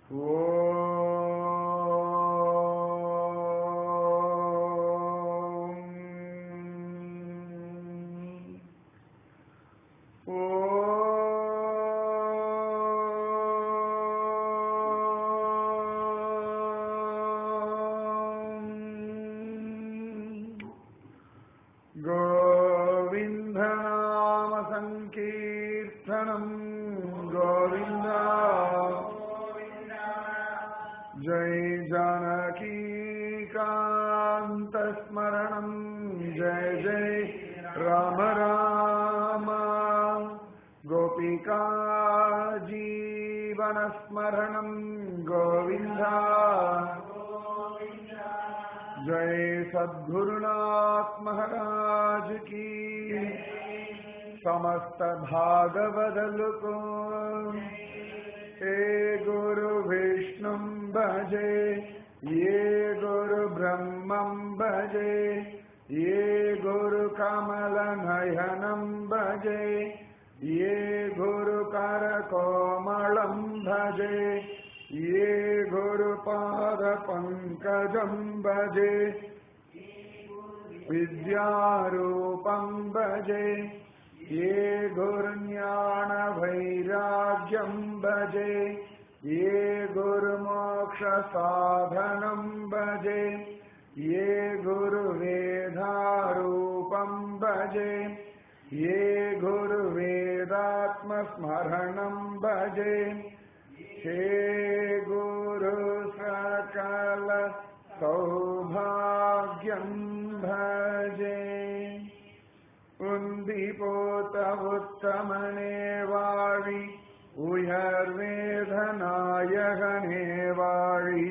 गोविन्दनामसङ्कीर्तनम् गोविन्द जय जानकीकान्तस्मरणम् जय जय राम राम गोपिका जीवनस्मरणम् गोविन्द जय सद्गुरुनाथ महाराज की समस्त भागवदल को हे गुरु विष्णु भजे ये गुरु ब्रह्मं भजे ये गुरु कमल नयनं भजे ये गुरु कर कोमलं भजे ये गुरुपाद पङ्कजं भजे विद्यारूपं भजे ये गुरुज्ञानवैराग्यं भजे ये गुरुमोक्षसाधनं भजे ये गुरुवेदारूपं भजे ये गुरुवेदात्मस्मरणं भजे हे गुरु सकल सौभाग्यं भजे உந்திபோத்த உத்தமனே வாழி உயர்வேதநாயகனே வாழி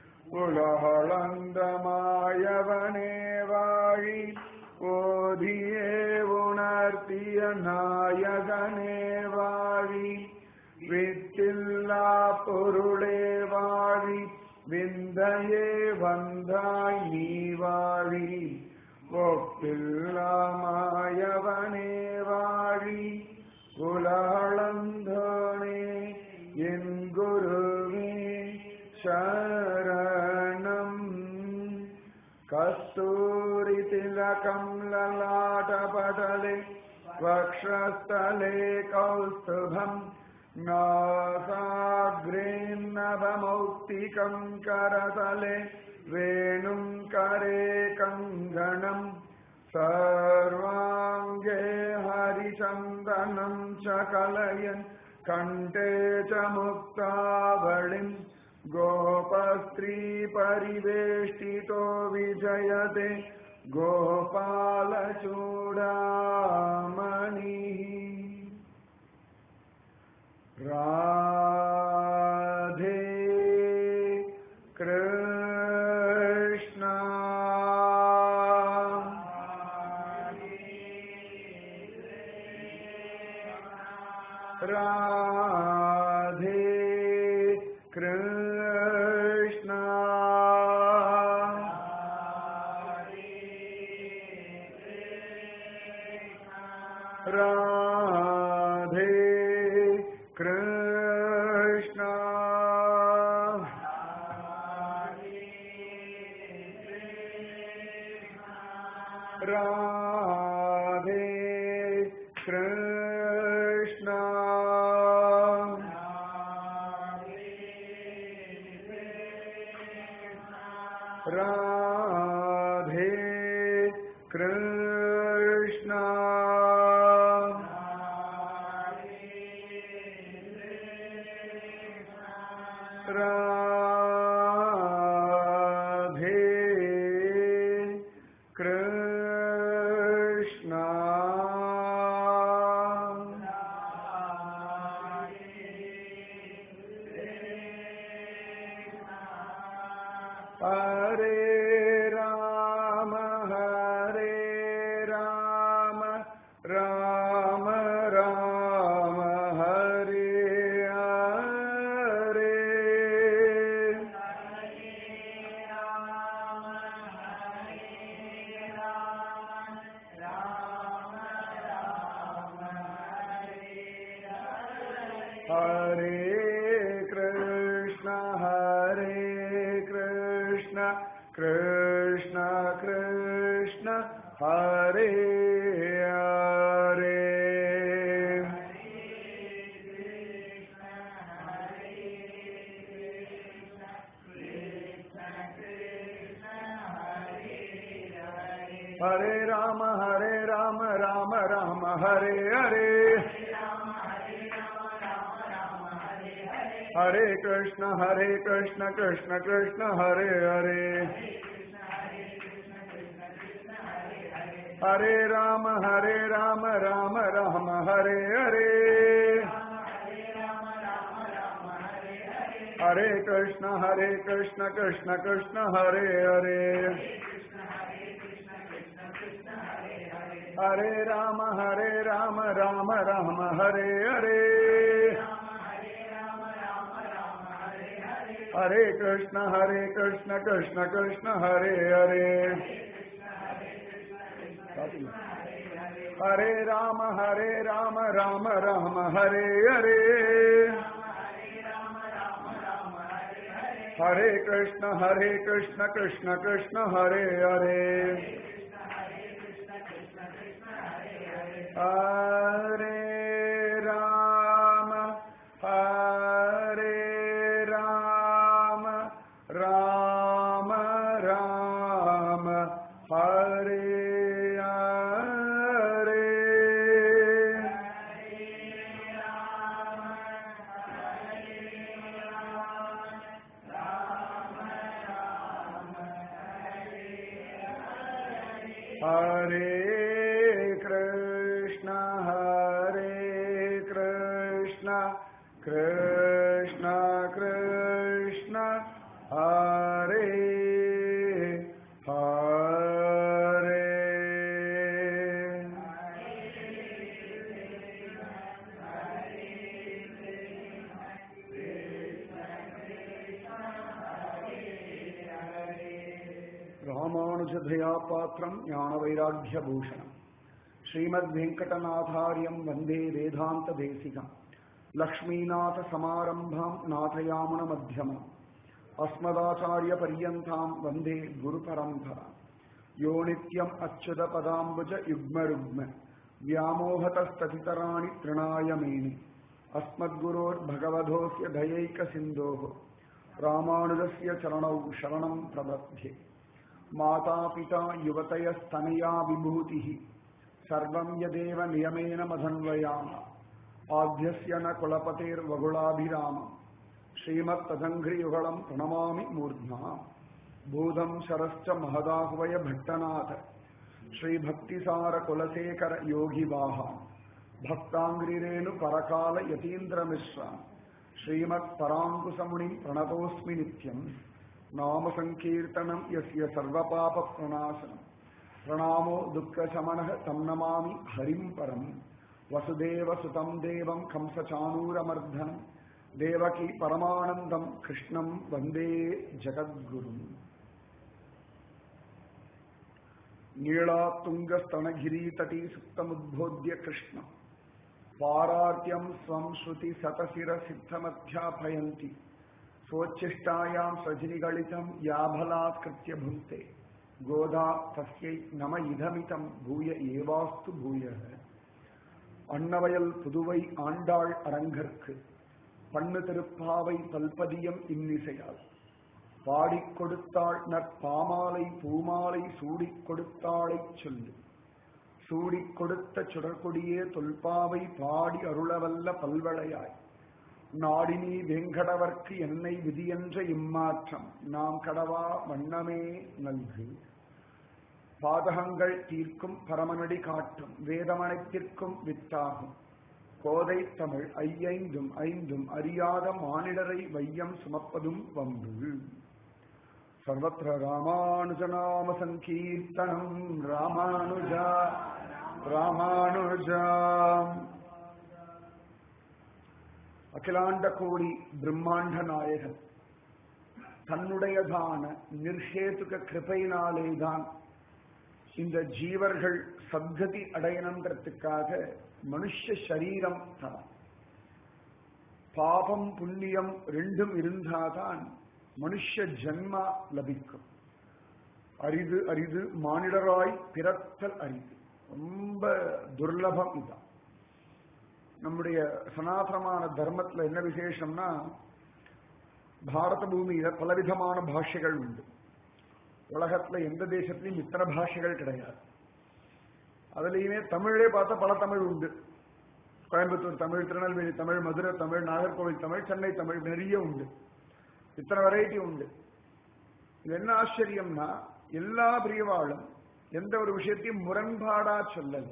உலகளந்தமாயவனே வாழி ஓதியே உணர்த்திய நாயகனே வாழி வித்தில்லா பொருளே வாழி விந்தையே வந்தாய் நீ வாழி ஒப்பில்லாமாயவனே வாழி உலகளந்தோனே என் குருவே சரணம் कस्तूरितिलकं ललाटपटले वक्षस्थले कौस्तुभम् नासाग्रेन्नभमौक्तिकं करतले वेणुं करे कङ्गणम् सर्वाङ्गे हरिचन्दनं च कलयन् कण्ठे च मुक्तावलिम् गोपस्त्रीपरिवेष्टितो विजयते गोपालचूडामणिः राधे कृष्ण राधे कृष्ण राधे कृष्ण राधे कृष्ण राधे कृष्ण राधे कृष्ण हरे राम हरे राम राम राम हरे हरे हरे कृष्ण हरे राम हरे राम राम राम हरे हरे हरे कृष्ण हरे कृष्ण कृष्ण कृष्ण हरे हरे हरे राम हरे राम राम राम हरे हरे हरे कृष्ण हरे कृष्ण कृष्ण कृष्ण हरे हरे हरे राम हरे राम राम राम हरे हरे हरे कृष्ण हरे कृष्ण कृष्ण कृष्ण हरे हरे हरे राम हरे राम राम राम हरे हरे हरे कृष्ण हरे कृष्ण कृष्ण कृष्ण हरे हरे हरे राम हरे राम राम राम हरे हरे हरे कृष्ण हरे कृष्ण कृष्ण कृष्ण हरे हरे ராமானுஜதயா பாத்திரம் ஞான வைராக்கிய பூஷணம் ஸ்ரீமத் வெங்கடநாதாரியம் வந்தே வேதாந்த தேசிகம் லக்ஷ்மீநாத சமாரம்பாம் நாதயாமன மத்தியமம் அஸ்மதாச்சாரிய பரியந்தாம் வந்தே குரு பரம்பரா யோ நித்யம் அச்சுத பதாம்புஜ யுக்ம ருக்ம व्यामोहतस्ततितराणि तृणाय मेनि अस्मद्गुरोर्भगवधोऽस्य दयैकसिन्धोः रामानुजस्य चरणौ शरणं प्रबध्ये मातापिता युवतयस्तनया विभूतिः सर्वं यदेव नियमेन मधन्वयाम आद्यस्य न कुलपतेर्वगुलाभिराम श्रीमत्तदङ्घ्रियुगलं प्रणमामि मूर्ध्ना भूतं शरश्च महदाह्वय भट्टनाथ श्रीभक्तिसारकुलशेखर योगिवाहा भक्ताङ्ग्रिरेणु परकाल यतीन्द्रमिश्रा श्रीमत्पराङ्कुशमुनिं प्रणतोऽस्मि नित्यम् नामसङ्कीर्तनं यस्य सर्वपापप्रणाशनम् प्रणामो दुःखशमनः तं नमामि हरिं परम् वसुदेवसुतं देवं कंसचाणूरमर्धनं देवकी परमानन्दं कृष्णं वन्दे जगद्गुरुम् नीलातुङ्गस्तनगिरीतटी सुप्तमुद्बोध्य कृष्ण पारार्त्यं स्वं श्रुतिशतशिरसिद्धमध्यापयन्ति स्वोच्छिष्टायां सजनिगलितं याभलात्कृत्य भुङ्क्ते गोदा तस्यै नम इदमितं भूय एवास्तु भूयः அன்னவயல் புதுவை ஆண்டாள் அரங்கற்கு பண்ணு திருப்பாவை பல்பதியம் இன்னிசையால் பாடிக் கொடுத்தாள் நற்பாமாலை பூமாலை சூடிக் கொடுத்தாளைச் சொல்லு சூடிக் கொடுத்த சுடர்கொடியே தொல்பாவை பாடி அருளவல்ல பல்வளையாய் நாடினி வெங்கடவர்க்கு என்னை விதியென்ற இம்மாற்றம் நாம் கடவா வண்ணமே நல்கு பாதகங்கள் தீர்க்கும் பரமனடி காட்டும் வேதமனைத்திற்கும் வித்தாகும் கோதை தமிழ் ஐயைந்தும் ஐந்தும் அறியாத மானிடரை வையம் சுமப்பதும் வம்பு சர்வத்திர ராமானுஜநாம சங்கீர்த்தனம் ராமானுஜா ராமானுஜா அகிலாண்ட கோடி பிரம்மாண்ட நாயகன் தன்னுடையதான நிர்ஹேதுக கிருபையினாலேதான் இந்த ஜீவர்கள் சத்கதி அடையணுங்கிறதுக்காக மனுஷ சரீரம் தான் பாபம் புண்ணியம் ரெண்டும் இருந்தாதான் மனுஷ ஜன்மா லபிக்கும் அரிது அரிது மானிடராய் பிறத்தல் அரிது ரொம்ப துர்லபம் இதான் நம்முடைய சனாதனமான தர்மத்துல என்ன விசேஷம்னா பாரத பூமியில பலவிதமான பாஷைகள் உண்டு உலகத்துல எந்த தேசத்திலையும் இத்தனை பாஷைகள் கிடையாது அதுலயுமே தமிழே பார்த்தா பல தமிழ் உண்டு கோயம்புத்தூர் தமிழ் திருநெல்வேலி தமிழ் மதுரை தமிழ் நாகர்கோவில் தமிழ் சென்னை தமிழ் நிறைய உண்டு இத்தனை வெரைட்டி உண்டு இது என்ன ஆச்சரியம்னா எல்லா பிரியவாளும் எந்த ஒரு விஷயத்தையும் முரண்பாடா சொல்லல்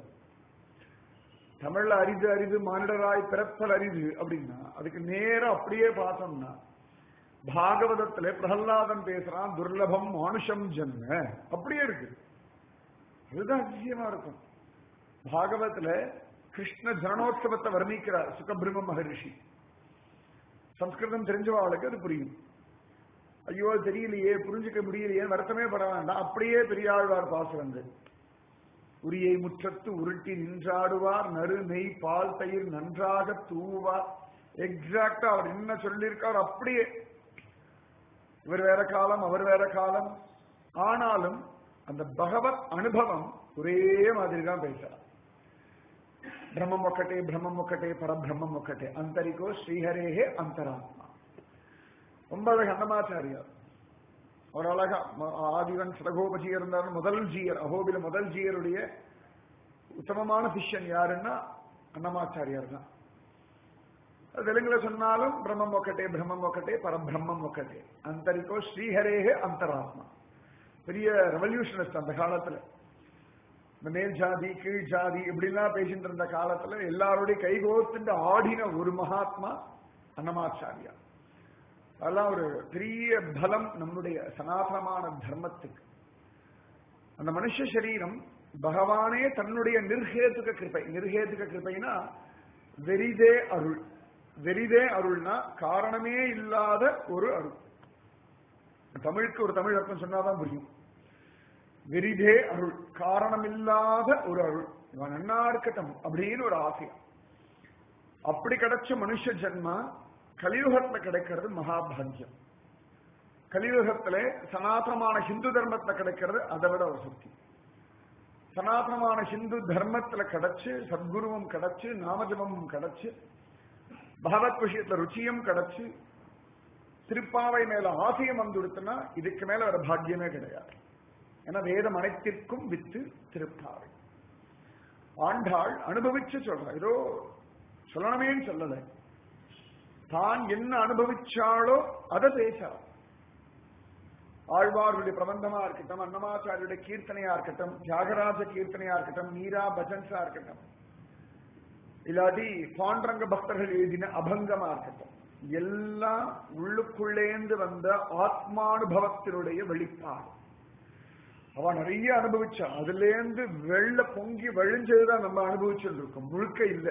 தமிழ்ல அரிது அரிது மானிடராய் பிறத்தல் அரிது அப்படின்னா அதுக்கு நேரம் அப்படியே பார்த்தோம்னா பாகவதத்துல பிரகலாதன் பேசுறான் துர்லபம் மானுஷம் ஜன்ம அப்படியே இருக்கு அதுதான் அதிசயமா இருக்கும் பாகவத்துல கிருஷ்ண ஜனனோத்சவத்தை வர்ணிக்கிறார் சுகபிரம்ம மகரிஷி சம்ஸ்கிருதம் தெரிஞ்சவாளுக்கு அது புரியும் ஐயோ தெரியலையே புரிஞ்சுக்க முடியலையே வருத்தமே பட வேண்டாம் அப்படியே பெரியாழ்வார் பாசுரங்கள் உரியை முற்றத்து உருட்டி நின்றாடுவார் நறு நெய் பால் தயிர் நன்றாக தூவார் எக்ஸாக்டா அவர் என்ன சொல்லியிருக்கார் அப்படியே இவர் வேற காலம் அவர் வேற காலம் ஆனாலும் அந்த பகவத் அனுபவம் ஒரே மாதிரி தான் பேசுறார் பிரம்மம் ஒக்கட்டே பிரம்மம் ஒக்கட்டே பரபிரம்மம் ஒக்கட்டே அந்தரிகோ ஸ்ரீஹரேஹே அந்தராத்மா ரொம்ப அழகு அன்னமாச்சாரியார் ஒரு அழகா ஆதிவன் சடகோபஜி இருந்தார் முதல் ஜீயர் அகோபில முதல் ஜீயருடைய உத்தமமான சிஷ்யன் யாருன்னா அன்னமாச்சாரியார் தான் தெலுங்குல சொன்னாலும் பிரம்மம் ஒக்கட்டே பிரம்மம் ஒக்கட்டே பரபிரம்மம் ஒக்கட்டே அந்தரிக்கோ ஸ்ரீஹரேஹே அந்தராத்மா பெரிய ரெவல்யூஷனிஸ்ட் அந்த காலத்துல இந்த மேல் ஜாதி கீழ் ஜாதி இப்படிலாம் பேசிட்டு இருந்த காலத்துல எல்லாருடைய கைகோத்துட்டு ஆடின ஒரு மகாத்மா அன்னமாச்சாரியா அதெல்லாம் ஒரு பெரிய பலம் நம்முடைய சனாதனமான தர்மத்துக்கு அந்த மனுஷ சரீரம் பகவானே தன்னுடைய நிர்ஹேதுக கிருப்பை நிர்ஹேதுக கிருப்பைனா வெரிதே அருள் வெரிதே அருள்னா காரணமே இல்லாத ஒரு அருள் தமிழுக்கு ஒரு தமிழ் அர்த்தம் சொன்னாதான் புரியும் வெரிதே அருள் காரணமில்லாத ஒரு அருள் இவன் நன்னா இருக்கட்டும் அப்படின்னு ஒரு ஆசை அப்படி கிடைச்ச மனுஷ ஜென்மா கலியுகத்துல கிடைக்கிறது மகாபாகியம் கலியுகத்துல சனாதனமான ஹிந்து தர்மத்துல கிடைக்கிறது அதை விட வசதி சனாதனமான ஹிந்து தர்மத்துல கிடைச்சு சத்குருவும் கிடைச்சு நாமஜபமும் கிடைச்சு பகவத் விஷயத்துல ருச்சியும் கிடைச்சு திருப்பாவை மேல ஆசையம் வந்துடுத்துனா இதுக்கு மேல வேற பாக்கியமே கிடையாது ஏன்னா வேதம் அனைத்திற்கும் வித்து திருப்பாவை ஆண்டாள் அனுபவிச்சு சொல்ற ஏதோ சொல்லணுமேன்னு சொல்லலை தான் என்ன அனுபவிச்சாளோ அதை பேசார் ஆழ்வார்களுடைய பிரபந்தமா இருக்கட்டும் அன்னமாச்சாரியுடைய கீர்த்தனையா இருக்கட்டும் தியாகராஜ கீர்த்தனையா இருக்கட்டும் மீரா பஜன்ஸா இருக்கட்டும் இல்லாட்டி பாண்டரங்க பக்தர்கள் எழுதின அபங்கமா இருக்கட்டும் எல்லாம் உள்ளுக்குள்ளேந்து வந்த ஆத்மானுபவத்தினுடைய வெளிப்பாடு அவ நிறைய அனுபவிச்சா அதுல இருந்து வெள்ள பொங்கி வழிஞ்சதுதான் நம்ம அனுபவிச்சுட்டு இருக்கோம் முழுக்க இல்லை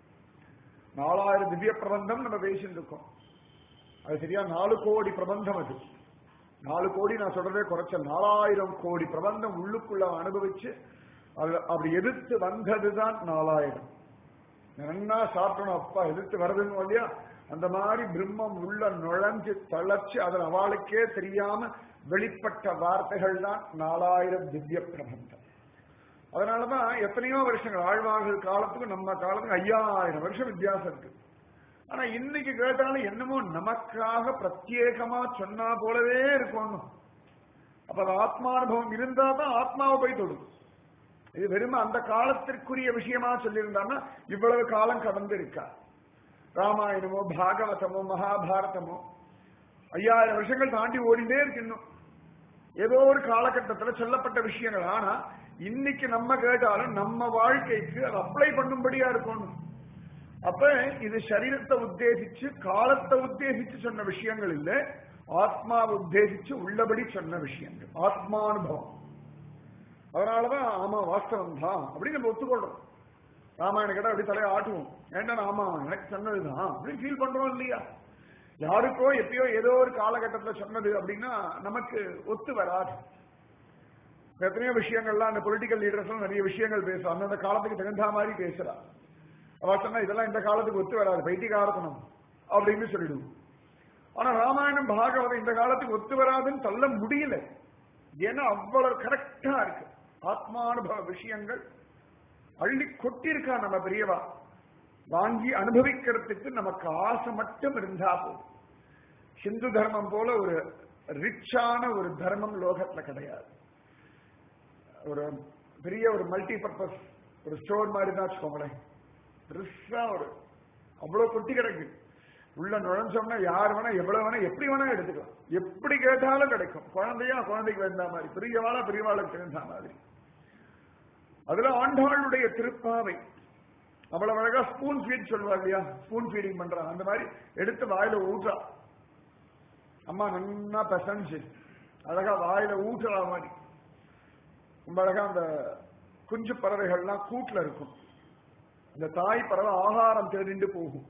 நாலாயிரம் திவ்ய பிரபந்தம் நம்ம பேசிட்டு இருக்கோம் அது சரியா நாலு கோடி பிரபந்தம் அது நாலு கோடி நான் சொல்றதே குறைச்ச நாலாயிரம் கோடி பிரபந்தம் உள்ளுக்குள்ள அனுபவிச்சு அது அப்படி எதிர்த்து வந்ததுதான் நாலாயிரம் நன்னா சாப்பிடணும் அப்பா எதிர்த்து வருதுன்னு இல்லையா அந்த மாதிரி பிரம்மம் உள்ள நுழைஞ்சு தளர்ச்சி அதில் அவளுக்கே தெரியாம வெளிப்பட்ட வார்த்தைகள் தான் நாலாயிரம் திவ்ய பிரபந்தம் அதனாலதான் எத்தனையோ வருஷங்கள் ஆழ்வார்கள் காலத்துக்கும் நம்ம காலத்துக்கும் ஐயாயிரம் வருஷம் வித்தியாசம் இருக்கு ஆனா இன்னைக்கு கேட்டாலும் என்னமோ நமக்காக பிரத்யேகமா சொன்னா போலவே இருக்கணும் அப்ப அது ஆத்மானுபவம் இருந்தா தான் ஆத்மாவை போய் தொடும் இது வெறும் அந்த காலத்திற்குரிய விஷயமா சொல்லியிருந்தான்னா இவ்வளவு காலம் கடந்து இருக்கா ராமாயணமோ பாகவதமோ மகாபாரதமோ ஐயாயிரம் வருஷங்கள் தாண்டி ஓடிண்டே இருக்கு இன்னும் ஏதோ ஒரு காலகட்டத்தில் சொல்லப்பட்ட விஷயங்கள் ஆனா இன்னைக்கு நம்ம கேட்டாலும் நம்ம வாழ்க்கைக்கு அது அப்ளை பண்ணும்படியா இருக்கணும் அப்ப இது சரீரத்தை உத்தேசிச்சு காலத்தை உத்தேசிச்சு சொன்ன விஷயங்கள் இல்ல ஆத்மாவை உத்தேசிச்சு உள்ளபடி சொன்ன விஷயங்கள் ஆத்மானுபவம் அதனாலதான் ஆமா வாஸ்தவம் தான் அப்படின்னு நம்ம ஒத்துக்கொள்றோம் ராமாயண கேட்டா அப்படி தலையை ஆட்டுவோம் ஏன்டா ஆமா எனக்கு சொன்னதுதான் அப்படின்னு ஃபீல் பண்றோம் இல்லையா யாருக்கோ எப்பயோ ஏதோ ஒரு காலகட்டத்தில் சொன்னது அப்படின்னா நமக்கு ஒத்து வராது எத்தனையோ விஷயங்கள்லாம் அந்த பொலிட்டிக்கல் லீடர்ஸ் நிறைய விஷயங்கள் பேசுறா அந்தந்த காலத்துக்கு தகுந்த மாதிரி பேசுறா அவ சொன்னா இதெல்லாம் இந்த காலத்துக்கு ஒத்து வராது பைத்தியகாரத்தனம் அப்படின்னு சொல்லிடுவோம் ஆனா ராமாயணம் பாகவதம் இந்த காலத்துக்கு ஒத்து வராதுன்னு சொல்ல முடியல ஏன்னா அவ்வளவு கரெக்டா இருக்கு ஆத்மானுபவ விஷயங்கள் அள்ளி கொட்டிருக்கா நம்ம பெரியவா வாங்கி அனுபவிக்கிறதுக்கு நமக்கு ஆசை மட்டும் இருந்தா போதும் ஹிந்து தர்மம் போல ஒரு ரிச்சான ஒரு தர்மம் லோகத்துல கிடையாது ஒரு பெரிய ஒரு மல்டி பர்பஸ் ஒரு ஸ்டோர் மாதிரி தான் வச்சுக்கோங்களேன் பெருசா ஒரு அவ்வளவு கொட்டி கிடக்கு உள்ள நுழைஞ்சோம்னா யார் வேணா எவ்வளவு வேணா எப்படி வேணா எடுத்துக்கலாம் எப்படி கேட்டாலும் கிடைக்கும் குழந்தையா குழந்தைக்கு வேண்ட மாதிரி பெரியவாளா பெரியவாளுக்கு தெரிந்த மாதிரி அதுல ஆண்டாளுடைய திருப்பாவை அவ்வளவு அழகா ஸ்பூன் ஃபீட் சொல்லுவா இல்லையா ஸ்பூன் ஃபீடிங் பண்றான் அந்த மாதிரி எடுத்து வாயில ஊற்றா அம்மா நன்னா பெசஞ்சு அழகா வாயில ஊற்றுற மாதிரி ரொம்ப அழகா அந்த குஞ்சு பறவைகள்லாம் கூட்டுல இருக்கும் இந்த தாய் பறவை ஆகாரம் தேடிண்டு போகும்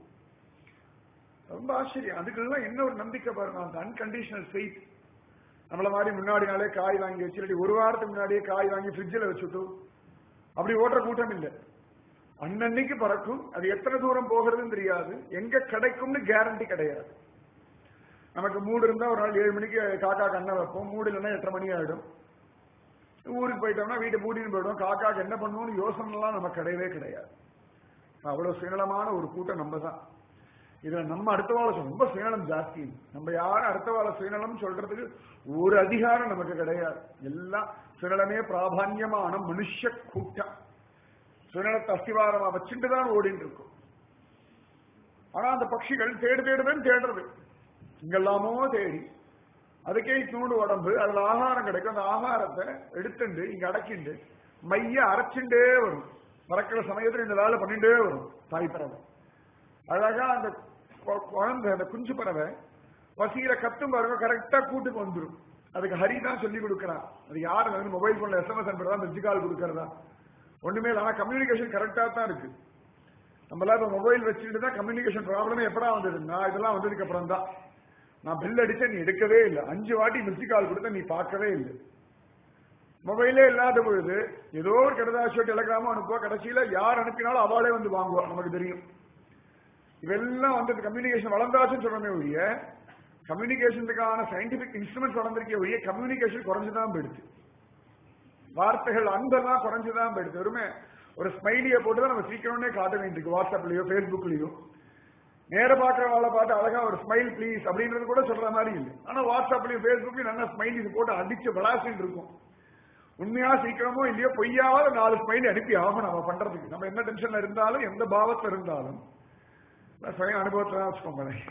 ரொம்ப ஆச்சரியம் அதுக்கெல்லாம் என்ன ஒரு நம்பிக்கை பாருங்க அந்த அன்கண்டிஷனல் ஃபெய்த் நம்மள மாதிரி முன்னாடி நாளே காய் வாங்கி வச்சு இல்லாட்டி ஒரு வாரத்துக்கு முன்னாடியே காய் வாங்கி ஃப்ரிட்ஜில் வச்சுட்டு அப்படி ஓட்டுற கூட்டம் இல்லை அன்னன்னைக்கு பறக்கும் அது எத்தனை தூரம் போகிறதுன்னு தெரியாது எங்க கிடைக்கும்னு கேரண்டி கிடையாது நமக்கு மூடு இருந்தா ஒரு நாள் ஏழு மணிக்கு காக்கா கண்ணை வைப்போம் மூடு இல்லைன்னா எட்டரை மணி ஆயிடும் ஊருக்கு போயிட்டோம்னா வீட்டை மூடின்னு போயிடுவோம் காக்காக்கு என்ன பண்ணுவோம்னு யோசனைலாம் நமக்கு கிடையவே கிடையாது அவ்வளவு சுயநலமான ஒரு கூட்டம் நம்ம தான் இதுல நம்ம அடுத்த வாழ ரொம்ப சுயநலம் ஜாஸ்தி நம்ம யாரும் அடுத்த வாழ சுயநலம் சொல்றதுக்கு ஒரு அதிகாரம் நமக்கு கிடையாது எல்லாம் சுயநலமே பிராதான்யமான மனுஷ கூட்டம் சுயநலத்தை அஸ்திவாரமா வச்சுட்டு தான் ஓடிட்டு இருக்கும் ஆனா அந்த பட்சிகள் தேடு தேடுவேன் தேடுறது இங்கெல்லாமோ தேடி அதுக்கே இத்தூண்டு உடம்பு அதுல ஆகாரம் கிடைக்கும் அந்த ஆகாரத்தை எடுத்துண்டு இங்க அடக்கிண்டு மைய அரைச்சுட்டே வரும் பறக்கிற சமயத்துல இந்த வேலை பண்ணிட்டே வரும் தாய் பறவை அழகா அந்த கொ- குழந்தை அந்த குஞ்சு பறவை பசியில கத்தும் பாருங்க கரெக்டா கூட்டுக்கு வந்துடும் அதுக்கு ஹரி தான் சொல்லி கொடுக்கறான் அது யாரு வந்து மொபைல் போன்ல எஸ்எம்எஸ் அனுப்புறதா மிஸ்டு கால் கொடுக்கறதா ஒண்ணுமே இல்லை ஆனா கம்யூனிகேஷன் கரெக்டா தான் இருக்கு நம்மளாம் இப்ப மொபைல் வச்சுட்டு தான் கம்யூனிகேஷன் ப்ராப்ளமே எப்படா வந்ததுன்னா இதெல்லாம் வந்ததுக்கு அப்புறம் தான் நான் பில் அடிச்சேன் நீ எடுக்கவே இல்லை அஞ்சு வாட்டி மிஸ்டு கால் கொடுத்த நீ பார்க்கவே இல்லை மொபைலே இல்லாத பொழுது ஏதோ ஒரு கடதாசியோ டெலகிராமோ அனுப்புவா கடைசியில யார் அனுப்பினாலும் அவளே வந்து வாங்குவா நமக்கு தெரியும் இதெல்லாம் வந்து கம்யூனிகேஷன் வளர்ந்தாச்சுன்னு சொல்றமே ஒழிய கம்யூனிகேஷனுக்கான சயின்டிபிக் இன்ஸ்ட்ருமெண்ட்ஸ் வளர்ந்திருக்கே ஒழிய கம்யூனிகேஷன் குறைஞ்சுதான் போயிடுச்சு வார்த்தைகள் அன்பெல்லாம் குறைஞ்சுதான் போயிடுது வெறுமே ஒரு ஸ்மைலியை போட்டு தான் நம்ம சீக்கிரமே காட்ட வேண்டியிருக்கு வாட்ஸ்அப்லயோ ஃபேஸ்புக்லயோ நேர பாக்குறவாளை பார்த்து அழகா ஒரு ஸ்மைல் ப்ளீஸ் அப்படின்றது கூட சொல்ற மாதிரி இல்லை ஆனா வாட்ஸ்அப்லயும் ஃபேஸ்புக்லயும் நல்லா ஸ்மைலிஸ் போட்டு அடிச்சு விளாசிட்டு இருக்கும் உண்மையா சீக்கிரமோ இல்லையோ பொய்யாவது நாலு ஸ்மைலி அனுப்பி ஆகணும் அவன் பண்றதுக்கு நம்ம என்ன டென்ஷன்ல இருந்தாலும் எந்த பாவத்துல இருந்தாலும் நான் சுய அனுபவத்தை தான் வச்சுக்கோங்களேன்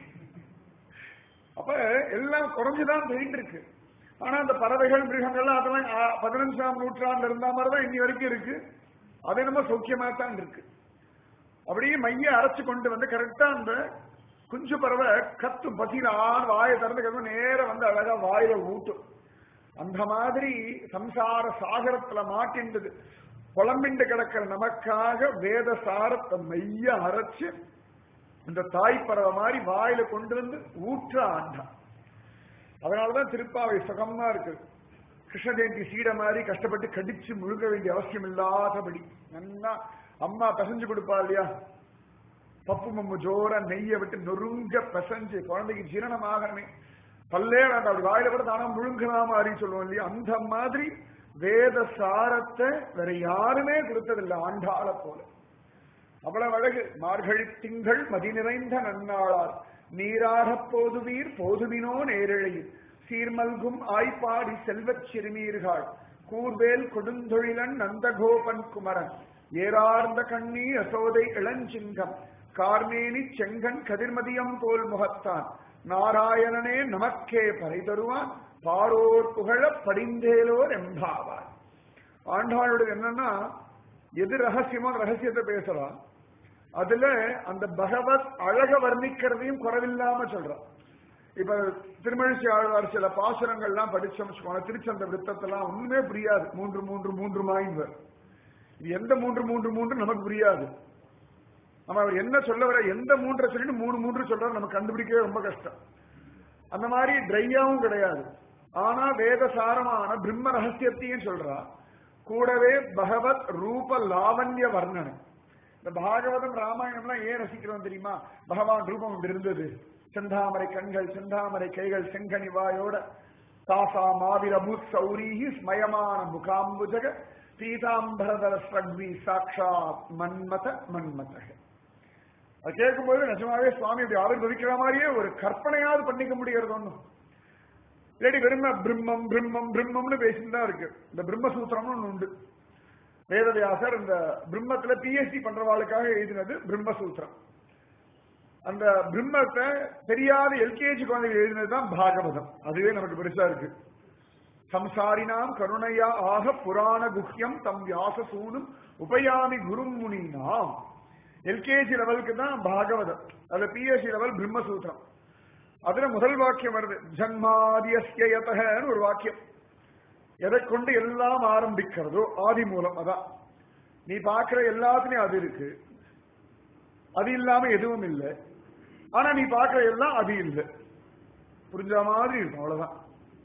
அப்ப எல்லாம் குறைஞ்சுதான் போயிட்டு இருக்கு ஆனா அந்த பறவைகள் மிருகங்கள்லாம் அதெல்லாம் ஆ, பதினஞ்சாம் நூற்றாண்டுல இருந்த மாதிரி தான் இன்னி வரைக்கும் இருக்கு அது நம்ம சௌக்கியமா தான் இருக்கு அப்படியே மைய அரைச்சு கொண்டு வந்து கரெக்டா அந்த குஞ்சு பறவை கத்து பசியில ஆண் வாயை திறந்து கிடந்து நேரம் வந்து அழகா வாயில ஊட்டும் அந்த மாதிரி சம்சார சாகரத்துல மாட்டின்றது புலம்பிண்டு கிடக்கிற நமக்காக வேத சாரத்தை மைய அரைச்சு இந்த தாய் பறவை மாதிரி வாயில கொண்டு வந்து ஊற்ற ஆண்டா அதனாலதான் திருப்பாவை சுகமா இருக்கு கிருஷ்ண ஜெயந்தி சீட மாதிரி கஷ்டப்பட்டு கடிச்சு முழுங்க வேண்டிய அவசியம் இல்லாதபடி நல்லா அம்மா பிசைஞ்சு கொடுப்பா இல்லையா பப்பு மம்மு ஜோரா நெய்யை விட்டு நொறுங்க பிசைஞ்சு குழந்தைக்கு ஜீரணம் ஆகணுமே பல்லே வேண்டாம் அப்படி வாயில கூட தானா முழுங்கினா மாதிரி சொல்லுவோம் இல்லையா அந்த மாதிரி வேத சாரத்தை வேற யாருமே கொடுத்ததில்லை ஆண்டாள போல அவ்வளவு அழகு மார்கழி திங்கள் மதி நிறைந்த நன்னாளார் நீராடப் போதுவீர் போதுமினோ நேரிழையில் சீர்மல்கும் ஆய்ப்பாடி செல்வச் சிறுமீர்கள் கூர்வேல் கொடுந்தொழிலன் நந்தகோபன் குமரன் ஏறார்ந்த கண்ணி அசோதை இளஞ்சிங்கம் கார்மேனி செங்கன் கதிர்மதியம் போல் முகத்தான் நாராயணனே நமக்கே பறை தருவான் பாரோர் புகழ படிந்தேலோர் எம்பாவார் ஆண்டாளுடைய என்னன்னா எது ரகசியமோ அந்த ரகசியத்தை பேசுறான் அதுல அந்த பகவத் அழக வர்ணிக்கிறதையும் குறவில்லாம சொல்றான் இப்ப திருமழிசை ஆழ்வார் சில பாசுரங்கள்லாம் படிச்சோம் வச்சுக்கோங்க திருச்சந்த விருத்தத்தெல்லாம் ஒண்ணுமே புரியாது மூன்று மூன்று மூன்று மாய்வர் இது எந்த மூன்று மூன்று மூன்று நமக்கு புரியாது நம்ம அவர் என்ன சொல்ல வர எந்த மூன்றை சொல்லிட்டு மூணு மூன்று சொல்றாரு நம்ம கண்டுபிடிக்கவே ரொம்ப கஷ்டம் அந்த மாதிரி ட்ரையாவும் கிடையாது ஆனா வேத சாரமான பிரம்ம ரகசியத்தையும் சொல்றா கூடவே பகவத் ரூப லாவண்ய வர்ணனை இந்த பாகவதம் ராமாயணம்லாம் ஏன் ரசிக்கிறோம் தெரியுமா பகவான் ரூபம் இப்படி இருந்தது செந்தாமரை கண்கள் செந்தாமரை கைகள் செங்கனி வாயோட தாசா மாவிர பூத் சௌரீஹி ஸ்மயமான முகாம்புஜக பீதாம்பரதர ஸ்ரக்வி சாட்சாத் மன்மத மன்மதக அது கேட்கும்போது நிஜமாவே சுவாமி இப்படி ஆவிர்வதிக்கிற மாதிரியே ஒரு கற்பனையாவது பண்ணிக்க முடியறது ஒண்ணும் இல்லாட்டி வெறும பிரம்மம் பிரம்மம் பிரம்மம்னு பேசிட்டு தான் இருக்கு இந்த பிரம்மசூத்திரம்னு ஒண்ணு உண்டு வேதவியாசர் இந்த பிரம்மத்துல பிஎஸ்சி பண்றவாளுக்காக எழுதினது பிரம்மசூத்திரம் அந்த பிரம்மத்தை தெரியாத எல்கேஜி குழந்தைகள் எழுதினதுதான் பாகவதம் அதுவே நமக்கு பெருசா இருக்கு சம்சாரினாம் கருணையா ஆக புராண குஹ்யம் தம் வியாச சூனும் உபயாமி குரும் முனினாம் எல்கேஜி லெவலுக்கு தான் பாகவதம் அது பிஎஸ்சி லெவல் பிரம்மசூத்திரம் அதுல முதல் வாக்கியம் வருது ஜன்மாதியஸ்யயதன்னு ஒரு வாக்கியம் எதை கொண்டு எல்லாம் ஆரம்பிக்கிறதோ ஆதி மூலம் அதான் நீ பார்க்கிற எல்லாத்துலயும் அது இருக்கு அது இல்லாம எதுவும் இல்லை ஆனா நீ பார்க்கிற எல்லாம் அது இல்லை புரிஞ்ச மாதிரி இருக்கும் அவ்வளவுதான்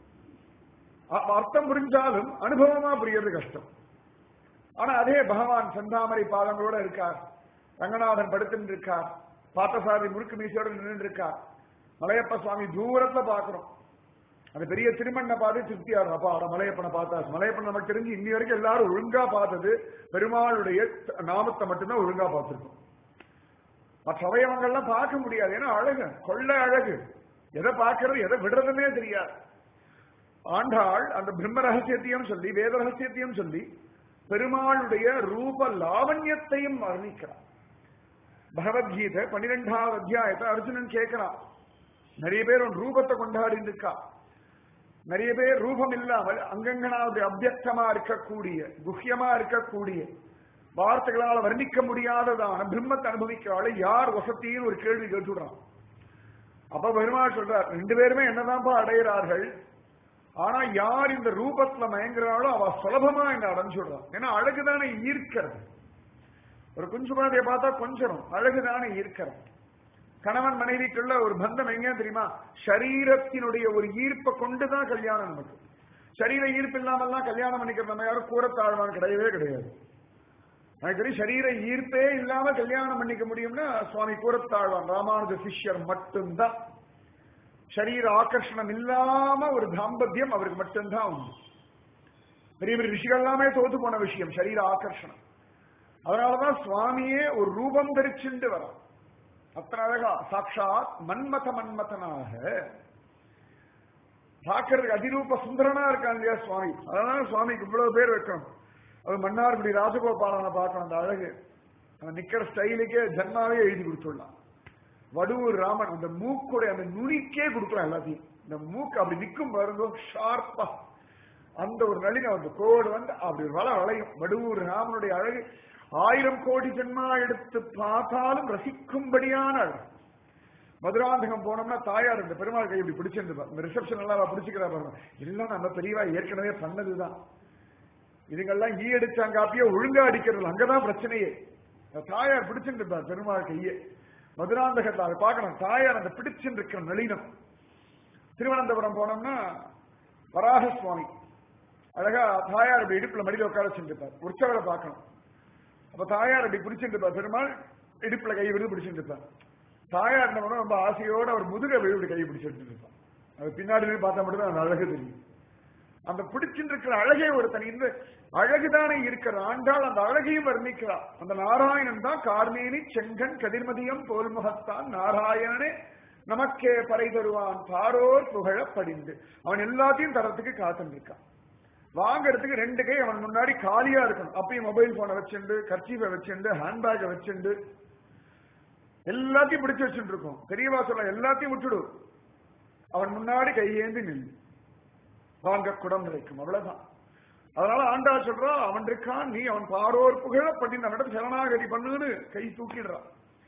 அ- அர்த்தம் புரிஞ்சாலும் அனுபவமா புரியறது கஷ்டம் ஆனா அதே பகவான் செந்தாமரை பாதங்களோட இருக்கார் ரங்கநாதன் படுத்துட்டு இருக்கார் பார்த்தசாரதி முறுக்கு மீசையோட நின்று இருக்கார் மலையப்ப சுவாமி தூரத்துல பாக்குறோம் அந்த பெரிய திருமண்ணை பார்த்து திருப்தியாரு அப்பா அட மலையப்பனை பார்த்தா மலையப்பன் நமக்கு தெரிஞ்சு இன்னி வரைக்கும் எல்லாரும் ஒழுங்கா பார்த்தது பெருமாளுடைய நாமத்தை மட்டும்தான் ஒழுங்கா பார்த்திருக்கோம் மற்ற அவயவங்கள்லாம் பார்க்க முடியாது ஏன்னா அழகு கொள்ள அழகு எதை பார்க்கறது எதை விடுறதுன்னே தெரியாது ஆண்டாள் அந்த பிரம்ம ரகசியத்தையும் சொல்லி வேத ரகசியத்தையும் சொல்லி பெருமாளுடைய ரூப லாவண்யத்தையும் வர்ணிக்கிறார் பகவத்கீதை பன்னிரெண்டாவது அத்தியாயத்தை அர்ஜுனன் கேட்கிறான் நிறைய பேர் உன் ரூபத்தை கொண்டாடிட்டு இருக்கா நிறைய பேர் ரூபம் இல்லாமல் அங்கங்கனாவது அபியக்தமா இருக்கக்கூடிய குஹ்யமா இருக்கக்கூடிய வார்த்தைகளால் வர்ணிக்க முடியாததான பிரம்மத்தை அனுபவிக்கிறாள் யார் வசத்தின்னு ஒரு கேள்வி கேட்டுடுறான் அப்ப பெருமாள் சொல்றார் ரெண்டு பேருமே என்னதான்ப்பா அடைகிறார்கள் ஆனா யார் இந்த ரூபத்துல மயங்குறாளோ அவ சுலபமா என்ன அடைஞ்சுடுறான் ஏன்னா அழகுதானே ஈர்க்கிறது ஒரு குஞ்சு குழந்தைய பார்த்தா கொஞ்சம் அழகுதானே ஈர்க்கிறது கணவன் மனைவிக்குள்ள ஒரு பந்தம் எங்க தெரியுமா சரீரத்தினுடைய ஒரு ஈர்ப்பை கொண்டுதான் கல்யாணம் நமக்கு சரீர ஈர்ப்பு இல்லாமல்லாம் கல்யாணம் பண்ணிக்கிறது நம்ம யாரும் கூறத்தாழ்வான் கிடையவே கிடையாது எனக்கு தெரியும் சரீர ஈர்ப்பே இல்லாம கல்யாணம் பண்ணிக்க முடியும்னா சுவாமி கூறத்தாழ்வான் ராமானுஜ சிஷ்யர் மட்டும்தான் சரீர ஆகர்ஷணம் இல்லாம ஒரு தாம்பத்தியம் அவருக்கு மட்டும்தான் உண்டு பெரிய பெரிய ரிஷிகள் எல்லாமே தோத்து போன விஷயம் சரீர ஆகர்ஷணம் அதனாலதான் சுவாமியே ஒரு ரூபம் தரிச்சுண்டு வரான் அத்தனை அழகா சாட்சாத் மன்மத மன்மதனாக பார்க்கறதுக்கு அதிரூப சுந்தரனா இருக்கான் இல்லையா சுவாமி அதனால சுவாமிக்கு இவ்வளவு பேர் வைக்கணும் அது மன்னார்குடி ராஜகோபாலனை பார்க்கணும் அந்த அழகு அந்த நிக்கிற ஸ்டைலுக்கே ஜன்மாவே எழுதி கொடுத்துடலாம் வடுவூர் ராமன் அந்த மூக்குடைய அந்த நுனிக்கே கொடுக்கலாம் எல்லாத்தையும் இந்த மூக்கு அப்படி நிக்கும் பாருங்க ஷார்ப்பா அந்த ஒரு நளின அந்த கோடு வந்து அப்படி வள வளையும் வடுவூர் ராமனுடைய அழகு ஆயிரம் கோடி ஜென்மா எடுத்து பார்த்தாலும் ரசிக்கும்படியான அழகு மதுராந்தகம் போனோம்னா தாயார் இந்த பெருமாள் கை இப்படி பிடிச்சிருந்துப்பா இந்த ரிசப்ஷன் எல்லாம் அவ பிடிச்சிக்கிறா பாருங்க எல்லாம் நம்ம பெரியவா ஏற்கனவே பண்ணதுதான் இதுங்கெல்லாம் ஈ அடிச்சாங்க காப்பியே ஒழுங்கா அடிக்கிறது அங்கதான் பிரச்சனையே அந்த தாயார் பிடிச்சிருந்துப்பா பெருமாள் கையே மதுராந்தகத்தை அதை பார்க்கணும் தாயார் அந்த பிடிச்சிருக்கிற நளினம் திருவனந்தபுரம் போனோம்னா வராக சுவாமி அழகா தாயார் அப்படி இடுப்புல மடியில உட்கார வச்சுருப்பார் உற்சவரை பார்க்கணும் அப்ப தாயார் அப்படி பிடிச்சிருப்பா பெருமாள் இடுப்புல கை விழுந்து பிடிச்சிருப்பார் தாயார் என்ன பண்ணும் ரொம்ப ஆசையோட அவர் முதுக விழுந்து கை பிடிச்சிட்டு இருப்பான் அது பின்னாடி இருந்து பார்த்தா மட்டும் அந்த அழகு தெரியும் அந்த பிடிச்சிட்டு இருக்கிற அழகே ஒரு தனி இந்த அழகுதானே இருக்கிற ஆண்டாள் அந்த அழகையும் வர்ணிக்கிறார் அந்த நாராயணன் தான் கார்மேனி செங்கன் கதிர்மதியம் தோல்முகத்தான் நாராயணனே நமக்கே பறை தருவான் பாரோர் புகழ படிந்து அவன் எல்லாத்தையும் தரத்துக்கு காத்துருக்கான் வாங்கறதுக்கு ரெண்டு கை அவன் முன்னாடி காலியா இருக்கணும் அப்பயும் மொபைல் போனை வச்சுண்டு கர்ச்சீஃபை வச்சுண்டு ஹேண்ட்பேக்கை வச்சுண்டு எல்லாத்தையும் பிடிச்சு வச்சுட்டு இருக்கோம் பெரியவா சொல்ல எல்லாத்தையும் விட்டுடு அவன் முன்னாடி கையேந்தி நின்று வாங்க குடம் நிறைக்கும் அவ்வளவுதான் அதனால ஆண்டா சொல்றா அவன் இருக்கான் நீ அவன் பாரோர் புகழ பண்ணி அவனிடம் சரணாகதி பண்ணுன்னு கை தூக்கிடுறான்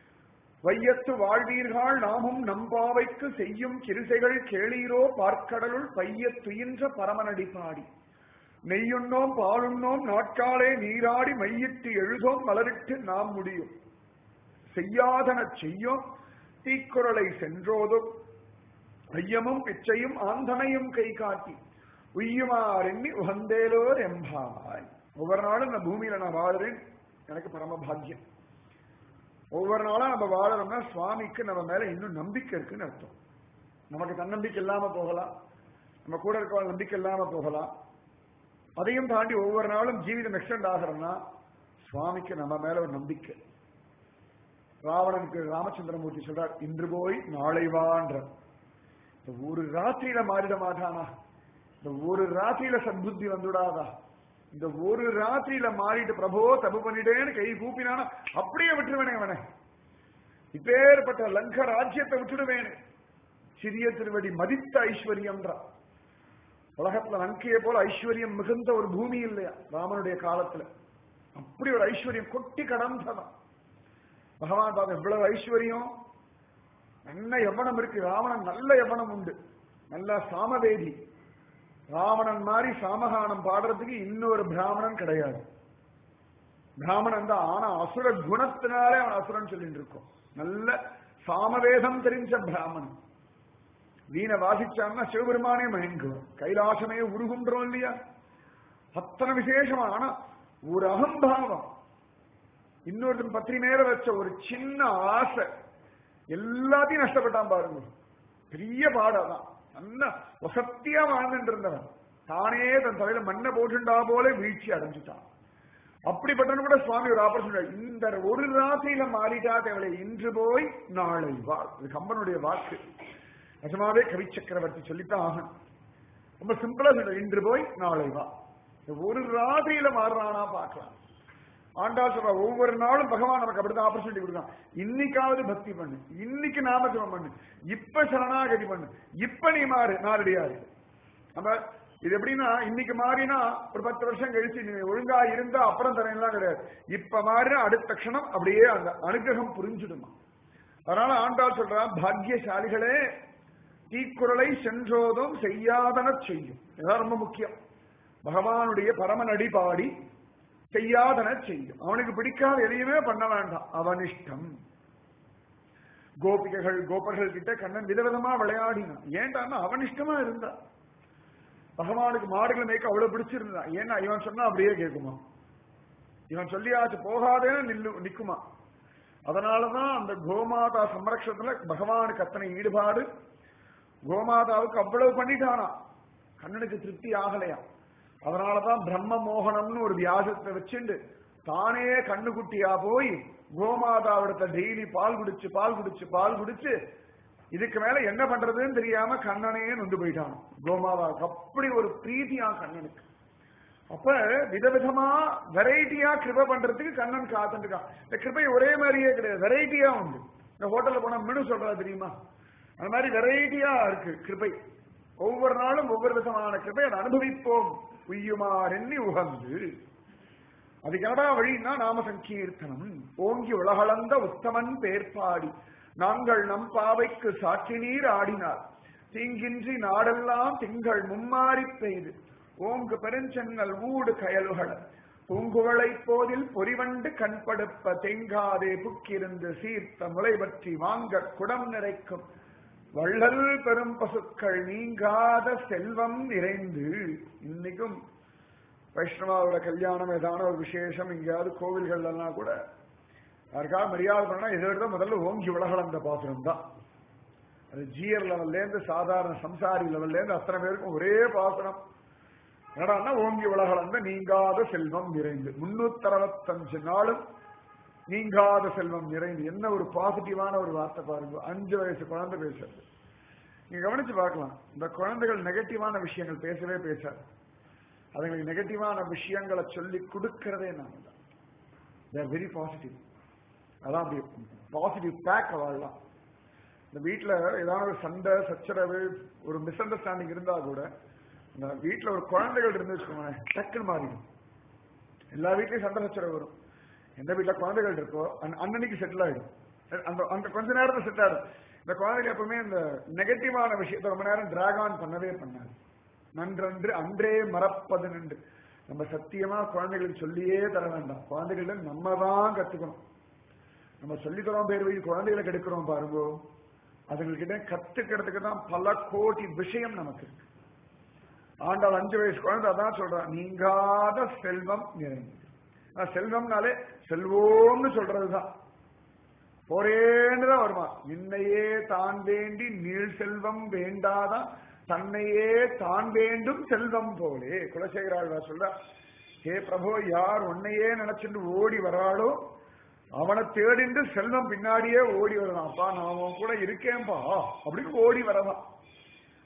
வையத்து வாழ்வீர்கள் நாமும் நம்பாவைக்கு செய்யும் கிருசைகள் கேளீரோ பார்க்கடலுள் பையத் துயின்ற பரமனடி பாடி நெய்யுண்ணோம் பாலுண்ணோம் நாட்காலே நீராடி மையிட்டு எழுதோம் மலரிட்டு நாம் முடியும் செய்யாதன செய்யோம் தீக்குறளை சென்றோதும் ஐயமும் பிச்சையும் ஆந்தனையும் கை காட்டி உய்யுமாறெண்ணி உகந்தேலோர் எம்பாய் ஒவ்வொரு நாளும் இந்த பூமியில நான் வாழுறேன் எனக்கு பரம பாக்கியம் ஒவ்வொரு நாளும் நம்ம வாழறோம்னா சுவாமிக்கு நம்ம மேல இன்னும் நம்பிக்கை இருக்குன்னு அர்த்தம் நமக்கு தன்னம்பிக்கை இல்லாம போகலாம் நம்ம கூட இருக்க நம்பிக்கை இல்லாம போகலாம் அதையும் தாண்டி ஒவ்வொரு நாளும் ஜீவிதம் எக்ஸ்டெண்ட் ஆகிறோம்னா சுவாமிக்கு நம்ம மேல ஒரு நம்பிக்கை ராவணனுக்கு ராமச்சந்திரமூர்த்தி சொல்றார் இன்று போய் நாளை வான்ற இந்த ஒரு ராத்திரியில மாறிட மாட்டானா இந்த ஒரு ராத்திரியில சத்புத்தி வந்துடாதா இந்த ஒரு ராத்திரியில மாறிட்டு பிரபோ தப்பு பண்ணிட்டேன்னு கை கூப்பினானா அப்படியே விட்டுருவேனே அவனை இப்பேற்பட்ட லங்க ராஜ்யத்தை விட்டுடுவேனே சிறிய திருவடி மதித்த ஐஸ்வர்யம்ன்றா உலகத்துல லங்கையை போல ஐஸ்வர்யம் மிகுந்த ஒரு பூமி இல்லையா ராமனுடைய காலத்துல அப்படி ஒரு ஐஸ்வர்யம் கொட்டி கடந்ததான் பகவான் பாபா எவ்வளவு ஐஸ்வர்யம் நல்ல எவனம் இருக்கு ராவணன் நல்ல எவனம் உண்டு நல்ல சாமவேதி ராவணன் மாதிரி சாமகானம் பாடுறதுக்கு இன்னொரு பிராமணன் கிடையாது பிராமணன் தான் ஆனா அசுர குணத்தினாலே அவன் அசுரன் சொல்லிட்டு இருக்கோம் நல்ல சாமவேதம் தெரிஞ்ச பிராமணன் வீணை வாசிச்சான்னா சிவபெருமானே மயங்குவோம் கைலாசமே உருகுன்றோம் இல்லையா அத்தனை விசேஷமா ஆனா ஒரு அகம்பாவம் இன்னொருத்தன் பத்திரி மேல வச்ச ஒரு சின்ன ஆசை எல்லாத்தையும் நஷ்டப்பட்டான் பாருங்க பெரிய பாடாதான் நல்ல வசத்தியா வாழ்ந்துட்டு இருந்தவன் தானே தன் தலையில மண்ணை போட்டுண்டா போல வீழ்ச்சி அடைஞ்சுட்டான் அப்படிப்பட்டவன் கூட சுவாமி ஒரு ஆப்பர்ச்சுனிட்டி இந்த ஒரு ராத்திரியில மாறிட்டா தேவையில்லை இன்று போய் நாளை வா இது கம்பனுடைய வாக்கு நிஜமாவே கவி சக்கரவர்த்தி சொல்லித்தான் ஆகணும் ரொம்ப சிம்பிளா சொல்ற இன்று போய் நாளை வா இந்த ஒரு ராத்திரியில மாறுறானா பார்க்கலாம் ஆண்டாள் சொல்ற ஒவ்வொரு நாளும் பகவான் நமக்கு அப்படிதான் ஆப்பர்ச்சுனிட்டி கொடுக்கான் இன்னைக்காவது பக்தி பண்ணு இன்னைக்கு நாமஜபம் பண்ணு இப்ப சரணாகதி பண்ணு இப்ப நீ மாறு நாரடியாரு நம்ம இது எப்படின்னா இன்னைக்கு மாறினா ஒரு பத்து வருஷம் கழிச்சு நீ ஒழுங்கா இருந்தா அப்புறம் தரேன்லாம் கிடையாது இப்ப மாறினா அடுத்த க்ஷணம் அப்படியே அந்த அனுகிரகம் புரிஞ்சுடுமா அதனால ஆண்டாள் சொல்றான் பாக்கியசாலிகளே தீக்குறளை சென்றோதும் செய்யாதன செய்யும் இதான் ரொம்ப முக்கியம் பகவானுடைய பரமநடி பாடி செய்யாதன செய்யும் அவனுக்கு பிடிக்காத எதையுமே பண்ண வேண்டாம் அவனிஷ்டம் கோபிகைகள் கோபர்கள் கிட்ட கண்ணன் விதவிதமா விளையாடினான் ஏன்டான்னா அவனிஷ்டமா இருந்தா பகவானுக்கு மாடுகளை மேய்க்க அவ்வளவு பிடிச்சிருந்தா ஏன்னா இவன் சொன்னா அப்படியே கேட்குமா இவன் சொல்லியாச்சு போகாதேன்னு நில்லு நிக்குமா அதனாலதான் அந்த கோமாதா சம்ரக்ஷணத்துல பகவானுக்கு அத்தனை ஈடுபாடு கோமாதாவுக்கு அவ்வளவு பண்ணிட்டானா கண்ணனுக்கு திருப்தி ஆகலையா அதனாலதான் பிரம்ம மோகனம்னு ஒரு வியாசத்தை வச்சுண்டு தானே கண்ணுக்குட்டியா போய் கோமாதாவிடத்த டெய்லி பால் குடிச்சு பால் குடிச்சு பால் குடிச்சு இதுக்கு மேல என்ன பண்றதுன்னு தெரியாம கண்ணனே நொந்து போயிட்டான் கோமாதாவுக்கு அப்படி ஒரு பிரீதியா கண்ணனுக்கு அப்ப விதவிதமா வெரைட்டியா கிருப பண்றதுக்கு கண்ணன் காத்துருக்கான் இந்த கிருபை ஒரே மாதிரியே கிடையாது வெரைட்டியா உண்டு இந்த ஹோட்டல்ல போனா மெனு சொல்றா தெரியுமா அந்த மாதிரி வெரைட்டியா இருக்கு கிருபை ஒவ்வொரு நாளும் ஒவ்வொரு விதமான கிருபை அதை அனுபவிப்போம் உய்யுமார் எண்ணி உகந்து அதுக்கு என்னடா வழின்னா நாம சங்கீர்த்தனம் ஓங்கி உலகளந்த உத்தமன் பேர்பாடி நாங்கள் நம் பாவைக்கு சாட்சி நீர் ஆடினார் தீங்கின்றி நாடெல்லாம் திங்கள் மும்மாறி பெய்து ஓங்கு பெருஞ்சென்னல் ஊடு கயலுகள பூங்குவளை போதில் பொறிவண்டு கண்படுப்ப தேங்காதே புக்கிருந்து சீர்த்த முளை பற்றி வாங்க குடம் நிறைக்கும் வள்ளல் பெரும் பசுக்கள் நீங்காத செல்வம் நிறைந்து இன்னைக்கும் வைஷ்ணவாவோட கல்யாணம் ஏதான ஒரு விசேஷம் எங்கேயாவது கோவில்கள் எல்லாம் கூட யாருக்காவது மரியாதை பண்ணா இதை விட முதல்ல ஓங்கி உலகளந்த பாசுரம் தான் அது ஜியர் லெவல்ல இருந்து சாதாரண சம்சாரி லெவல்ல இருந்து அத்தனை பேருக்கும் ஒரே பாசுரம் என்னடான்னா ஓங்கி உலகளந்த நீங்காத செல்வம் நிறைந்து முன்னூத்தி அறுபத்தஞ்சு நாளும் நீங்காத செல்வம் நிறைந்து என்ன ஒரு பாசிட்டிவான ஒரு வார்த்தை பாருங்க அஞ்சு வயசு குழந்தை பேசுறது நீங்க கவனிச்சு பார்க்கலாம் இந்த குழந்தைகள் நெகட்டிவான விஷயங்கள் பேசவே பேசாது அதுங்களுக்கு நெகட்டிவான விஷயங்களை சொல்லி கொடுக்கறதே நாங்க தான் தேர் வெரி பாசிட்டிவ் அதான் அப்படி பாசிட்டிவ் பேக் வாழலாம் இந்த வீட்டில் ஏதாவது ஒரு சண்டை சச்சரவு ஒரு மிஸ் அண்டர்ஸ்டாண்டிங் இருந்தா கூட இந்த வீட்டில் ஒரு குழந்தைகள் இருந்து வச்சுக்கோங்களேன் டக்குன்னு மாறிடும் எல்லா வீட்லயும் சண்டை சச்சரவு வரும் எந்த வீட்டுல குழந்தைகள் இருக்கோ அன்னன்னைக்கு செட்டில் ஆயிடும் அந்த அந்த கொஞ்ச நேரத்துல செட் ஆயிடும் இந்த குழந்தைகள் எப்பவுமே இந்த நெகட்டிவான விஷயத்த ரொம்ப நேரம் டிராக் ஆன் பண்ணவே பண்ணாது நன்றன்று அன்றே மறப்பது நன்று நம்ம சத்தியமா குழந்தைகளுக்கு சொல்லியே தர வேண்டாம் குழந்தைகள் நம்ம தான் கத்துக்கணும் நம்ம சொல்லி தரோம் பேர் வழி குழந்தைகளை கெடுக்கிறோம் பாருங்க அதுங்கள்கிட்ட கத்துக்கிறதுக்கு தான் பல கோடி விஷயம் நமக்கு இருக்கு ஆண்டாள் அஞ்சு வயசு குழந்தை அதான் சொல்றான் நீங்காத செல்வம் நிறைந்து செல்வம்னாலே செல்வோம்னு சொல்றதுதான் போரேன்னு தான் வருமா நின்னையே தான் வேண்டி நீள் செல்வம் வேண்டாதான் தன்னையே தான் வேண்டும் செல்வம் போலே குலசேகராழ்வா சொல்ற ஹே பிரபு யார் உன்னையே நினைச்சுட்டு ஓடி வராளோ அவனை தேடிண்டு செல்வம் பின்னாடியே ஓடி வரலாம் அப்பா நான் அவன் கூட இருக்கேன்பா அப்படின்னு ஓடி வரலாம்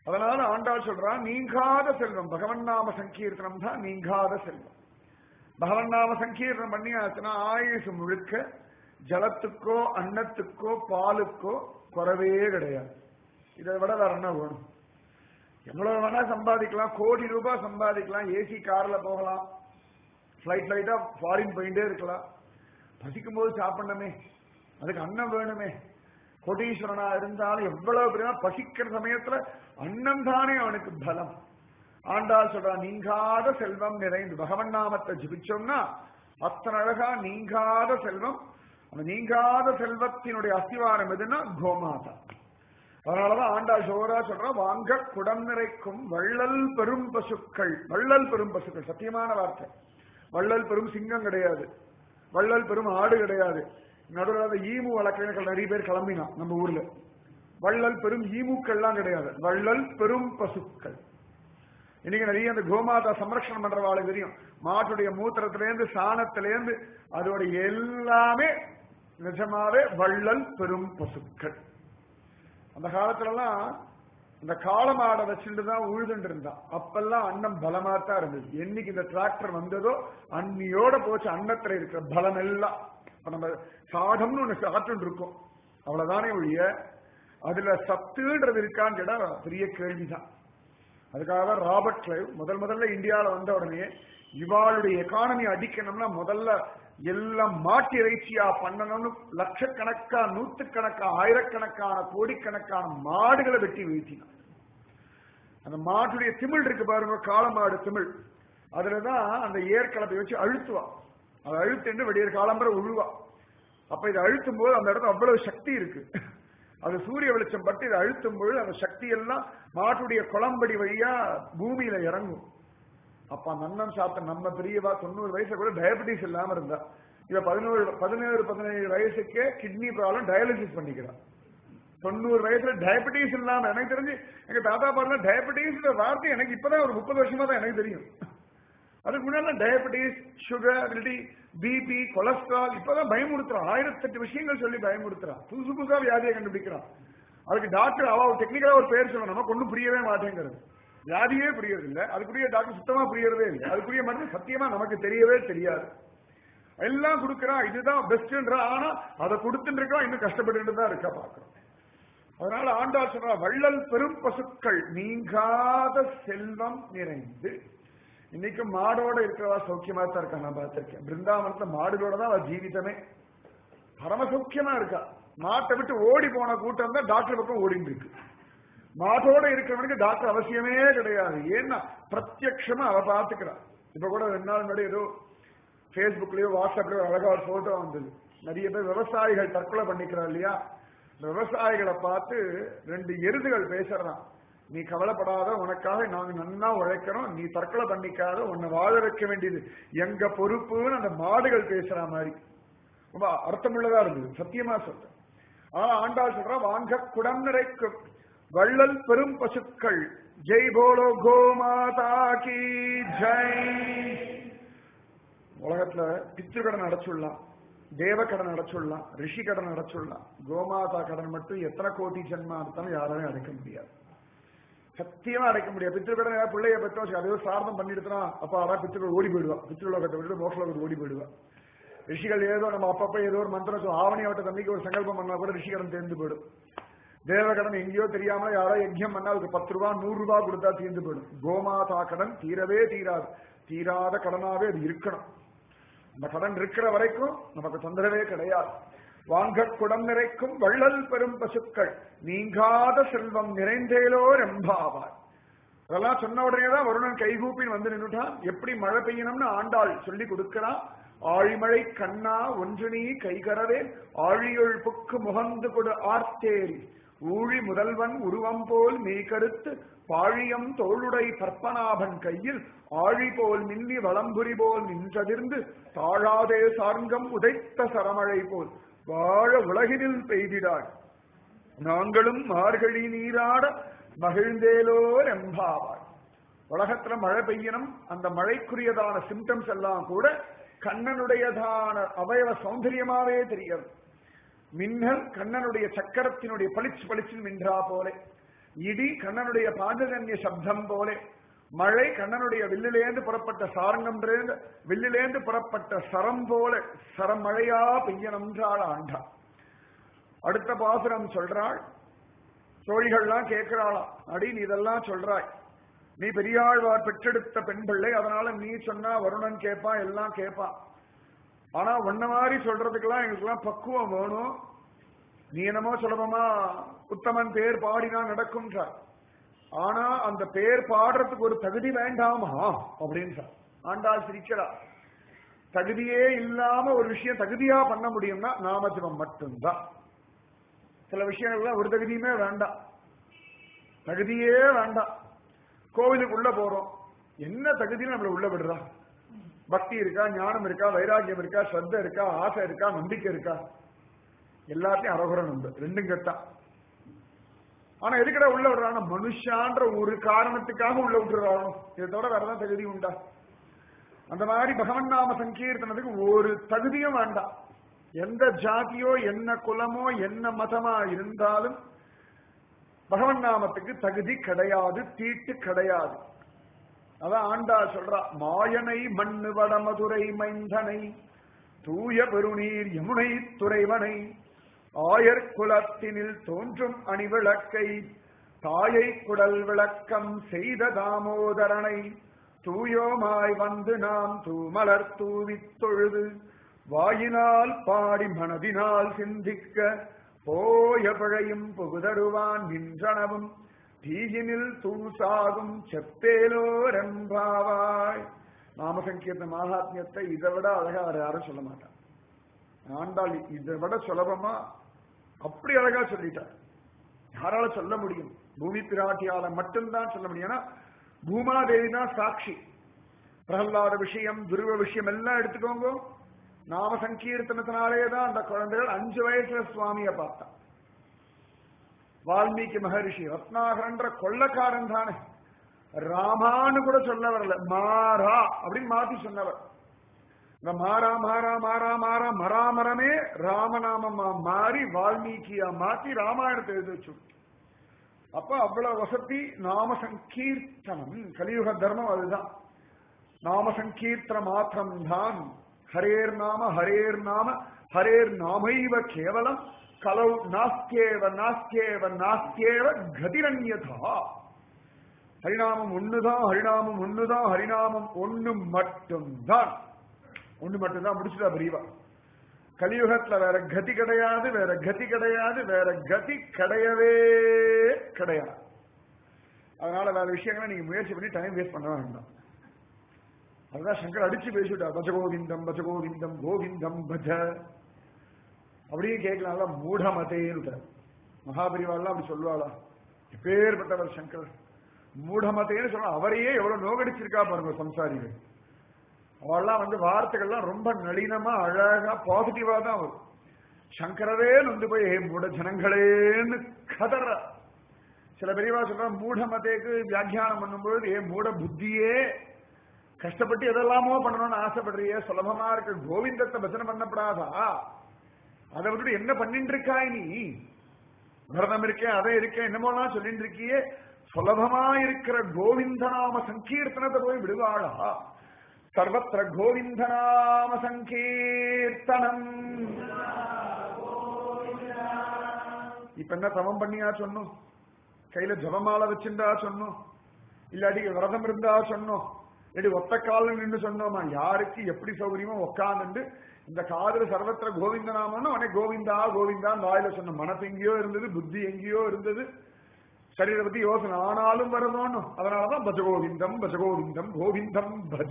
அதனால ஆண்டாள் சொல்றான் நீங்காத செல்வம் பகவன் நாம சங்கீர்த்தனம் தான் நீங்காத செல்வம் பகவன் நாம சங்கீர்த்தனம் பண்ணி ஆச்சுன்னா ஆயுசு முழுக்க ஜலத்துக்கோ அன்னத்துக்கோ பாலுக்கோ குறவே கிடையாது இதை விட வேற என்ன வேணும் எவ்வளவு வேணா சம்பாதிக்கலாம் கோடி ரூபாய் சம்பாதிக்கலாம் ஏசி கார்ல போகலாம் ஃபிளைட் ஃபிளைட்டா ஃபாரின் போயிட்டே இருக்கலாம் பசிக்கும் போது சாப்பிடணுமே அதுக்கு அன்னம் வேணுமே கோடீஸ்வரனா இருந்தாலும் எவ்வளவு பெரிய பசிக்கிற சமயத்துல அன்னம் தானே அவனுக்கு பலம் ஆண்டாள் சொல்றா நீங்காத செல்வம் நிறைந்து பகவன் நாமத்தை ஜபிச்சோம்னா அத்தனை அழகா நீங்காத செல்வம் அந்த நீங்காத செல்வத்தினுடைய அஸ்திவாரம் எதுன்னா கோமாதா அதனாலதான் ஆண்டாள் சோரா சொல்றா வாங்க குடம் நிறைக்கும் வள்ளல் பெரும் பசுக்கள் வள்ளல் பெரும் பசுக்கள் சத்தியமான வார்த்தை வள்ளல் பெரும் சிங்கம் கிடையாது வள்ளல் பெரும் ஆடு கிடையாது நடுவில் ஈமு வளர்க்கிறவர்கள் நிறைய பேர் கிளம்பினான் நம்ம ஊர்ல வள்ளல் பெரும் ஈமுக்கள்லாம் கிடையாது வள்ளல் பெரும் பசுக்கள் இன்னைக்கு நிறைய அந்த கோமாதா சம்ரக்ஷணம் பண்றவாளுக்கு தெரியும் மாட்டுடைய மூத்திரத்திலேருந்து சாணத்திலேருந்து அதோட எல்லாமே நிஜமாவே வள்ளல் பெரும் பசுக்கள் அந்த காலத்துலலாம் இந்த காளமாடை வச்சுட்டு தான் உழுதுட்டு இருந்தான் அப்பெல்லாம் அன்னம் பலமா தான் இருந்தது என்னைக்கு இந்த டிராக்டர் வந்ததோ அன்னியோட போச்சு அன்னத்துல இருக்கிற பலம் எல்லாம் இப்ப நம்ம சாதம்னு ஒண்ணு சாப்பிட்டு இருக்கோம் அவ்வளவுதானே ஒழிய அதுல சத்துன்றது இருக்கான்னு கேட்டா பெரிய கேள்விதான் அதுக்காக தான் ராபர்ட் கிளைவ் முதல் முதல்ல இந்தியாவில வந்த உடனே இவாளுடைய எக்கானமி அடிக்கணும்னா முதல்ல எல்லாம் மாட்டு இறைச்சியா பண்ணணும்னு லட்சக்கணக்கா நூத்துக்கணக்கா ஆயிரக்கணக்கான கோடிக்கணக்கான மாடுகளை வெட்டி வீழ்த்தினான் அந்த மாட்டுடைய திமிழ் இருக்கு பாருங்க காளமாடு திமிழ் அதுலதான் அந்த ஏற்களத்தை வச்சு அழுத்துவா அதை அழுத்துட்டு வெடியர் காலம்பரை உழுவா அப்ப இதை அழுத்தும் போது அந்த இடத்துல அவ்வளவு சக்தி இருக்கு அது சூரிய வெளிச்சம் பட்டு இதை அழுத்தும் பொழுது அந்த சக்தி எல்லாம் மாட்டுடைய குளம்படி வழியா பூமியில இறங்கும் அப்ப அந்த அன்னம் சாப்பிட்ட நம்ம பெரியவா தொண்ணூறு வயசுல கூட டயபெட்டிஸ் இல்லாம இருந்தா இவ பதினோரு பதினேழு பதினேழு வயசுக்கே கிட்னி ப்ராப்ளம் டயாலிசிஸ் பண்ணிக்கிறான் தொண்ணூறு வயசுல டயபெட்டிஸ் இல்லாம எனக்கு தெரிஞ்சு எங்க தாத்தா பாருங்க டயபெட்டிஸ் வார்த்தை எனக்கு இப்பதான் ஒரு முப்பது வருஷமா தான் எனக்கு தெரியும் அதுக்கு முன்னாடி டயபெட்டிஸ் சுகர் பிபி கொலஸ்ட்ரால் இப்பதான் பயமுறுத்துறான் ஆயிரத்தெட்டு விஷயங்கள் சொல்லி பயமுறுத்துறான் புதுசு புதுசா வியாதியை கண்டுபிடிக்கிறான் அதுக்கு டாக்டர் அவ டெக்னிக்கலா ஒரு பேர் சொல்லணும் நமக்கு ஒன்றும் புரியவே மாட்டேங்கிறது வியாதியே புரியறது இல்ல அதுக்குரிய டாக்டர் சுத்தமா புரியறதே இல்லை அதுக்குரிய மருந்து சத்தியமா நமக்கு தெரியவே தெரியாது எல்லாம் கொடுக்கறான் இதுதான் பெஸ்ட்ன்றா ஆனா அதை கொடுத்துட்டு இருக்கா இன்னும் கஷ்டப்பட்டு தான் இருக்கா பாக்குறோம் அதனால ஆண்டாள் சொல்றா வள்ளல் பெரும் பசுக்கள் நீங்காத செல்வம் நிறைந்து இன்னைக்கு மாடோட இருக்கிறவா சௌக்கியமா தான் இருக்கா நான் பார்த்திருக்கேன் பிருந்தாவனத்துல மாடுகளோட தான் அவ ஜீவிதமே பரம சௌக்கியமா இருக்கா மாட்டை விட்டு ஓடி போன கூட்டம் தான் டாக்டர் பக்கம் ஓடிட்டு இருக்கு மாட்டோட இருக்கிறவனுக்கு டாக்டர் அவசியமே கிடையாது ஏன்னா பிரத்யட்சமா அவ பாத்துக்கிறான் இப்ப கூட ரெண்டு நாள் முன்னாடி ஏதோ பேஸ்புக்லயோ வாட்ஸ்அப்லயோ அழகா ஒரு போட்டோ வந்தது நிறைய பேர் விவசாயிகள் தற்கொலை பண்ணிக்கிறா இல்லையா இந்த விவசாயிகளை பார்த்து ரெண்டு எருதுகள் பேசுறான் நீ கவலைப்படாத உனக்காக நாங்க நன்னா உழைக்கிறோம் நீ தற்கொலை பண்ணிக்காத உன்னை வாழ வைக்க வேண்டியது எங்க பொறுப்புன்னு அந்த மாடுகள் பேசுற மாதிரி ரொம்ப அர்த்தமுள்ளதா இருந்தது சத்தியமா சொல்றேன் ஆனா ஆண்டாள் சொல்றா வாங்க குடம் நிறைக்கும் வள்ளல் பெரும் பசுக்கள் ஜெய் போலோ கோமாதா கி ஜெய் உலகத்துல பித்ரு கடன் அடைச்சுடலாம் தேவ கடன் அடைச்சுடலாம் ரிஷி கடன் அடைச்சுடலாம் கோமாதா கடன் மட்டும் எத்தனை கோடி ஜென்மா இருந்தாலும் யாராலையும் அடைக்க முடியாது சத்தியமா அடைக்க முடியாது பித்ரு கடன் ஏதாவது பிள்ளைய பெற்றோம் அதையோ சார்ந்தம் பண்ணிடுறா அப்ப அதான் பித்ருக்கள் ஓடி போயிடுவா பித்ருலோகத்தை விட்டு மோசலோகத்தை ஓடி போயிடுவா ரிஷிகள் ஏதோ நம்ம அப்பப்ப ஏதோ ஒரு மந்திரம் சொல்லுவோம் ஆவணியாவட்ட தம்பிக்கு ஒரு சங்கல்பம் பண்ணா கூட ரிஷிகடன் தேர்ந்து போயிடும் தேவகடன் எங்கேயோ தெரியாம யாரோ யஜ்யம் பண்ணா அதுக்கு பத்து ரூபா நூறு ரூபாய் கொடுத்தா தீர்ந்து போயிடும் கோமாதா கடன் தீரவே தீராது தீராத கடனாவே அது இருக்கணும் அந்த கடன் இருக்கிற வரைக்கும் நமக்கு தொந்தரவே கிடையாது வாங்க குடம் நிறைக்கும் வள்ளல் பெரும் பசுக்கள் நீங்காத செல்வம் நிறைந்தேலோ ரெம்பாவார் அதெல்லாம் சொன்ன உடனே தான் வருணன் கைகூப்பின் வந்து நின்றுட்டான் எப்படி மழை பெய்யணும்னு ஆண்டாள் சொல்லி கொடுக்கிறான் ஆழிமழை கண்ணா ஒன்று நீ கைகரவே ஆழியுள் புக்கு முகந்து கொடு ஆர்த்தேரி ஊழி முதல்வன் உருவம் போல் மெய் கருத்து பாழியம் தோளுடை பற்பனாபன் கையில் ஆழி போல் மின்னி வளம்புரி போல் நின்றதிர்ந்து தாழாதே சார்கம் உதைத்த சரமழை போல் வாழ உலகினில் பெய்திடாய் நாங்களும் மார்கழி நீராட மகிழ்ந்தேலோ எம்பாவாய் உலகத்துல மழை பெய்யணும் அந்த மழைக்குரியதான சிம்டம்ஸ் எல்லாம் கூட கண்ணனுடையதான அவயவ சௌந்தரியமாவே தெரியும் மின்னல் கண்ணனுடைய சக்கரத்தினுடைய பளிச்சு பளிச்சு மின்றா போல இடி கண்ணனுடைய பாஞ்சஜன்ய சப்தம் போல மழை கண்ணனுடைய வில்லிலேந்து புறப்பட்ட சாரங்கம்ன்றேந்து வில்லிலேந்து புறப்பட்ட சரம் போல சரம் மழையா பெய்யணும்ன்றாள் ஆண்டா அடுத்த பாசுரம் சொல்றாள் தோழிகள்லாம் கேட்கிறாளாம் அடி நீ இதெல்லாம் சொல்றாய் நீ பெரியாழ்வார் பெற்றெடுத்த பெண் பிள்ளை அதனால நீ சொன்னா வருணன் கேட்பான் எல்லாம் கேட்பான் ஆனா ஒன்ன மாதிரி சொல்றதுக்கெல்லாம் எங்களுக்கெல்லாம் பக்குவம் வேணும் நீ என்னமோ சுலபமா உத்தமன் பேர் பாடினா நடக்கும்ன்றார் ஆனா அந்த பேர் பாடுறதுக்கு ஒரு தகுதி வேண்டாமா அப்படின்றார் ஆண்டாள் சிரிக்கிறா தகுதியே இல்லாம ஒரு விஷயம் தகுதியா பண்ண முடியும்னா நாமஜபம் மட்டும்தான் சில விஷயங்கள்லாம் ஒரு தகுதியுமே வேண்டாம் தகுதியே வேண்டாம் கோவிலுக்கு உள்ள போறோம் என்ன தகுதின்னு நம்மள உள்ள விடுறா பக்தி இருக்கா ஞானம் இருக்கா வைராக்கியம் இருக்கா ஸ்ரத்த இருக்கா ஆசை இருக்கா நம்பிக்கை இருக்கா எல்லாத்தையும் அரகுரம் உண்டு ரெண்டும் கெட்டான் ஆனா எதுக்கடா உள்ள விடுறாங்க மனுஷான்ற ஒரு காரணத்துக்காக உள்ள விட்டுறாங்க இதை தவிர வேறதான் தகுதி உண்டா அந்த மாதிரி பகவன் நாம சங்கீர்த்தனத்துக்கு ஒரு தகுதியும் வேண்டாம் எந்த ஜாதியோ என்ன குலமோ என்ன மதமா இருந்தாலும் பகவன் நாமத்துக்கு தகுதி கிடையாது தீட்டு கிடையாது அதான் ஆண்டா சொல்றா மாயனை மண்ணு வடமதுரை மைந்தனை தூய பெருநீர் யமுனை துறைவனை ஆயர் குலத்தினில் தோன்றும் அணிவிளக்கை தாயை குடல் விளக்கம் செய்த தாமோதரனை தூயோமாய் வந்து நாம் தூமலர் தூவித் தொழுது வாயினால் பாடி மனதினால் சிந்திக்க போய பிழையும் புகுதருவான் நின்றனவும் தீயினில் தூசாகும் செப்பேலோரம்பாவாய் நாமசங்கீர்த்த மகாத்மியத்தை இதை விட அழகா வேற யாரும் சொல்ல மாட்டான் ஆண்டாள் இதை விட சுலபமா அப்படி அழகா சொல்லிட்டார் யாரால சொல்ல முடியும் பூமி பிராட்டியால மட்டும்தான் சொல்ல முடியும் ஏன்னா பூமாதேவி தான் சாட்சி பிரகலாத விஷயம் துருவ விஷயம் எல்லாம் எடுத்துக்கோங்க நாம சங்கீர்த்தனத்தினாலே தான் அந்த குழந்தைகள் அஞ்சு வயசுல சுவாமிய பார்த்தான் வால்மீகி மகரிஷி ரத்னாகரன்ற கொள்ளக்காரன் தானே ராமான்னு கூட சொல்ல வரல மாறா அப்படின்னு மாத்தி சொன்னவர் இந்த மாறா மாறா மாறா மாறா மராமரமே ராமநாமமா மாறி வால்மீகியா மாத்தி ராமாயணத்தை எழுதி வச்சு அப்ப அவ்வளவு வசதி நாம சங்கீர்த்தனம் கலியுக தர்மம் அதுதான் நாம சங்கீர்த்தன மாத்திரம் தான் ஹரேர் நாம ஹரேர் நாம ஹரேர் நாமைவ கேவலம் கலௌ நாஸ்தியேவ நாஸ்தியேவ நாஸ்தியேவ கதிரண்யதா ஹரிநாமம் ஒண்ணுதான் ஹரிநாமம் ஒண்ணுதான் ஹரிநாமம் ஒண்ணு மட்டும்தான் ஒண்ணு மட்டும்தான் முடிச்சுட்டா பிரிவா கலியுகத்துல வேற கதி கிடையாது வேற கதி கிடையாது வேற கதி கிடையவே கிடையாது அதனால வேற விஷயங்களை நீங்க முயற்சி பண்ணி டைம் வேஸ்ட் பண்ண வேண்டாம் அதுதான் சங்கர் அடிச்சு பேசிவிட்டா பஜ கோவிந்தம் பஜ கோவிந்தம் கோவிந்தம் பஜ அப்படியே கேட்கலாம்ல மூடமதேன்னு மகாபரிவாள்லாம் அப்படி சொல்லுவாளா எப்பேற்பட்டவர் சங்கர் மூடமதேன்னு சொல்ல அவரையே எவ்வளவு நோகடிச்சிருக்கா பாருங்க சம்சாரிகள் அவெல்லாம் வந்து வார்த்தைகள்லாம் ரொம்ப நளினமா அழகா பாசிட்டிவா தான் வரும் சங்கரவே நொந்து போய் "ஏ மூட ஜனங்களேன்னு கதற சில பெரியவா சொல்ற மூடமதேக்கு வியாக்கியானம் பண்ணும்பொழுது ஏ மூட புத்தியே கஷ்டப்பட்டு எதெல்லாமோ பண்ணணும்னு ஆசைப்படுறியே சுலபமா இருக்க கோவிந்தத்தை பஜனை பண்ணப்படாதா அதை விட்டுட்டு என்ன பண்ணிட்டு இருக்காய் நீ விரதம் இருக்கேன் அதை இருக்கேன் என்னமோலாம் சொல்லிட்டு இருக்கியே சுலபமா இருக்கிற கோவிந்தநாம சங்கீர்த்தனத்தை போய் விடுவாளா சர்வத்திர கோவிந்தநாம சங்கீர்த்தனம் இப்ப என்ன தவம் பண்ணியா சொன்னோம் கையில ஜபமாலை வச்சிருந்தா சொன்னோம் இல்லாட்டி விரதம் இருந்தா சொன்னோம் இல்லாட்டி ஒத்த காலில் நின்று சொன்னோமா யாருக்கு எப்படி சௌகரியமோ உட்காந்துண்டு இந்த காதல சர்வத்திர கோவிந்த நாமம்னு உடனே கோவிந்தா கோவிந்தா வாயில சொன்ன மனசு எங்கேயோ இருந்தது புத்தி எங்கேயோ இருந்தது சரீர பத்தி யோசனை ஆனாலும் வரதோன்னு அதனாலதான் பஜகோவிந்தம் பஜகோவிந்தம் கோவிந்தம் பஜ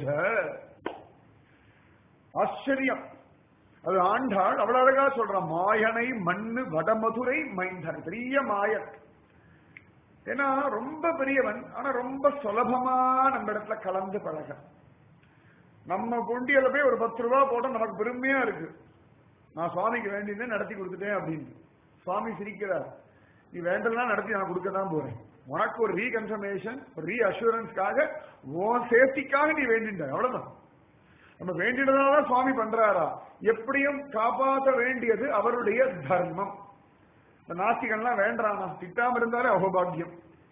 ஆச்சரியம் அது ஆண்டாள் அவ்வளவு அழகா சொல்ற மாயனை மண்ணு வடமதுரை மைந்தன் பெரிய மாயன் ஏன்னா ரொம்ப பெரியவன் ஆனா ரொம்ப சுலபமா நம்ம இடத்துல கலந்து பழக நம்ம குண்டியில போய் ஒரு பத்து ரூபா போட்டா நமக்கு பெருமையா இருக்கு நான் சுவாமிக்கு வேண்டியதே நடத்தி கொடுத்துட்டேன் அப்படின்னு சுவாமி சிரிக்கிறார் நீ வேண்டலாம் நடத்தி நான் கொடுக்க தான் போறேன் உனக்கு ஒரு ரீகன்ஃபர்மேஷன் ஒரு ரீ அஷூரன்ஸ்க்காக உன் சேஃப்டிக்காக நீ வேண்டிட்ட அவ்வளவுதான் நம்ம வேண்டினதான் சுவாமி பண்றாரா எப்படியும் காப்பாற்ற வேண்டியது அவருடைய தர்மம் இந்த நாஸ்திகன்லாம் வேண்டானா திட்டாம இருந்தாலே அகோபாகியம்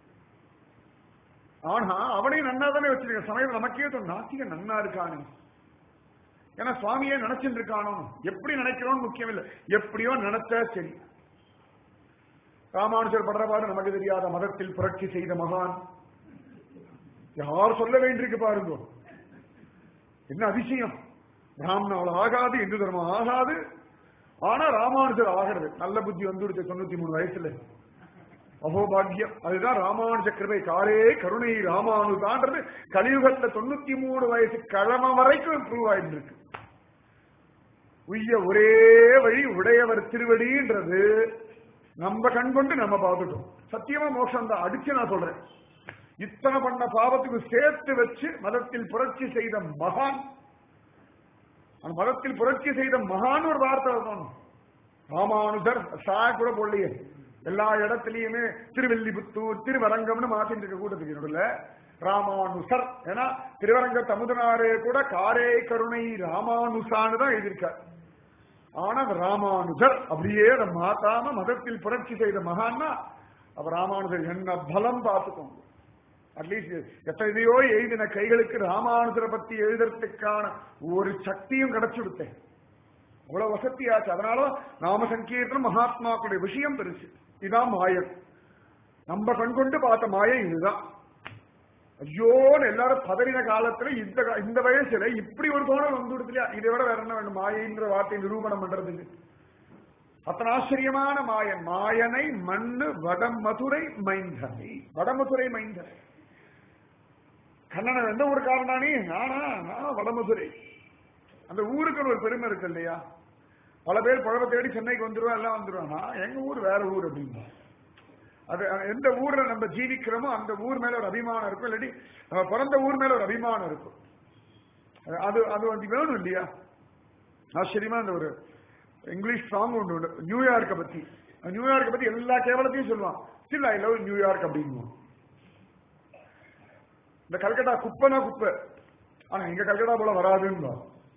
ஆனா அவனையும் நன்னா தானே வச்சிருக்க சமயம் நமக்கே தோணும் நாத்திகன் நன்னா இருக்கானு ஏன்னா சுவாமியே நினைச்சுட்டு இருக்கானோ எப்படி நினைக்கிறோம்னு முக்கியம் இல்லை எப்படியோ நினைச்சா சரி ராமானுஜர் படுற பாடு நமக்கு தெரியாத மதத்தில் புரட்சி செய்த மகான் யார் சொல்ல வேண்டியிருக்கு பாருங்க என்ன அதிசயம் பிராமணால் ஆகாது இந்து தர்மம் ஆகாது ஆனா ராமானுஜர் ஆகிறது நல்ல புத்தி வந்து தொண்ணூத்தி மூணு வயசுல அகோபாகியம் அதுதான் ராமானுஜ கிருபை காரே கருணை ராமானுதான்றது கலியுகத்துல தொண்ணூத்தி மூணு வயசு கிழமை வரைக்கும் ப்ரூவ் ஆயிட்டு இருக்கு உய்ய ஒரே வழி உடையவர் திருவடின்றது நம்ம கண் கொண்டு நம்ம பார்த்துட்டோம் சத்தியமா மோட்சம் தான் அடிச்சு நான் சொல்றேன் இத்தனை பண்ண பாவத்துக்கு சேர்த்து வச்சு மதத்தில் புரட்சி செய்த மகான் அந்த மதத்தில் புரட்சி செய்த மகான் ஒரு வார்த்தை வரணும் ராமானுஜர் சா கூட போடலையே எல்லா இடத்துலயுமே திருவெல்லிபுத்தூர் திருவரங்கம்னு மாத்திட்டு இருக்க கூட்டத்துக்கு நடுவில் ராமானுசர் ஏன்னா திருவரங்க தமுதனாரே கூட காரே கருணை ராமானுசான்னு தான் எழுதியிருக்கார் ஆனா அந்த ராமானுஜர் அப்படியே அதை மாத்தாம மதத்தில் புரட்சி செய்த மகான்னா அப்ப ராமானுஜர் என்ன பலம் பார்த்துக்கோங்க அட்லீஸ்ட் எத்தனையோ எழுதின கைகளுக்கு ராமானுஜரை பத்தி எழுதுறதுக்கான ஒரு சக்தியும் கிடைச்சுடுத்தேன் அவ்வளவு வசதியாச்சு அதனால நாம சங்கீர்த்தனம் மகாத்மாக்களுடைய விஷயம் பெருசு இதான் மாயம் நம்ம கண்கொண்டு பார்த்த மாயம் இதுதான் ஐயோன்னு எல்லாரும் பதறின காலத்துல இந்த கா- இந்த வயசுல இப்படி ஒரு தோணல் வந்து கொடுக்கலையா இதை விட வேற என்ன வேணும் மாயைன்ற வார்த்தை நிரூபணம் பண்றதுக்கு அத்தனை ஆச்சரியமான மாயன் மாயனை மண்ணு வடமதுரை மைந்தனை வடமதுரை மைந்தனை கண்ணனை எந்த ஊருக்காரனா நீ நானா நான் வடமதுரை அந்த ஊருக்கு ஒரு பெருமை இருக்கு இல்லையா பல பேர் குழந்தை தேடி சென்னைக்கு வந்துருவா எல்லாம் வந்துருவானா எங்க ஊர் வேற ஊர் அப்படின்னா அது அது எந்த ஊர்ல நம்ம ஜீவிக்கிறோமோ அந்த ஊர் மேல ஒரு அபிமானம் இருக்கும் இல்லாட்டி நம்ம பிறந்த ஊர் மேல ஒரு அபிமானம் இருக்கும் அது அது வந்து வேணும் இல்லையா ஆச்சரியமா அந்த ஒரு இங்கிலீஷ் சாங் ஒன்று உண்டு நியூயார்க்கை பத்தி அந்த நியூயார்க்கை பத்தி எல்லா கேவலத்தையும் சொல்லுவான் ஸ்டில் ஐ லவ் நியூயார்க் அப்படின்னுவான் இந்த கல்கட்டா குப்பைனா குப்பை ஆனா எங்க கல்கட்டா போல வராதுன்னு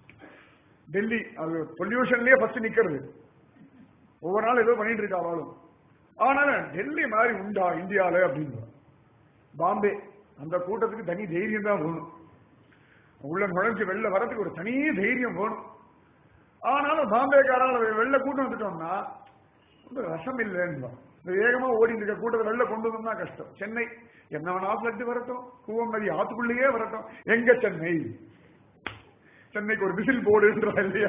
டெல்லி அது பொல்யூஷன்லயே ஃபர்ஸ்ட் நிக்கிறது ஒவ்வொரு நாள் ஏதோ பண்ணிட்டு இருக்கா அவளும் ஆனாலும் டெல்லி மாதிரி உண்டா இந்தியால அப்படின்னு பாம்பே அந்த கூட்டத்துக்கு தனி தைரியம் தான் வேணும் உள்ள நுழைஞ்சு வெளில வரதுக்கு ஒரு தனி தைரியம் வேணும் ஆனாலும் பாம்பேக்காரால வெளில கூட்டம் வந்துட்டோம்னா ரொம்ப ரசம் இல்லைன்னு இந்த வேகமா ஓடி இருக்க கூட்டத்தை வெளில கொண்டு வந்தோம்னா கஷ்டம் சென்னை என்ன வேணா பிளட் வரட்டும் கூவம் நதி ஆத்துக்குள்ளேயே வரட்டும் எங்க சென்னை சென்னைக்கு ஒரு விசில் போடுன்றா இல்லையா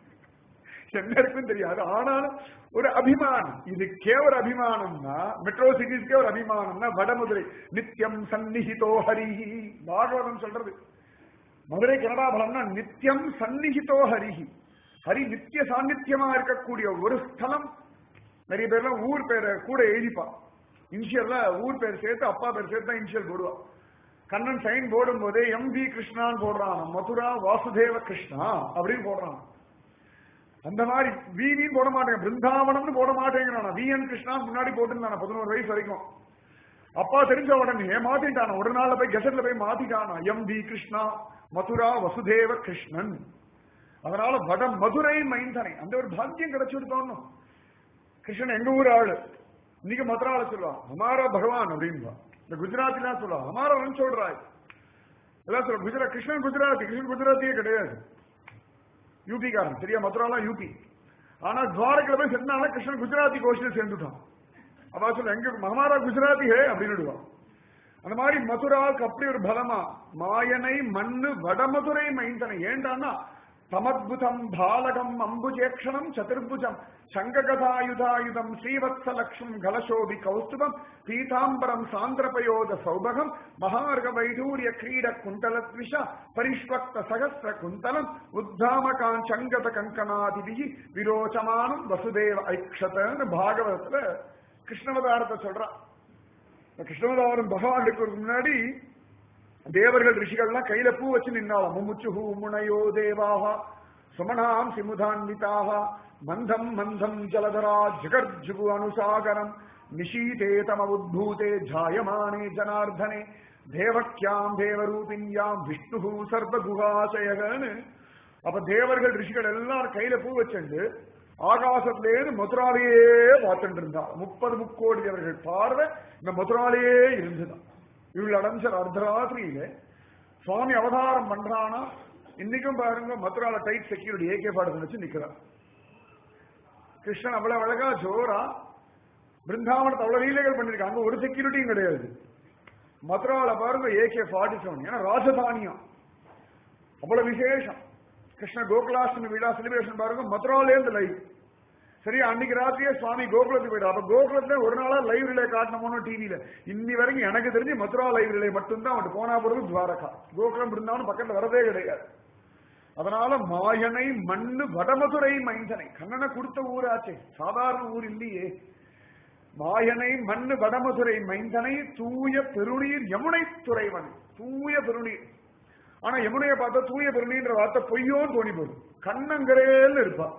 சென்னைக்கும் தெரியாது ஆனாலும் ஒரு அபிமானம் இதுக்கே ஒரு அபிமானம்னா மெட்ரோ சிட்டிஸ்க்கே ஒரு அபிமானம்னா வடமதுரை நித்தியம் சந்நிஹிதோ ஹரிஹி பாகவதம் சொல்றது மதுரை கனடா பலம்னா நித்தியம் சந்நிஹிதோ ஹரிஹி ஹரி நித்திய சாநித்தியமா இருக்கக்கூடிய ஒரு ஸ்தலம் நிறைய பேர்லாம் ஊர் பேரை கூட எழுதிப்பா இனிஷியல்ல ஊர் பேர் சேர்த்து அப்பா பேர் சேர்த்து தான் இனிஷியல் போடுவா கண்ணன் சைன் போடும் போதே எம் வி கிருஷ்ணான்னு போடுறான் மதுரா வாசுதேவ கிருஷ்ணா அப்படின்னு போடுறான் அந்த மாதிரி விவி போட மாட்டேங்க பிருந்தாவனம்னு போட மாட்டேங்கிறான் வி என் கிருஷ்ணா முன்னாடி போட்டுருந்தான பதினோரு வயசு வரைக்கும் அப்பா தெரிஞ்ச உடனே மாத்திட்டான ஒரு நாள்ல போய் கெசட்ல போய் மாத்திட்டானா எம் வி கிருஷ்ணா மதுரா வசுதேவ கிருஷ்ணன் அதனால வட மதுரை மைந்தனை அந்த ஒரு பாக்கியம் கிடைச்சுடுத்தோன்னு கிருஷ்ணன் எங்க ஊர் ஆளு இன்னைக்கு மதுரால சொல்லுவா ஹமாரா பகவான் அப்படின்பா இந்த குஜராத்திலாம் சொல்லுவா ஹமாரா சொல்றாய் எல்லாம் சொல்ல குஜராத் கிருஷ்ணன் குஜராத்தி கிருஷ்ணன் குஜராத்தியே கிடையாது யூபிக்காரன் சரியா மதுராலாம் யூபி ஆனா துவாரகில போய் சென்னால கிருஷ்ணன் குஜராத்தி கோஷ்டில் சேர்ந்துட்டான் அவ சொல்ல எங்க மகாரா குஜராத்தி ஹே அப்படின்னு அந்த மாதிரி மதுராவுக்கு அப்படி ஒரு பலமா மாயனை மண்ணு வடமதுரை மைந்தனை ஏண்டான்னா தமத்புதம் பாலகம் அம்புஜேக்ஷணம் சதுர்புஜம் சங்ககதாயுதாயுதம் ஸ்ரீவத்சலக்ஷம் கலசோபி கௌஸ்துபம் பீதாம்பரம் சாந்திரபயோத சௌபகம் மகார்க வைடூரிய கிரீட குண்டலத்விஷ பரிஷ்வக்த சகஸ்ர குந்தலம் உத்தாமகான் சங்கத கங்கனாதிபி விரோச்சமானம் வசுதேவ ஐக்ஷதன்னு பாகவதத்துல கிருஷ்ணவதாரத்தை சொல்றான் இந்த கிருஷ்ணவதாரம் பகவானுக்கு முன்னாடி தேவர்கள் ரிஷிகள்லாம் கையில பூ வச்சு நின்னாலாம் முமுச்சுஹு முனையோ தேவாக சுமனாம் சிமுதான்விதாக மந்தம் மந்தம் ஜலதரா ஜகர்ஜுகு அனுசாகரம் நிஷீதே தம உத்பூதே ஜாயமானே ஜனார்தனே தேவக்கியாம் தேவரூபிண்யாம் விஷ்ணு சர்வகுகாசயகன்னு அப்ப தேவர்கள் ரிஷிகள் எல்லாரும் கையில பூ வச்சுண்டு ஆகாசத்திலேருந்து மதுராலேயே பார்த்துட்டு இருந்தா முப்பது முக்கோடி தேவர்கள் பார்வை இந்த மதுராலேயே இருந்துதான் இவள் அடைஞ்ச அர்த்தராத்திரியில சுவாமி அவதாரம் பண்றானா இன்னைக்கும் பாருங்க மதுரால டைட் செக்யூரிட்டி ஏகே பாடத்தில் வச்சு நிக்கிறான் கிருஷ்ணன் அவ்வளவு அழகா ஜோரா பிருந்தாவனத்தை அவ்வளவு லீலைகள் பண்ணிருக்காங்க ஒரு செக்யூரிட்டியும் கிடையாது மதுரால பாருங்க ஏகே ஃபார்ட்டி செவன் ஏன்னா ராஜதானியம் அவ்வளவு விசேஷம் கிருஷ்ண கோகுலாஷ்டமி விழா செலிபிரேஷன் பாருங்க மதுராலே இருந்து லைவ் சரி அன்னைக்கு ராத்திரியே சுவாமி கோகுலத்துக்கு போயிடும் அப்ப கோகுலத்துல ஒரு நாளா லைவ் ரிலே காட்டணுமோனோ டிவியில இன்னி வரைக்கும் எனக்கு தெரிஞ்சு மதுரா லைவ் ரிலே மட்டும்தான் அவன் போனா போறது துவாரகா கோகுலம் இருந்தாலும் பக்கத்துல வரதே கிடையாது அதனால மாயனை மண்ணு வடமதுரை மைந்தனை கண்ணனை கொடுத்த ஊராச்சே சாதாரண ஊர் இல்லையே மாயனை மண்ணு வடமதுரை மைந்தனை தூய பெருநீர் யமுனை துறைவன் தூய பெருநீர் ஆனா யமுனையை பார்த்தா தூய பெருநீர்ன்ற வார்த்தை பொய்யோன்னு தோணி போடும் கண்ணங்கரேன்னு இருப்பா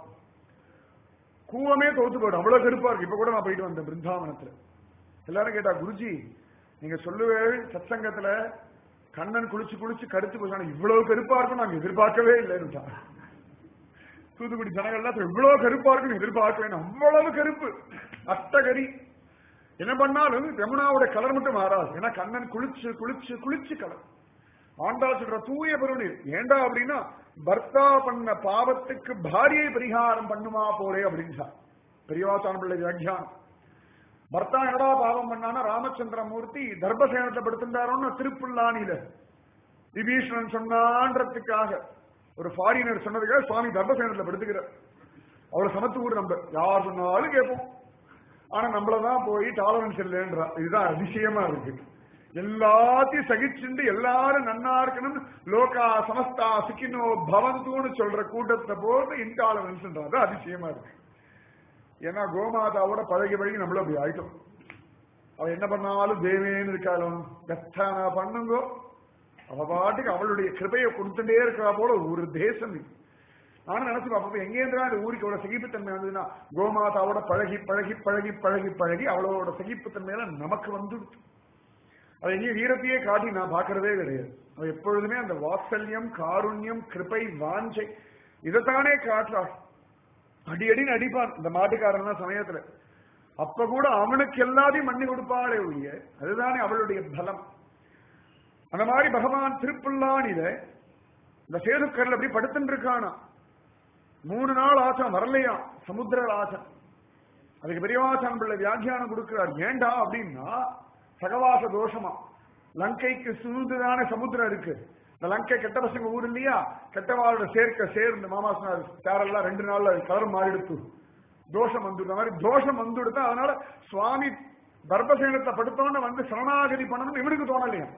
கூவமே தோத்து போயிடும் அவ்வளவு கருப்பா இருக்கு இப்ப கூட நான் போயிட்டு வந்தேன் பிருந்தாவனத்துல எல்லாரும் கேட்டா குருஜி நீங்க சொல்லுவேள் சத்சங்கத்துல கண்ணன் குளிச்சு குளிச்சு கருத்து போச்சு இவ்வளவு கருப்பா இருக்கும் நாங்க எதிர்பார்க்கவே இல்லைன்னு தூத்துக்குடி ஜனங்கள்லாம் இவ்வளவு கருப்பா இருக்கும் எதிர்பார்க்கவே அவ்வளவு கருப்பு அட்டகரி என்ன பண்ணாலும் யமுனாவோட கலர் மட்டும் மாறாது ஏன்னா கண்ணன் குளிச்சு குளிச்சு குளிச்சு கலர் ஆண்டாள் சொல்ற தூய பெருநீர் ஏண்டா அப்படின்னா பர்த்தா பண்ண பாவத்துக்கு பாரியை பரிகாரம் பண்ணுமா போறே அப்படின்னு பெரியவாசான பிள்ளை வியாக்கியானம் பர்த்தா என்னடா பாவம் பண்ணானா ராமச்சந்திரமூர்த்தி தர்பசேனத்தை படுத்திருந்தாரோன்னு திருப்புல்லானில விபீஷணன் சொன்னான்றதுக்காக ஒரு ஃபாரினர் சொன்னதுக்காக சுவாமி தர்பசேனத்துல படுத்துக்கிறார் அவ்வளவு சமத்து ஊர் நம்ம யார் சொன்னாலும் கேட்போம் ஆனா நம்மளதான் போய் டாலரன்ஸ் இல்லைன்றா இதுதான் அதிசயமா இருக்கு எல்லாத்தையும் சகிச்சுண்டு எல்லாரும் நன்னா இருக்கணும் லோகா சமஸ்தா சிக்கினோ பவந்தூன்னு சொல்ற கூட்டத்தை போட்டு இன்டாலரன்ஸ்ன்றது அதிசயமா இருக்கு ஏன்னா கோமாதாவோட பழகி பழகி நம்மள அப்படி ஆயிட்டோம் அவ என்ன பண்ணாலும் தேவேன்னு இருக்காளும் கத்தானா பண்ணுங்கோ அவ பாட்டுக்கு அவளுடைய கிருபையை கொடுத்துட்டே இருக்கிறா போல ஒரு தேசம் இது நானும் நினைச்சு பார்ப்போம் எங்கேந்திரா இந்த ஊருக்கு அவ்வளவு சகிப்புத்தன்மை வந்ததுன்னா கோமாதாவோட பழகி பழகி பழகி பழகி பழகி அவளோட சகிப்புத்தன்மையில நமக்கு வந்துடுச்சு அது எங்கேயும் வீரத்தையே காட்டி நான் பார்க்கறதே கிடையாது அவன் எப்பொழுதுமே அந்த வாத்சல்யம் காருண்யம் கிருபை வாஞ்சை இதைத்தானே காட்டுறாள் அடி அடின்னு அடிப்பான் இந்த மாட்டுக்காரன் தான் சமயத்துல அப்ப கூட அவனுக்கு எல்லாத்தையும் மண்ணி கொடுப்பாளே ஒழிய அதுதானே அவளுடைய பலம் அந்த மாதிரி பகவான் திருப்புல்லானில இந்த சேதுக்கரில் அப்படி படுத்துட்டு இருக்கானா மூணு நாள் ஆச்சம் வரலையா சமுத்திர ஆசன் அதுக்கு பெரியவாசன் பிள்ளை வியாக்கியானம் கொடுக்கிறார் ஏண்டா அப்படின்னா சகவாச தோஷமா லங்கைக்கு சுழுந்துதான சமுத்திரம் இருக்கு இந்த லங்கை கெட்ட பசங்க ஊர் இல்லையா கெட்டவாளோட சேர்க்க சேர்ந்து மாமா சொன்னார் சாரெல்லாம் ரெண்டு நாள்ல கலர் மாறிடுத்து தோஷம் வந்துடுது மாதிரி தோஷம் வந்துடுது அதனால சுவாமி தர்பசேனத்தை படுத்தோன்னு வந்து சரணாகதி பண்ணணும்னு இவனுக்கு தோணலையா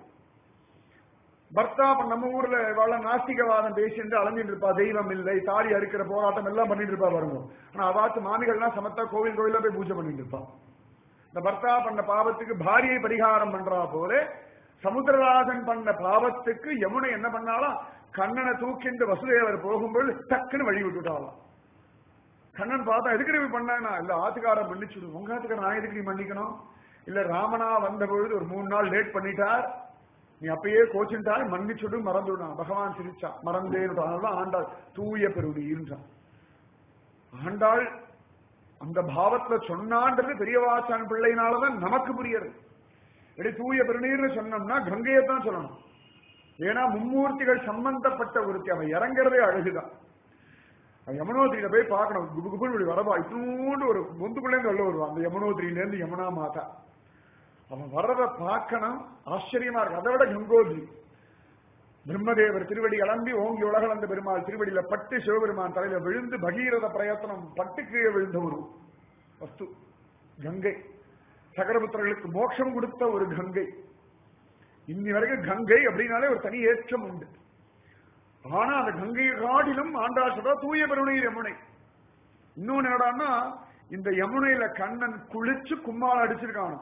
பர்த்தா நம்ம ஊர்ல வாழ நாஸ்திகவாதம் பேசிட்டு அலைஞ்சிட்டு இருப்பா தெய்வம் இல்லை தாடி அறுக்கிற போராட்டம் எல்லாம் பண்ணிட்டு இருப்பா பாருங்க ஆனா அவாத்து மாமிகள்லாம் சமத்தா கோவில் கோவில போய் பூஜை பண்ணிட்டு இருப்பா இந்த பர்த்தா பண்ண பாவத்துக்கு பாரியை பரிகாரம் பண்றா போல சமுத்திரராஜன் பண்ண பாவத்துக்கு யமுனை என்ன பண்ணாலும் கண்ணனை தூக்கிண்டு வசுதேவர் போகும்போது டக்குன்னு வழி விட்டுட்டாலாம் கண்ணன் பார்த்தா எதுக்கு நீ பண்ணா இல்ல ஆத்துக்காரன் மன்னிச்சுடு உங்க ஆத்துக்காரன் நான் எதுக்கு நீ மன்னிக்கணும் இல்ல ராமனா வந்த பொழுது ஒரு மூணு நாள் லேட் பண்ணிட்டார் நீ அப்பயே கோச்சுட்டாய் மன்னிச்சுடு மறந்துடான் பகவான் சிரிச்சா மறந்தேன் அதனால ஆண்டாள் தூய பெருடின்றான் ஆண்டாள் அந்த பாவத்துல சொன்னான்றது பெரியவாச்சான் பிள்ளைனாலதான் நமக்கு புரியுது எடி தூய பெருநீர்னு சொன்னோம்னா கங்கையை தான் சொல்லணும் ஏன்னா மும்மூர்த்திகள் சம்பந்தப்பட்ட ஒருத்தி அவன் இறங்குறதே அழகுதான் யமுனோத்திரியில போய் பார்க்கணும் குபு குபுன்னு இப்படி வரவா இத்தூண்டு ஒரு பொந்துக்குள்ளேருந்து உள்ள வருவான் அந்த யமுனோத்திரியில இருந்து யமுனா மாதா அவன் வர்றத பார்க்கணும் ஆச்சரியமா இருக்கு அதை விட கங்கோத்ரி பிரம்மதேவர் திருவடி கிளம்பி ஓங்கி உலகளந்த பெருமாள் திருவடியில பட்டு சிவபெருமான் தலையில விழுந்து பகீரத பிரயத்தனம் பட்டு கீழே விழுந்த ஒரு வஸ்து கங்கை சகரபுத்திரர்களுக்கு மோட்சம் கொடுத்த ஒரு கங்கை இன்னி வரைக்கும் கங்கை அப்படின்னாலே ஒரு தனி ஏற்றம் உண்டு ஆனா அந்த கங்கையை காட்டிலும் ஆண்டா சொல்ற தூய பெருணை யமுனை இன்னொன்னு என்னடான்னா இந்த யமுனையில கண்ணன் குளிச்சு கும்மாளம் அடிச்சிருக்கான்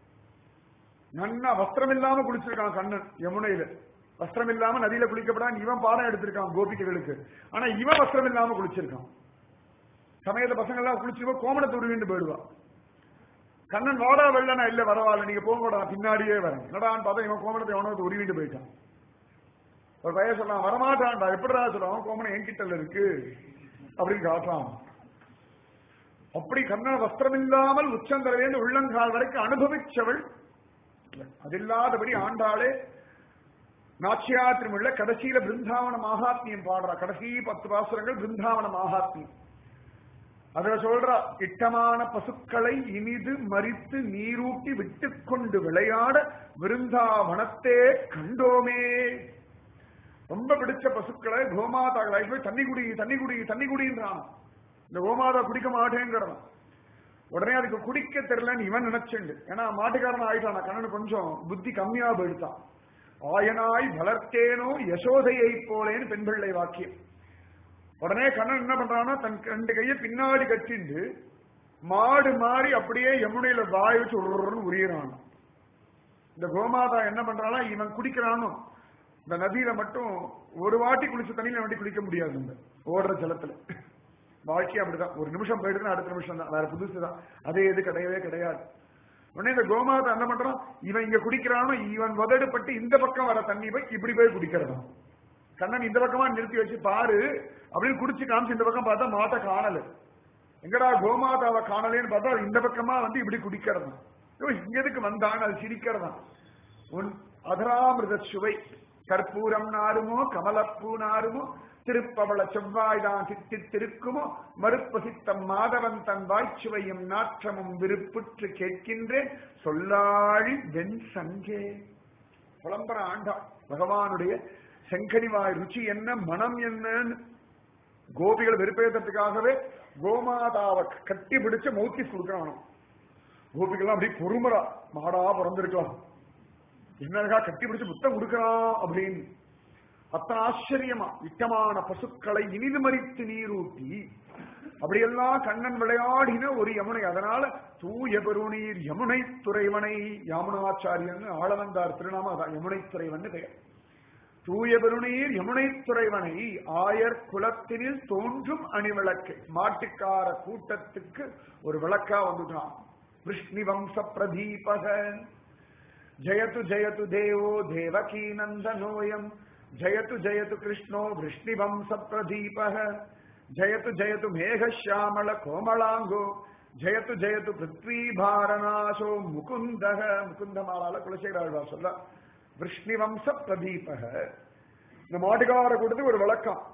நன்னா வஸ்திரம் இல்லாம குளிச்சிருக்கான் கண்ணன் யமுனையில வஸ்திரம் இல்லாம நதியில குளிக்கப்படாம இவன் பாடம் எடுத்திருக்கான் கோபிகைகளுக்கு ஆனா இவன் வஸ்திரம் இல்லாம குளிச்சிருக்கான் சமயத்துல பசங்க எல்லாம் குளிச்சு கோமணத்தை உருவிண்டு போயிடுவான் கண்ணன் வாடா வெள்ளனா இல்ல வரவால நீங்க போங்கடா பின்னாடியே வரேன் என்னடான்னு பார்த்தா இவன் கோமணத்தை எவனோ உருவிட்டு போயிட்டான் ஒரு பையன் சொல்றான் வரமாட்டான்டா எப்படிடா சொல்றான் கோமணம் என்கிட்ட இருக்கு அப்படின்னு காட்டுறான் அப்படி கண்ணன் வஸ்திரம் இல்லாமல் உச்சந்தரவேந்து உள்ளங்கால் வரைக்கும் அனுபவிச்சவள் அது இல்லாதபடி ஆண்டாளே நாச்சியார் திருமொழியில கடைசியில பிருந்தாவன மகாத்மியம் பாடுறா கடைசி பத்து பாசுரங்கள் பிருந்தாவன மகாத்மியம் அதுல சொல்றா இட்டமான பசுக்களை இனிது மறித்து நீரூட்டி விட்டுக்கொண்டு விளையாட விருந்தாவனத்தே கண்டோமே ரொம்ப பிடிச்ச பசுக்களை கோமாதாக்களை போய் தண்ணி குடி தண்ணி குடி தண்ணி குடின்றான் இந்த கோமாதா குடிக்க மாட்டேங்கிறான் உடனே அதுக்கு குடிக்க தெரியலன்னு இவன் நினைச்சுண்டு ஏன்னா மாட்டுக்காரன் ஆயிட்டான் கண்ணனு கொஞ்சம் புத்தி கம்மியா போயிடுத்தான் ஆயனாய் வளர்த்தேனோ யசோதையை போலேன்னு பெண் பிள்ளை வாக்கியம் உடனே கண்ணன் என்ன பண்றான்னா தன் ரெண்டு கையை பின்னாடி கட்டிண்டு மாடு மாறி அப்படியே யமுனையில வாய் வச்சு உருன்னு உரியறான் இந்த கோமாதா என்ன பண்றானா இவன் குடிக்கிறானோ இந்த நதியில மட்டும் ஒரு வாட்டி குளிச்ச தண்ணியில வண்டி குளிக்க முடியாது இந்த ஓடுற ஜலத்துல வாழ்க்கை அப்படிதான் ஒரு நிமிஷம் போயிடுதுன்னா அடுத்த நிமிஷம் தான் வேற புதுசு தான் அதே இது கிடையவே கிடையாது உடனே இந்த கோமாதா என்ன பண்றான் இவன் இங்க குடிக்கிறானோ இவன் உதடுப்பட்டு இந்த பக்கம் வர தண்ணி போய் இப்படி போய் குடிக்கிறதான் கண்ணன் இந்த பக்கமா நிறுத்தி வச்சு பாரு அப்படின்னு குடிச்சு காமிச்சு இந்த பக்கம் பார்த்தா மாட்டை காணல எங்கடா கோமாதாவை காணலேன்னு பார்த்தா அது இந்த பக்கமா வந்து இப்படி குடிக்கிறதான் இங்க எதுக்கு வந்தான் அது சிரிக்கிறதான் உன் அதராமிருத சுவை கற்பூரம் நாருமோ கமலப்பூ நாருமோ திருப்பவள செவ்வாய்தான் சித்தி திருக்குமோ மறுப்பசித்தம் மாதவன் தன் வாய்ச்சுவையும் நாற்றமும் விருப்புற்று கேட்கின்றேன் சொல்லாழி வெண் சங்கே புலம்பர ஆண்டா பகவானுடைய செங்கனிவாய் ருச்சி என்ன மனம் என்னன்னு கோபிகள் வெறுப்பேற்றத்துக்காகவே கோமாதாவை கட்டி பிடிச்சு மௌத்தி கொடுக்கறானோ கோபிகள்லாம் அப்படியே பொறுமரா மாடா பிறந்திருக்கலாம் என்னக்கா கட்டி பிடிச்சு முத்தம் கொடுக்கறான் அப்படின்னு அத்தனை ஆச்சரியமா இட்டமான பசுக்களை இனிது மறித்து நீரூட்டி அப்படியெல்லாம் கண்ணன் விளையாடின ஒரு யமுனை அதனால தூய பெருநீர் யமுனை துறைவனை யாமுனாச்சாரியன் ஆளவந்தார் திருநாம அதான் யமுனை துறைவன் பெயர் தூய பெருநீர் யமுனை துறைவனை ஆயர் குலத்தினில் தோன்றும் அணிவிளக்கு மாட்டுக்கார கூட்டத்துக்கு ஒரு விளக்கா வந்துட்டான் விஷ்ணி வம்ச பிரதீபக ஜயது ஜயது தேவோ தேவகீ நந்தனோயம் ஜயது ஜயது கிருஷ்ணோ விஷ்ணி வம்ச பிரதீபக ஜயது ஜயது மேகஷாமள கோமளாங்கோ ஜயது ஜயது பிருத்வி பாரநாசோ முகுந்தக முகுந்தமாலால குலசேகர சொல்ல விஷ்ணி வம்ச பிரதீபக இந்த மாட்டுக்கார கூட்டத்துக்கு ஒரு விளக்கம்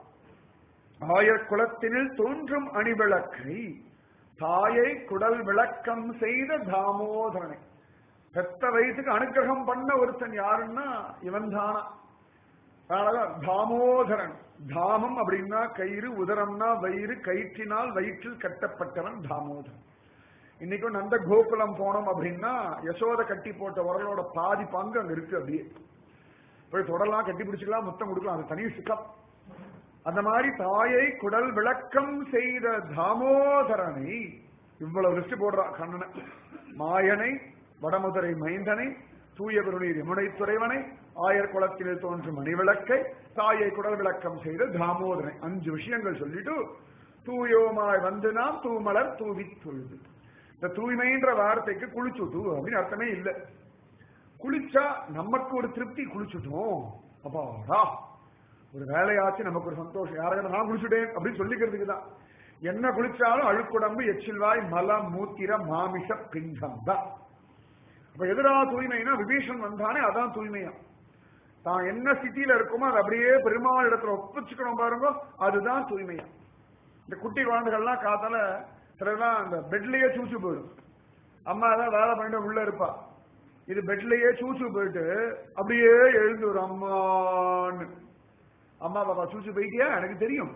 ஆயர் குலத்தினில் தோன்றும் அணிவிளக்கை தாயை குடல் விளக்கம் செய்த தாமோதரனை பெத்த வயசுக்கு அனுகிரகம் பண்ண ஒருத்தன் யாருன்னா இவன் தானா அதனாலதான் தாமோதரன் தாமம் அப்படின்னா கயிறு உதரம்னா வயிறு கயிற்றினால் வயிற்றில் கட்டப்பட்டவன் தாமோதரன் இன்னைக்கும் நந்த கோகுலம் போனோம் அப்படின்னா யசோத கட்டி போட்ட உரலோட பாதி பங்கு அங்க இருக்கு அப்படியே போய் தொடலாம் கட்டி பிடிச்சிக்கலாம் முத்தம் கொடுக்கலாம் அது தனி சுகம் அந்த மாதிரி தாயை குடல் விளக்கம் செய்த தாமோதரனை இவ்வளவு லிஸ்ட் போடுறான் கண்ணனை மாயனை வடமுதரை மைந்தனை தூய பெருநீர் யமுனை துறைவனை ஆயர் குளத்தில் தோன்றும் மணிவிளக்கை தாயை குடல் விளக்கம் செய்த தாமோதரனை அஞ்சு விஷயங்கள் சொல்லிட்டு தூயோமாய் வந்து நாம் தூமலர் தூவி தொழுது இந்த தூய்மைன்ற வார்த்தைக்கு குளிச்சுட்டு அப்படின்னு அர்த்தமே இல்லை குளிச்சா நமக்கு ஒரு திருப்தி குளிச்சுட்டோம் அப்பாடா ஒரு வேலையாச்சு நமக்கு ஒரு சந்தோஷம் யாராவது நான் குளிச்சுட்டேன் அப்படின்னு சொல்லிக்கிறதுக்கு தான் என்ன குளிச்சாலும் அழுக்குடம்பு எச்சில்வாய் மலம் மூத்திர மாமிச பிண்டம் தான் அப்ப எதிரா தூய்மைனா விபீஷன் வந்தானே அதான் தூய்மையா தான் என்ன சிட்டியில இருக்குமோ அது அப்படியே பெருமாள் இடத்துல ஒப்பிச்சுக்கணும் பாருங்க அதுதான் தூய்மையா இந்த குட்டி குழந்தைகள்லாம் காத்தால சிலர்லாம் அந்த பெட்லயே சூச்சு போயிடும் அம்மா தான் வேலை பண்ணிட்டு உள்ள இருப்பா இது பெட்லயே சூச்சு போயிட்டு அப்படியே எழுந்து ஒரு அம்மான்னு அம்மா பாப்பா சூச்சு போயிட்டியா எனக்கு தெரியும்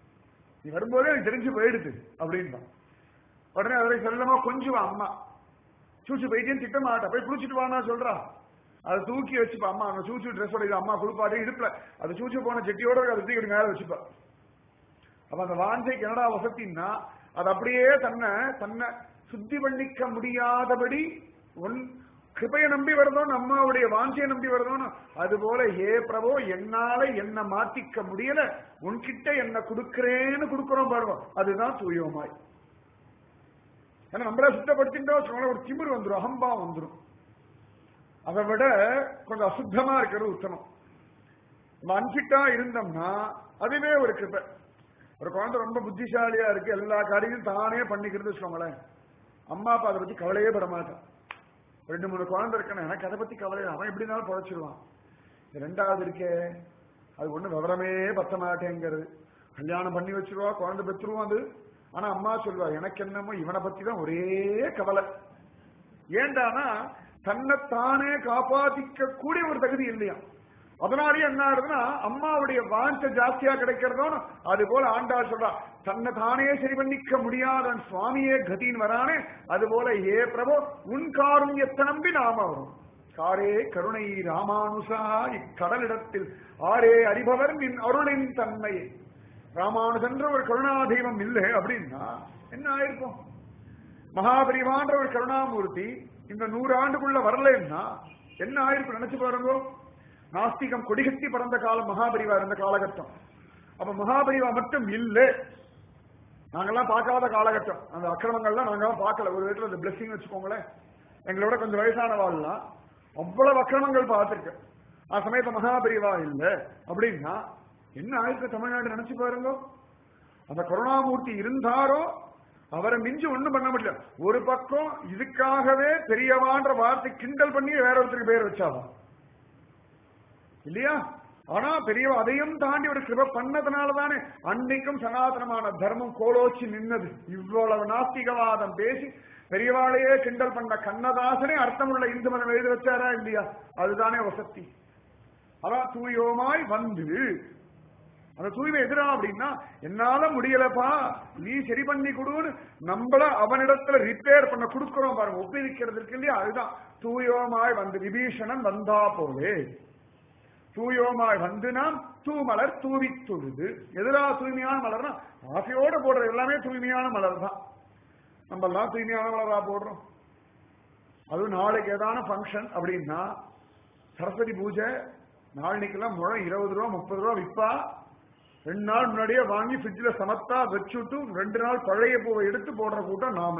நீ வரும்போதே எனக்கு தெரிஞ்சு போயிடுது அப்படின்பான் உடனே அவரை செல்லமா கொஞ்சம் அம்மா சூச்சு போயிட்டேன்னு திட்ட மாட்டா போய் குளிச்சுட்டு வானா சொல்றா அதை தூக்கி வச்சுப்பா அம்மா அந்த சூச்சு ட்ரெஸ்ஸோட இது அம்மா குளிப்பாட்டு இடுப்புல அது சூச்சு போன செட்டியோட அதை தூக்கி மேல வச்சுப்பா அப்ப அந்த வாஞ்சைக்கு என்னடா வசத்தின்னா அது அப்படியே தன்னை தன்னை சுத்தி பண்ணிக்க முடியாதபடி உன் கிருபையை நம்பி வருதோன்னு அம்மாவுடைய வாஞ்சையை நம்பி வருதோன்னு அது போல ஏ பிரபோ என்னால என்ன மாத்திக்க முடியல உன்கிட்ட என்ன கொடுக்கிறேன்னு கொடுக்கிறோம் பாருங்க அதுதான் தூயோமாய் ஏன்னா நம்மள சுத்தப்படுத்திட்டோம் ஒரு திமிர் வந்துடும் அகம்பா வந்துடும் அதை விட கொஞ்சம் அசுத்தமா இருக்கிறது உத்தமம் நம்ம அன்பிட்டா இருந்தோம்னா அதுவே ஒரு கிருப்பை ஒரு குழந்தை ரொம்ப புத்திசாலியா இருக்கு எல்லா காரியங்களும் தானே பண்ணிக்கிறது வச்சுக்கோங்களேன் அம்மா அப்பா அதை பத்தி கவலையே பட மாட்டான் ரெண்டு மூணு குழந்தை இருக்கணும் எனக்கு அதை பத்தி கவலை இல்லை. அவன் எப்படி இருந்தாலும் பொழைச்சிருவான் இது ரெண்டாவது இருக்கே அது ஒண்ணு விவரமே பத்த மாட்டேங்கிறது கல்யாணம் பண்ணி வச்சிருவா குழந்தை பெற்றுருவோம் அது ஆனா அம்மா சொல்லுவா எனக்கு என்னமோ இவனை பத்தி தான் ஒரே கவலை ஏண்டானா தன்னைத்தானே காப்பாத்திக்க கூடிய ஒரு தகுதி இல்லையா அதனாலேயே என்ன ஆகுதுன்னா அம்மாவுடைய வாஞ்ச ஜாஸ்தியா கிடைக்கிறதோன்னு அது போல ஆண்டாள் சொல்றா தன்னை தானே சரி பண்ணிக்க முடியாதவன் சுவாமியே கதின்னு வரானே அது போல ஏ பிரபு உன் காருண்யத்தை நம்பி நாம வரும் காரே கருணை ராமானுசா இக்கடலிடத்தில் ஆரே அறிபவர் நின் அருளின் தன்மையை ராமானுஜன்ற ஒரு கருணா தெய்வம் இல்லை அப்படின்னா என்ன ஆயிருக்கும் மகாபரிவான்ற ஒரு கருணாமூர்த்தி இந்த நூறு ஆண்டுக்குள்ள வரலன்னா என்ன ஆயிருக்கும் நினைச்சு பாருங்க நாஸ்திகம் கொடிகட்டி பறந்த காலம் மகாபரிவா இருந்த காலகட்டம் அப்ப மகாபரிவா மட்டும் இல்ல நாங்கெல்லாம் பார்க்காத காலகட்டம் அந்த அக்கிரமங்கள்லாம் நாங்கெல்லாம் பார்க்கல ஒரு வீட்டுல அந்த பிளெஸிங் வச்சுக்கோங்களேன் எங்களோட கொஞ்சம் வயசானவாள்லாம் அவ்வளவு அக்கிரமங்கள் பார்த்திருக்கேன் ஆ சமயத்துல மகாபரிவா இல்ல அப்படின்னா என்ன ஆயிருக்கு தமிழ்நாடு நினைச்சு பாருங்க அந்த கருணாமூர்த்தி இருந்தாரோ அவரை மிஞ்சி ஒண்ணும் பண்ண முடியல ஒரு பக்கம் இதுக்காகவே பெரியவான்ற வார்த்தை கிண்டல் பண்ணி வேற ஒருத்தருக்கு பேர் வச்சாவா இல்லையா ஆனா பெரியவா அதையும் தாண்டி ஒரு கிருப பண்ணதுனால தானே அன்னைக்கும் சனாதனமான தர்மம் கோலோச்சி நின்னது இவ்வளவு நாஸ்திகவாதம் பேசி பெரியவாளையே கிண்டல் பண்ண கண்ணதாசனே அர்த்தமுள்ள இந்து மதம் எழுதி வச்சாரா இல்லையா அதுதானே வசத்தி அதான் தூயோமாய் வந்து அந்த தூய்மை எதிரா அப்படின்னா என்னால முடியலப்பா நீ சரி பண்ணி கொடுன்னு நம்மள அவனிடத்துல ரிப்பேர் பண்ண கொடுக்கிறோம் பாருங்க ஒப்பிரிக்கிறது இருக்கு இல்லையா அதுதான் தூயோமாய் வந்து விபீஷணன் வந்தா போலே தூயோமாய் வந்து நாம் தூமலர் தூவி தொழுது எதிரா தூய்மையான மலர்னா ஆசையோட போடுறது எல்லாமே தூய்மையான மலர் தான் நம்ம எல்லாம் தூய்மையான மலரா போடுறோம் அதுவும் நாளைக்கு ஏதான ஃபங்க்ஷன் அப்படின்னா சரஸ்வதி பூஜை நாளைக்கெல்லாம் முழம் இருபது ரூபா முப்பது ரூபா விற்பா ரெண்டு நாள் முன்னாடியே வாங்கி ஃப்ரிட்ஜில் சமத்தா வச்சுட்டு ரெண்டு நாள் பழைய பூவை எடுத்து போடுற கூட்டம் நாம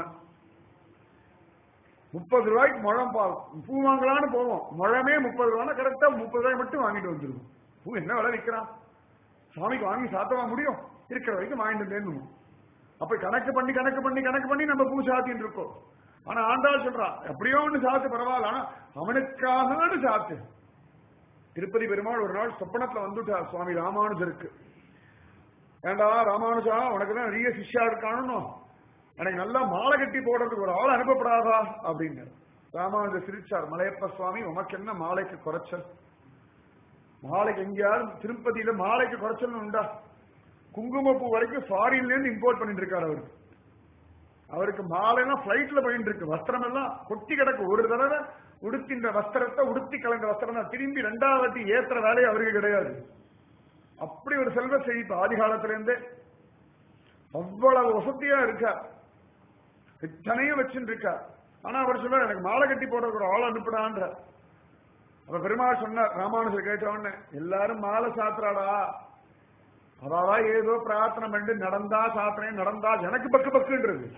முப்பது ரூபாய்க்கு முழம் பா பூ வாங்கலாம்னு போவோம் முழமே முப்பது ரூபானா கரெக்டா முப்பது ரூபாய் மட்டும் வாங்கிட்டு வந்துருவோம் பூ என்ன விலை விற்கிறான் சாமிக்கு வாங்கி சாத்தவா முடியும் இருக்கிற வரைக்கும் வாங்கிட்டு வந்தேன்னு அப்ப கணக்கு பண்ணி கணக்கு பண்ணி கணக்கு பண்ணி நம்ம பூ சாத்தின்னு இருக்கோம் ஆனா ஆண்டாள் சொல்றான் எப்படியோ ஒண்ணு சாத்து பரவாயில்ல ஆனா அவனுக்காக சாத்து திருப்பதி பெருமாள் ஒரு நாள் சொப்பனத்துல வந்துட்டார் சுவாமி ராமானுஜருக்கு ஏண்டா ராமானுஜா உனக்கு தான் நிறைய சிஷ்யா இருக்கானோ எனக்கு நல்லா மாலை கட்டி போடுறதுக்கு ஒரு ஆள் அனுப்பப்படாதா அப்படின்னு ராமானுஜர் சிரிச்சார் மலையப்ப சுவாமி உமக்கு என்ன மாலைக்கு குறைச்சல் மாலைக்கு எங்கேயாவது திருப்பதியில மாலைக்கு குறைச்சல் உண்டா குங்குமப்பூ வரைக்கும் ஃபாரின்ல இருந்து இம்போர்ட் பண்ணிட்டு இருக்காரு அவரு அவருக்கு மாலைலாம் பிளைட்ல போயிட்டு இருக்கு வஸ்திரம் எல்லாம் கொட்டி கிடக்கு ஒரு தடவை உடுத்தின்ற வஸ்திரத்தை உடுத்தி கலந்த வஸ்திரம் தான் திரும்பி ரெண்டாவது வாட்டி ஏத்துற வேலையை அவருக்கு கிடையாது அப்படி ஒரு செல்வ செழிப்பு ஆதி காலத்துல இருந்தே அவ்வளவு வசதியா இருக்கா இத்தனையும் வச்சுட்டு இருக்கா ஆனா அவர் சொல்ல எனக்கு மாலை கட்டி போடுறதுக்கு ஒரு ஆள் அனுப்பிடான்ற அப்ப பெருமாள் சொன்னார் ராமானுஜர் கேட்டவொடனே எல்லாரும் மாலை சாத்துறாடா அவாவா ஏதோ பிரார்த்தனை பண்ணி நடந்தா சாத்திரேன் நடந்தா எனக்கு பக்கு பக்குன்றது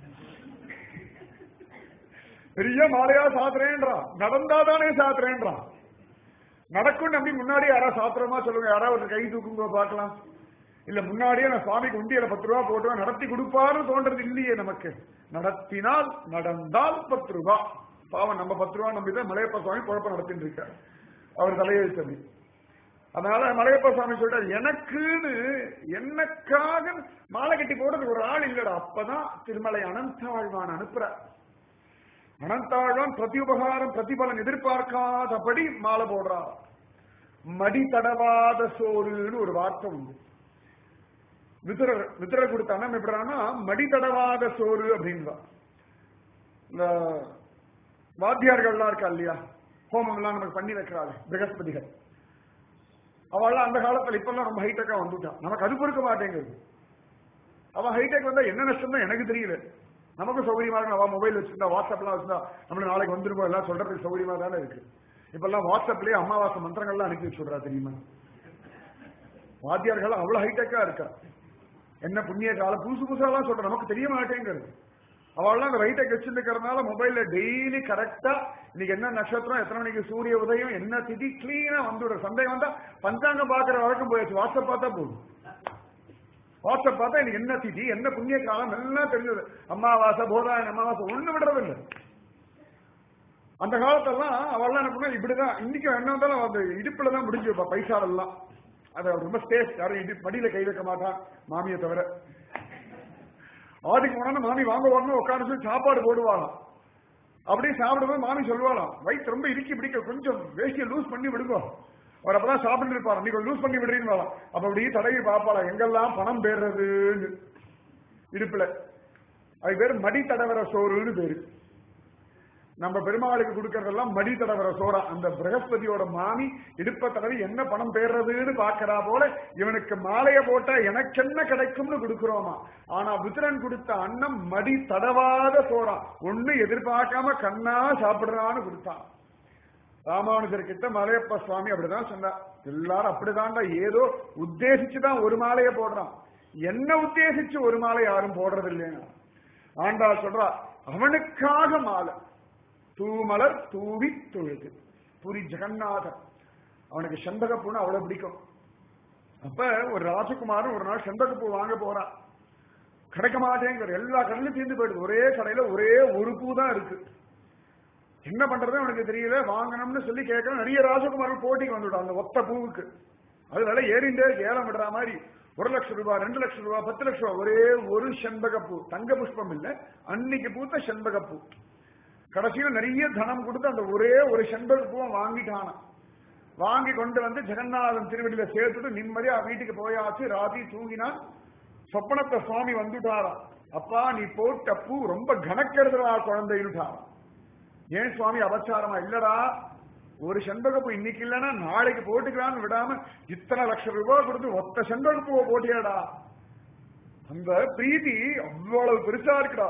பெரிய மாலையா சாத்துறேன்றான் நடந்தாதானே சாத்துறேன்றான் நடக்கும் அப்படி முன்னாடி யாராவது சாத்திரமா சொல்லுங்க யாராவது ஒரு கை தூக்குங்க பார்க்கலாம் இல்ல முன்னாடியே நான் சுவாமிக்கு உண்டியில பத்து ரூபா போட்டு நடத்தி கொடுப்பாருன்னு தோன்றது இல்லையே நமக்கு நடத்தினால் நடந்தால் பத்து ரூபா பாவம் நம்ம பத்து ரூபா நம்பி தான் மலையப்ப சுவாமி குழப்பம் நடத்திட்டு இருக்கார் அவர் தலையெழுத்தவி அதனால மலையப்ப சுவாமி சொல்றாரு எனக்குன்னு எனக்காக மாலை கட்டி போடுறதுக்கு ஒரு ஆள் இல்லடா அப்பதான் திருமலை அனந்தாழ்வான் அனுப்புறார் அனந்தாழ்வான் பிரதி உபகாரம் பிரதிபலன் எதிர்பார்க்காதபடி மாலை போடுறார் மடி தடவாத சோறுன்னு ஒரு வார்த்தை உண்டு விதுரர் விதுரர் கொடுத்த அண்ணம் எப்படின்னா மடி தடவாத சோறு அப்படின்வா இந்த வாத்தியார்கள்லாம் இருக்கா இல்லையா ஹோமம்லாம் நமக்கு பண்ணி வைக்கிறாள் பிரகஸ்பதிகள் அவள்லாம் அந்த காலத்துல இப்பெல்லாம் ரொம்ப ஹைடெக்கா வந்துட்டான் நமக்கு அது பொறுக்க மாட்டேங்குது அவன் ஹைடெக் வந்தா என்ன நஷ்டம் தான் எனக்கு தெரியல நமக்கு சௌகரியமா இருக்கு அவன் மொபைல் வச்சிருந்தா வாட்ஸ்அப்லாம் வச்சிருந்தா நம்மள நாளைக்கு வந்துருப்போம் எல்லாம் சொல்றதுக்கு சௌகரியமா தானே இருக்கு இப்பெல்லாம் வாட்ஸ்அப்லயே அமாவாசை மந்திரங்கள்லாம் அனுப்பி வச்சுடுறா தெரியுமா வாத்தியார்கள் அவ்வளவு ஹைடெக்கா இருக்கா என்ன புண்ணிய காலம் புதுசு புதுசாலாம் சொல்ற நமக்கு தெரிய மாட்டேங்கிறது அவள்லாம் அந்த ஹைடெக் வச்சிருக்கிறதுனால மொபைல்ல டெய்லி கரெக்டா இன்னைக்கு என்ன நட்சத்திரம் எத்தனை மணிக்கு சூரிய உதயம் என்ன திதி கிளீனா வந்துடுற சந்தேகம் வந்தா பஞ்சாங்கம் பாக்குற வழக்கம் போயாச்சு வாட்ஸ்அப் பார்த்தா போதும் வாட்ஸ்அப் பார்த்தா எனக்கு என்ன திதி என்ன புண்ணிய காலம் எல்லாம் தெரிஞ்சது அமாவாசை போதாயன் அமாவாசை ஒண்ணு விடுறதில்லை அந்த காலத்தெல்லாம் அவள்லாம் என்ன பண்ணா இப்படிதான் இன்னைக்கு என்ன இருந்தாலும் அந்த இடுப்புல தான் முடிஞ்சு வைப்பா பைசாவெல்லாம் அத ரொம்ப ஸ்டேஸ் யாரும் இடு மடியில கை வைக்க மாட்டான் மாமியை தவிர ஆதிக்கு போனா மாமி வாங்க வரணும் உட்காந்து சொல்லி சாப்பாடு போடுவாளாம் அப்படியே சாப்பிடும்போது மாமி சொல்லுவாளாம் வயிற்று ரொம்ப இறுக்கி பிடிக்க கொஞ்சம் வேஷ்டியை லூஸ் பண்ணி விடுங்க அவர் அப்பதான் சாப்பிட்டு இருப்பாரு நீங்க லூஸ் பண்ணி விடுறீங்க அப்ப அப்படியே தடவி பார்ப்பாளா எங்கெல்லாம் பணம் பேர்றதுன்னு இடுப்புல அது பேரு மடி தடவர சோறுன்னு பேரு நம்ம பெருமாளுக்கு கொடுக்கறதெல்லாம் மடி தடவர சோறா அந்த பிரகஸ்பதியோட மாமி இடுப்ப தடவி என்ன பணம் பேர்றதுன்னு பாக்குறா போல இவனுக்கு மாலைய போட்டா எனக்கு என்ன கிடைக்கும்னு கொடுக்கிறோமா ஆனா புத்திரன் கொடுத்த அன்னம் மடி தடவாத சோறா ஒண்ணு எதிர்பார்க்காம கண்ணா சாப்பிடுறான்னு கொடுத்தான் ராமானுஜர் கிட்ட மலையப்ப சுவாமி அப்படிதான் சொன்னார் எல்லாரும் அப்படிதான்டா ஏதோ உத்தேசிச்சுதான் ஒரு மாலையை போடுறான் என்ன உத்தேசிச்சு ஒரு மாலை யாரும் போடுறது இல்லையா ஆண்டாள் சொல்றா அவனுக்காக மாலை தூமலர் தூவி தொழுது புரி ஜெகநாதன் அவனுக்கு செண்பகப்பூன்னு அவ்வளவு பிடிக்கும் அப்ப ஒரு ராஜகுமாரன் ஒரு நாள் செண்பகப்பூ வாங்க போறான் கிடைக்க மாட்டேங்கிற எல்லா கடையிலும் தீர்ந்து போயிடுது ஒரே கடையில ஒரே ஒரு பூ தான் இருக்கு என்ன பண்றது அவனுக்கு தெரியல வாங்கணும்னு சொல்லி கேட்கணும் நிறைய ராஜகுமாரன் போட்டிக்கு வந்துவிடும் அந்த ஒத்த பூவுக்கு அது விலை ஏறிண்டே இருக்கு, ஏலம் விடுற மாதிரி ஒரு லட்சம் ரூபாய் ரெண்டு லட்சம் ரூபாய் பத்து லட்சம் ரூபாய் ஒரே ஒரு செண்பகப்பூ தங்க புஷ்பம் இல்ல அன்னைக்கு பூத்த செண்பகப்பூ கடைசியில நிறைய தனம் கொடுத்து அந்த ஒரே ஒரு செண்பகப்பூவை வாங்கிட்டானாம் வாங்கி கொண்டு வந்து ஜெகநாதன் திருவடியில சேர்த்துட்டு நிம்மதியா வீட்டுக்கு போயாச்சு ராத்திரி தூங்கினான் சொப்பனத்தை சுவாமி வந்துட்டாராம் அப்பா நீ போட்ட பூ ரொம்ப கணக்கெடுதுடா குழந்தைன்னுட்டாராம் ஏன் சுவாமி அபச்சாரமா இல்லடா ஒரு செண்பகப்பூ இன்னைக்கு இல்லைன்னா நாளைக்கு போட்டுக்கலாம்னு விடாம இத்தனை லட்சம் ரூபாய் கொடுத்து ஒத்த செண்பகப்பூவை போட்டியாடா அந்த பிரீதி அவ்வளவு பெருசா இருக்குடா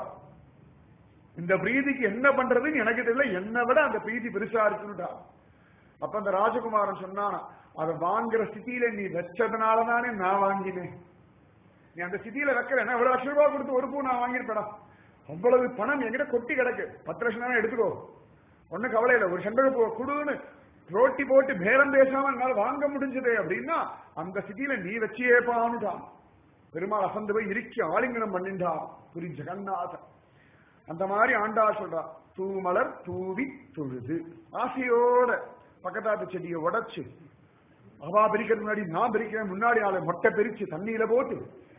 இந்த பிரீதிக்கு என்ன பண்றதுன்னு எனக்கு தெரியல என்னை விட அந்த பிரீதி பெருசா இருக்குன்னுடா அப்ப அந்த ராஜகுமாரன் சொன்னானா அதை வாங்குற ஸ்திதியில நீ வச்சதுனால தானே நான் வாங்கினேன் நீ அந்த ஸ்திதியில வைக்கிறேன் எவ்வளவு லட்சம் ரூபாய் கொடுத்து ஒரு பூ நான் வாங்கியிருப்பேடா அவ்வளவு பணம் என்கிட்ட கொட்டி கிடக்கு பத்து லட்சம் தானே எடுத்துக்கோ ஒண்ணும் கவலை இல்லை ஒரு செண்பக பூ குடுன்னு ரோட்டி போட்டு பேரம் பேசாம என்னால வாங்க முடிஞ்சது அப்படின்னா அந்த ஸ்திதியில நீ வச்சியே பானுட்டான் பெருமாள் அசந்து போய் இறுக்கி ஆலிங்கனம் பண்ணிண்டா புரி ஜெகநாதன் அந்த மாதிரி ஆண்டா சொல்றா தூமலர் தூவி தொழுது ஆசையோட பக்கத்தாத்து செடியை உடைச்சு அவா பிரிக்கிறது முன்னாடி நான் பிரிக்கிறேன் முன்னாடி நாளை மொட்டை பிரிச்சு தண்ணியில போட்டு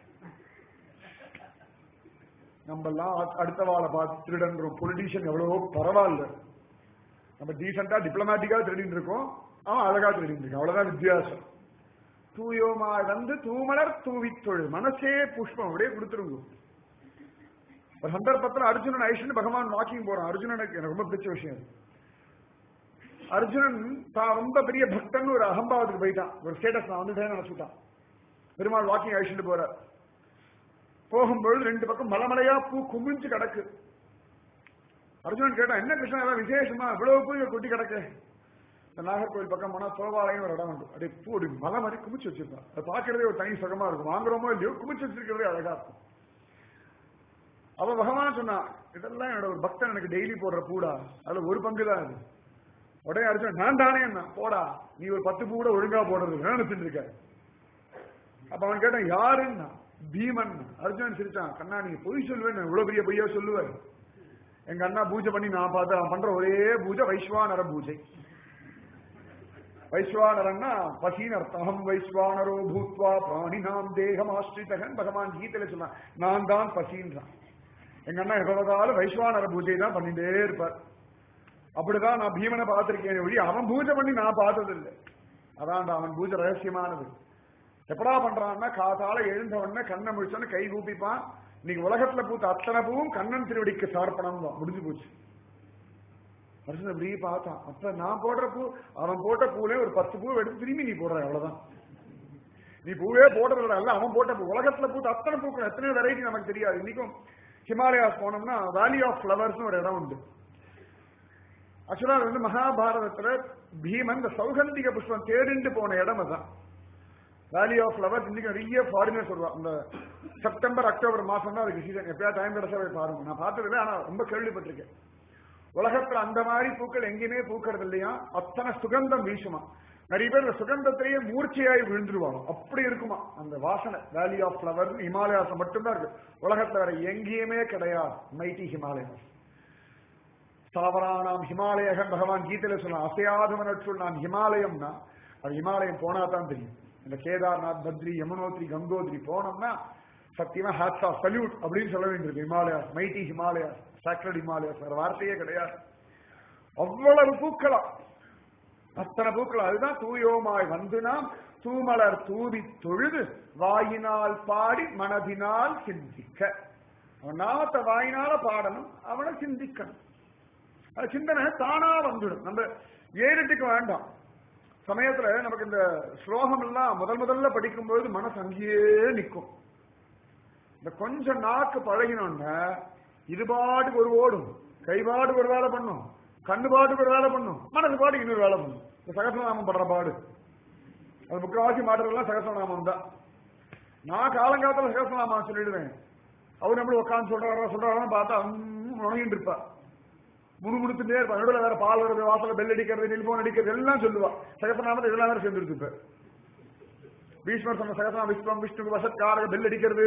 நம்ம எல்லாம் அடுத்த வாழை பார்த்து திருடன்றோம் பொலிட்டீஷியன் எவ்வளவோ பரவாயில்ல நம்ம டீசெண்டா டிப்ளமேட்டிக்கா திருடிட்டு இருக்கோம் அவன் அழகா திருடிட்டு இருக்கான் அவ்வளவுதான் வித்தியாசம் தூயோமா வந்து தூமலர் தூவி தொழு மனசே புஷ்பம் அப்படியே கொடுத்துருங்க ஒரு சந்தர்ப்பத்தில் அர்ஜுனன் ஐஷன் பகவான் வாக்கிங் போறான் அர்ஜுனனுக்கு எனக்கு ரொம்ப பிடிச்ச விஷயம் அது. அர்ஜுனன் தான் ரொம்ப பெரிய பக்தன் ஒரு அகம்பாவத்துக்கு போயிட்டான் ஒரு ஸ்டேட்டஸ் நான் வந்துட்டேன்னு நினைச்சுட்டான் பெருமாள் வாக்கிங் அழிச்சுட்டு போறார் போகும்பொழுது ரெண்டு பக்கம் மலமலையா பூ குமிஞ்சு கிடக்கு அர்ஜுனன் கேட்டான் என்ன கிருஷ்ணா எல்லாம் விசேஷமா இவ்வளவு பூ இங்க கொட்டி கிடக்கு இந்த நாகர்கோவில் பக்கம் போனா சோபாலயம் ஒரு இடம் உண்டு அப்படியே பூ அப்படி மலை மாதிரி குமிச்சு வச்சிருப்பான் அதை பார்க்கறதே ஒரு தனி சுகமா இருக்கும் வாங்குறோமோ இல்லையோ குமிச்சு வச்சிருக்கிறதே அழகா இருக்கும் அவன் பகவான் சொன்னான் இதெல்லாம் என்னோட ஒரு பக்தன் எனக்கு டெய்லி போடுற பூடா அதுல ஒரு பங்கு தான் அது உடனே அர்ஜுன் நான் தானே என்ன போடா நீ ஒரு பத்து பூ கூட ஒழுங்கா போடுறது நினைச்சுட்டு இருக்க அப்ப அவன் கேட்டான் யாருன்னா பீமன் அர்ஜுனன் சிரிச்சான் கண்ணா நீங்க பொய் சொல்லுவேன் இவ்வளவு பெரிய பொய்யா சொல்லுவேன் எங்க அண்ணா பூஜை பண்ணி நான் பார்த்தேன் அவன் பண்ற ஒரே பூஜை வைஸ்வானர பூஜை வைஸ்வானரன்னா பசின்னு அர்த்தம் அகம் வைஸ்வானரோ பூத்வா பிராணினாம் தேகம் ஆஸ்ரிதகன் பகவான் கீதையில சொன்னான் நான் தான் பசின்றான் எங்க அண்ணா எவ்வளவுதாலும் வைஸ்வானர பூஜை தான் பண்ணிட்டே இருப்பார் அப்படிதான் நான் பீமனை பார்த்திருக்கேன் ஒழி அவன் பூஜை பண்ணி நான் பார்த்தது இல்லை அதான்டா அவன் பூஜை ரகசியமானது எப்படா பண்றான்னா காத்தால எழுந்த உடனே கண்ணை முடிச்சோன்னு கை கூப்பிப்பான் இன்னைக்கு உலகத்துல பூத்த அத்தனை பூவும் கண்ணன் திருவடிக்கு சார்ப்பணம் தான் முடிஞ்சு போச்சு அர்ஜுன் அப்படியே பார்த்தான் அப்ப நான் போடுற பூ அவன் போட்ட பூலே ஒரு பத்து பூ எடுத்து திரும்பி நீ போடுற அவ்வளவுதான் நீ பூவே போடுறது அல்ல அவன் போட்ட பூ உலகத்துல பூத்த அத்தனை பூக்கள் எத்தனை வெரைட்டி நமக்கு தெரியாது இன்னைக்கும் ஹிமாலயாஸ் போனோம்னா வேலி ஆஃப் ஃபிளவர்ஸ் ஒரு இடம் உண்டு ஆக்சுவலா அது வந்து மகாபாரதத்துல பீமன் இந்த சௌகந்திக புஷ்பம் தேடிண்டு போன இடம் அதான் வேலி ஆஃப் ஃபிளவர்ஸ் இன்னைக்கு நிறைய ஃபாரினர்ஸ் வருவா அந்த செப்டம்பர் அக்டோபர் மாசம் தான் அதுக்கு சீசன் எப்பயா டைம் கிடைச்சா போய் பாருங்க நான் பார்த்ததில்லை ஆனா ரொம்ப கேள்விப்பட்டிருக்கேன் உலகத்துல அந்த மாதிரி பூக்கள் எங்கேயுமே பூக்கிறது இல்லையா அத்தனை சுகந்தம் வீசுமா நிறைய பேர் இந்த சுகந்தத்திலேயே மூர்ச்சையாய் விழுந்துருவாங்க அப்படி இருக்குமா அந்த வாசனை வேலி ஆஃப் ஃபிளவர் ஹிமாலயாஸ் மட்டும்தான் இருக்கு உலகத்துல வேற எங்கேயுமே கிடையாது மைட்டி ஹிமாலயாஸ் ஸ்தாவரானாம் ஹிமாலயகன் பகவான் கீதையில சொல்லலாம் அசையாதவனற்றுள் நான் ஹிமாலயம்னா அது ஹிமாலயம் போனா தான் தெரியும் இந்த கேதார்நாத் பத்ரி யமுனோத்ரி கங்கோத்ரி போனோம்னா சத்தியமா ஹேட்ஸ் ஆஃப் சல்யூட் அப்படின்னு சொல்ல வேண்டியிருக்கு ஹிமாலயாஸ் மைட்டி ஹிமாலயாஸ் சாக்ரட் ஹிமாலயாஸ் வேற வார்த்தையே கிடையாது அவ்வளவு பூக்களா அத்தனை பூக்களா அதுதான் தூயோமாய் வந்து நாம் தூமலர் தூவி தொழுது வாயினால் பாடி மனதினால் சிந்திக்க அவன் நாமத்தை வாயினால பாடணும் அவனை சிந்திக்கணும் அது சிந்தனை தானா வந்துடும் நம்ம ஏறிட்டுக்கு வேண்டாம் சமயத்துல நமக்கு இந்த ஸ்லோகம் எல்லாம் முதல் முதல்ல படிக்கும்போது மனசு அங்கேயே நிற்கும் இந்த கொஞ்சம் நாக்கு பழகினோன்னா இது பாட்டுக்கு ஒரு ஓடும் கை பாட்டுக்கு ஒரு வேலை பண்ணும் கண்ணு பாட்டுக்கு ஒரு வேலை பண்ணும் மனசு பாட்டுக்கு இன்னொரு வேலை பண்ணும் இந்த சகசநாமம் படுற பாடு அது முக்காவாசி மாட்டுறதெல்லாம் சகசநாமம் தான் நான் காலங்காலத்துல சகசநாமம் சொல்லிடுவேன் அவர் நம்மள உட்காந்து சொல்றாரா சொல்றாரான்னு பார்த்தா உணங்கிட்டு இருப்பா முணுமுணுத்துட்டே இருப்பா நடுவில் வேற பால் வருது வாசல பெல் அடிக்கிறது நில்போன் அடிக்கிறது எல்லாம் சொல்லுவா சகசநாமத்தை இதெல்லாம் வேற சேர்ந்துருச்சு இப்ப பீஷ்மர் சொன்ன சகசநாம விஸ்வம் விஷ்ணு வசத்காரக பெல் அடிக்கிறது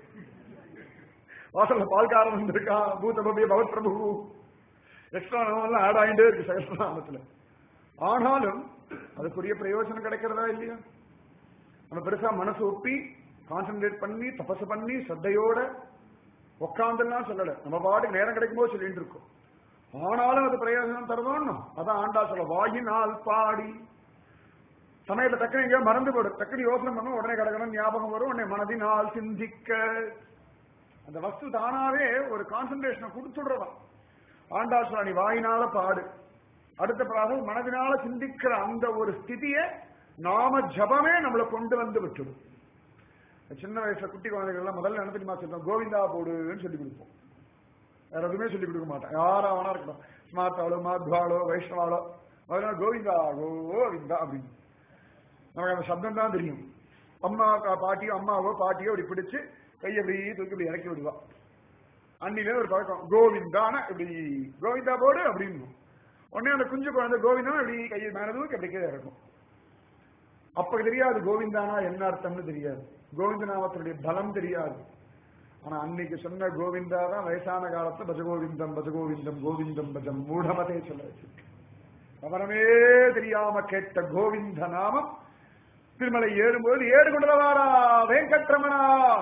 வாசல்ல பால்காரன் வந்திருக்கா பூத பபிய பகவத் பிரபு எக்ஸ்ட்ரா நாமெல்லாம் ஆட் ஆகிட்டே இருக்கு சகசநாமத்துல ஆனாலும் அதுக்குரிய பிரயோஜனம் கிடைக்கிறதா இல்லையா நம்ம பெருசா மனசு ஒப்பி கான்சென்ட்ரேட் பண்ணி தபசு பண்ணி சத்தையோட உட்காந்துலாம் சொல்லல நம்ம பாட்டுக்கு நேரம் கிடைக்கும் போது சொல்லிட்டு இருக்கோம் ஆனாலும் அது பிரயோஜனம் தருதோன்னு அதான் ஆண்டா சொல்ல வாயினால் பாடி சமயத்தை டக்குனு எங்கேயோ மறந்து போடும் டக்குனு யோசனை பண்ணும் உடனே கிடக்கணும் ஞாபகம் வரும் உடனே மனதினால் சிந்திக்க அந்த வஸ்து தானாவே ஒரு கான்சென்ட்ரேஷனை கொடுத்துடுறதான் ஆண்டா சொல்ல நீ வாயினால பாடு அடுத்த பிராகம் மனதினால சிந்திக்கிற அந்த ஒரு ஸ்திதியை நாம ஜபமே நம்மளை கொண்டு வந்து விட்டுடும் சின்ன வயசுல குட்டி குழந்தைகள் எல்லாம் முதல்ல என்ன தெரியுமா சொல்லுவோம் கோவிந்தா போடுன்னு சொல்லி கொடுப்போம் வேற எதுவுமே சொல்லி கொடுக்க மாட்டேன் யாரா வேணா இருக்கட்டும் ஸ்மார்த்தாளோ மாத்வாளோ வைஷ்ணவாளோ முதல்ல கோவிந்தா கோவிந்தா அப்படின்னு நமக்கு அந்த சப்தம் தான் தெரியும் அம்மா கா- பாட்டியோ அம்மாவோ பாட்டியோ இப்படி பிடிச்சு கையை இப்படி தூக்கி இப்படி இறக்கி விடுவா அன்னிலே ஒரு பழக்கம் கோவிந்தான இப்படி கோவிந்தா போடு அப்படின்னு உடனே அந்த குஞ்சு குழந்தை கோவிந்தா இப்படி கையை மேல தூக்கி அப்படி கீழே இறக்கும் அப்ப தெரியாது கோவிந்தானா என்ன அர்த்தம்னு தெரியாது கோவிந்த நாமத்தினுடைய பலம் தெரியாது ஆனா அன்னைக்கு சொன்ன கோவிந்தா தான் வயசான காலத்துல பஜகோவிந்தம் பஜகோவிந்தம் கோவிந்தம் பஜம் மூடமதே சொல்ல வச்சிருக்கு அவரமே தெரியாம கேட்ட கோவிந்த நாமம் திருமலை ஏறும்போது ஏறு கொண்டவாரா வெங்கட்ரமணா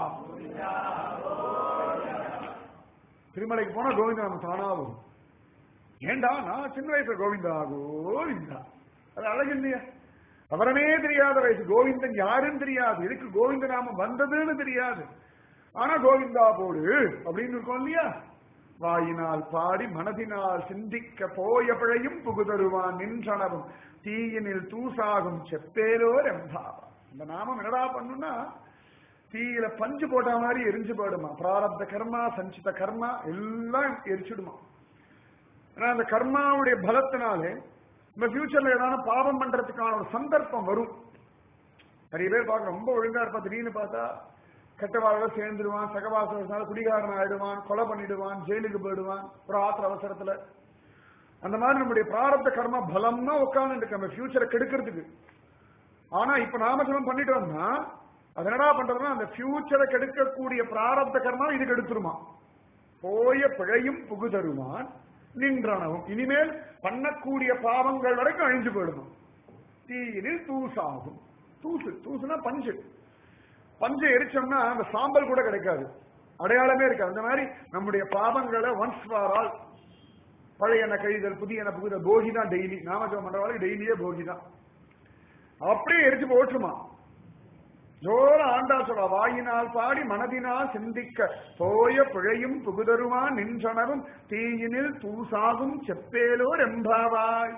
திருமலைக்கு போனா கோவிந்த நாமம் தானா வரும் ஏண்டா நான் சின்ன வயசுல கோவிந்தா கோவிந்தா அது அழகு இல்லையா அவரமே தெரியாத வயசு கோவிந்தன் யாருன்னு தெரியாது எதுக்கு கோவிந்த நாமம் வந்ததுன்னு தெரியாது ஆனா கோவிந்தா போடு அப்படின்னு இருக்கோம் இல்லையா வாயினால் பாடி மனதினால் சிந்திக்க போய பிழையும் புகுதருவான் நின்றனவும் தீயினில் தூசாகும் செப்பேலோ ரெம்பாவா இந்த நாமம் என்னடா பண்ணுனா தீயில பஞ்சு போட்ட மாதிரி எரிஞ்சு போயிடுமா பிராரப்த கர்மா சஞ்சித கர்மா எல்லாம் எரிச்சிடுமா ஆனா அந்த கர்மாவுடைய பலத்தினாலே நம்ம ஃபியூச்சர்ல ஏதாவது பாவம் பண்றதுக்கான ஒரு சந்தர்ப்பம் வரும் நிறைய பேர் பார்க்க ரொம்ப ஒழுங்கா இருப்பா திடீர்னு பார்த்தா கெட்டவாழ சேர்ந்துடுவான் சகவாசனால குடிகாரன் ஆயிடுவான் கொலை பண்ணிடுவான் ஜெயிலுக்கு போயிடுவான் ஒரு ஆத்திர அவசரத்துல அந்த மாதிரி நம்முடைய பிராரப்த கர்மா பலம்னா உட்கார்ந்து நம்ம ஃபியூச்சரை கெடுக்கிறதுக்கு ஆனா இப்ப நாமஜபம் பண்ணிட்டோம்னா அது என்னடா பண்றதுன்னா அந்த ஃபியூச்சரை கெடுக்கக்கூடிய பிராரப்த கர்மா இது கெடுத்துருமா போய பிழையும் புகுதருவான் நின்றனவும் இனிமேல் பண்ணக்கூடிய பாவங்கள் வரைக்கும் அழிஞ்சு போயிடுமா தீயினில் தூசாகும் தூசு தூசுனா பஞ்சு பஞ்சை எரிச்சோம்னா அந்த சாம்பல் கூட கிடைக்காது அடையாளமே இருக்காது அந்த மாதிரி நம்முடைய பாவங்களை ஒன்ஸ் ஃபார் ஆல் பழைய எண்ணெய் கழிதல் புதிய எண்ணெய் புகுதல் போகி தான் டெய்லி நாமஜபம் பண்றவங்களுக்கு டெய்லியே போகி தான் அப்படியே எரிச்சு போட்டுருமா ஜோர ஆண்டா சொல்ல வாயினால் பாடி மனதினால் சிந்திக்க போய பிழையும் புகுதருவான் நின்றனரும் தீயினில் தூசாகும் செப்பேலோ ரெம்பாவாய்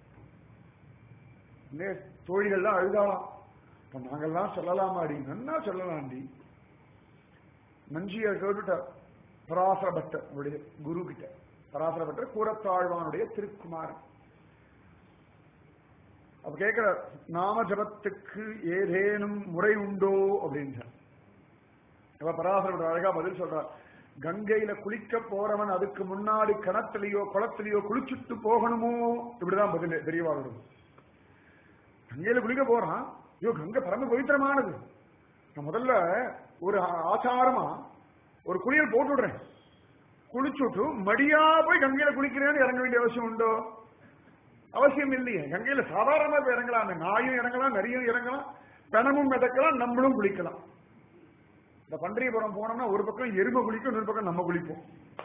இன்னே தோழிகள்லாம் அழுதாளாம் இப்ப நாங்கெல்லாம் சொல்லலாமாடி நன்னா சொல்லலாம்டி நஞ்சிய கேட்டுட்டார் பராசர பட்டர் அவருடைய குரு கிட்ட பராசர பட்டர் கூரத்தாழ்வானுடைய திருக்குமாரன் அப்ப கேட்கிற நாம ஜபத்துக்கு ஏதேனும் முறை உண்டோ அப்படின்றார் அப்ப பராசரோட அழகா பதில் சொல்றார் கங்கையில குளிக்க போறவன் அதுக்கு முன்னாடி கிணத்துலயோ குளத்திலேயோ குளிச்சுட்டு போகணுமோ இப்படிதான் பதில் தெரியவாடும் கங்கையில குளிக்க போறான் ஐயோ கங்கை பரம பவித்திரமானது நான் முதல்ல ஒரு ஆச்சாரமா ஒரு குளியல் போட்டு விடுறேன் குளிச்சுட்டு மடியா போய் கங்கையில குளிக்கிறேன்னு இறங்க வேண்டிய அவசியம் உண்டோ அவசியம் இல்லையே கங்கையில சாதாரணமா போய் இறங்கலாம் நாயும் இறங்கலாம் நரியும் இறங்கலாம் பிணமும் மிதக்கலாம் நம்மளும் குளிக்கலாம் இந்த பன்றியபுரம் போனோம்னா ஒரு பக்கம் எருமை குளிக்கும் இன்னொரு பக்கம் நம்ம குளிப்போம்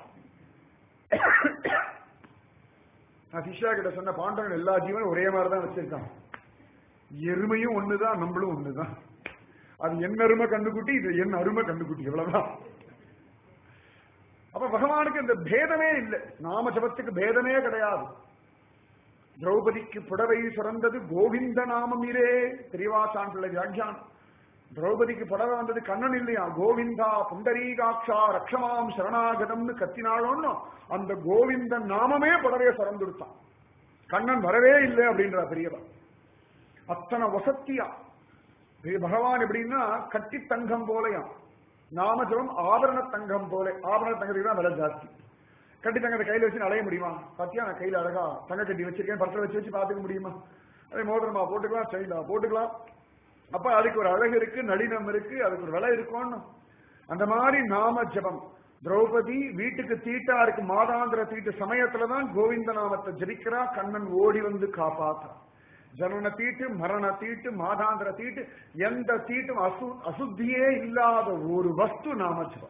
நான் சிஷ்யா கிட்ட சொன்ன பாண்டவன் எல்லா ஜீவனும் ஒரே மாதிரி தான் வச்சிருக்கான் எருமையும் ஒண்ணுதான் நம்மளும் ஒண்ணுதான் அது என் அருமை கண்டுக்குட்டி இது என் அருமை கண்டுக்குட்டி இவ்வளவுதான் அப்ப பகவானுக்கு இந்த பேதமே இல்லை நாம ஜபத்துக்கு பேதமே கிடையாது திரௌபதிக்கு புடவை சுரந்தது கோவிந்த நாமம் இரே பெரியவாசான் பிள்ளை வியாக்கியானம் திரௌபதிக்கு புடவை வந்தது கண்ணன் இல்லையா கோவிந்தா புண்டரீகாட்சா ரக்ஷமாம் சரணாகதம்னு கத்தினாலும் அந்த கோவிந்த நாமமே புடவைய சுரந்துடுத்தான் கண்ணன் வரவே இல்லை அப்படின்றா பெரியவன் அத்தனை வசத்தியா இது பகவான் எப்படின்னா கட்டி தங்கம் போலையாம் நாமஜபம் ஆபரண தங்கம் போல ஆபரண தங்கத்துக்கு தான் விலை ஜாஸ்தி கட்டி தங்கத்தை கையில வச்சு அலைய முடியுமா பாத்தியா நான் கையில அழகா தங்க கட்டி வச்சிருக்கேன் பத்திரம் வச்சு வச்சு பாத்துக்க முடியுமா அதே மோதிரமா போட்டுக்கலாம் செயினா போட்டுக்கலாம் அப்ப அதுக்கு ஒரு அழகு இருக்கு நளினம் இருக்கு அதுக்கு ஒரு விலை இருக்கும்னு அந்த மாதிரி நாம ஜபம் திரௌபதி வீட்டுக்கு தீட்டா இருக்கு மாதாந்திர தீட்டு சமயத்துலதான் கோவிந்த நாமத்தை ஜபிக்கிறா கண்ணன் ஓடி வந்து காப்பாத்துறான் ஜனன தீட்டு மரண தீட்டு மாதாந்திர தீட்டு எந்த தீட்டும் அசு அசுத்தியே இல்லாத ஒரு வஸ்து நாமஜபம்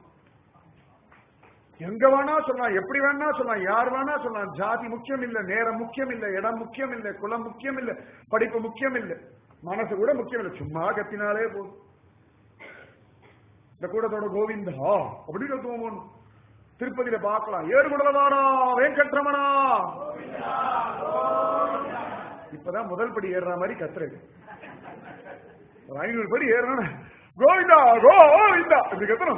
எங்க வேணா சொல்லலாம் எப்படி வேணா சொல்லலாம் யார் வேணா சொல்லலாம் ஜாதி முக்கியம் இல்ல நேரம் முக்கியம் இல்ல இடம் முக்கியம் இல்ல குலம் முக்கியம் இல்ல படிப்பு முக்கியம் இல்ல மனசு கூட முக்கியம் இல்ல சும்மா கத்தினாலே போதும் இந்த கூடத்தோட கோவிந்தா அப்படின்னு தூங்கணும் திருப்பதியில பார்க்கலாம் ஏறு குடலவாடா வெங்கட்ரமணா இப்பதான் முதல் படி ஏறுற மாதிரி கத்துறது ஒரு ஐநூறு படி ஏறணும் கோவிந்தா கோவிந்தா இப்படி கத்துறோம்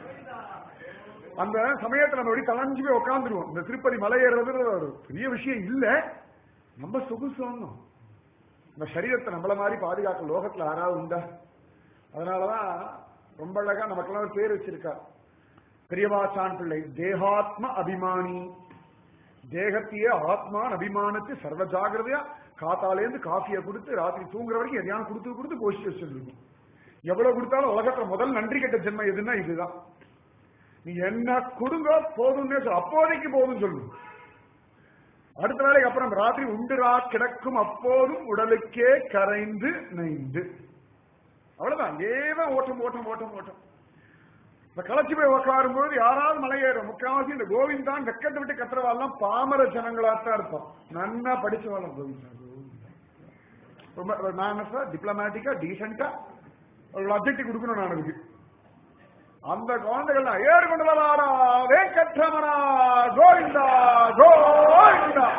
அந்த சமயத்துல நம்ம அப்படி தளஞ்சு போய் உட்காந்துருவோம் இந்த திருப்பதி மலை ஏறுறது ஒரு பெரிய விஷயம் இல்ல நம்ம சொகுசோன்னு இந்த சரீரத்தை நம்மள மாதிரி பாதுகாக்க லோகத்துல யாராவது உண்டா அதனாலதான் ரொம்ப அழகா நமக்கெல்லாம் ஒரு பேர் வச்சிருக்கா பெரியவாச்சான் பிள்ளை தேகாத்ம அபிமானி தேகத்தையே ஆத்மான் அபிமானத்து சர்வ ஜாகிரதையா காத்தாலேருந்து காஃபியை கொடுத்து ராத்திரி தூங்குற வரைக்கும் எதையாவது கொடுத்து கொடுத்து போஷிச்சு வச்சிருக்கோம் எவ்வளவு கொடுத்தாலும் உலகத்துல முதல் நன்றி கெட்ட ஜென்மம் எதுன்னா இதுதான் நீ என்ன கொடுங்க போதும்னே சொல்லு அப்போதைக்கு போதும் சொல்லு அடுத்த நாளைக்கு அப்புறம் ராத்திரி உண்டுரா கிடக்கும் அப்போதும் உடலுக்கே கரைந்து நைந்து அவ்வளவுதான் ஏதான் ஓட்டம் ஓட்டம் ஓட்டம் ஓட்டம் இப்ப களைச்சு போய் உட்காரும் பொழுது யாராவது மலை ஏறும் முக்காவாசி இந்த கோவிந்தான் வெக்கத்தை விட்டு கத்துறவாள்லாம் பாமர ஜனங்களாத்தான் இருப்போம் நன்னா படிச்சவாளும் கோவிந்தா கோவிந்தா. ரொம்ப மேனஸா டிப்ளமேட்டிக்கா டீசெண்டா ஒரு அப்ஜெக்ட் கொடுக்கணும் நான் அதுக்கு அந்த குழந்தைகள் ஏறு கொண்டு வராடா வேங்கட்ரமணா கோவிந்தா கோவிந்தா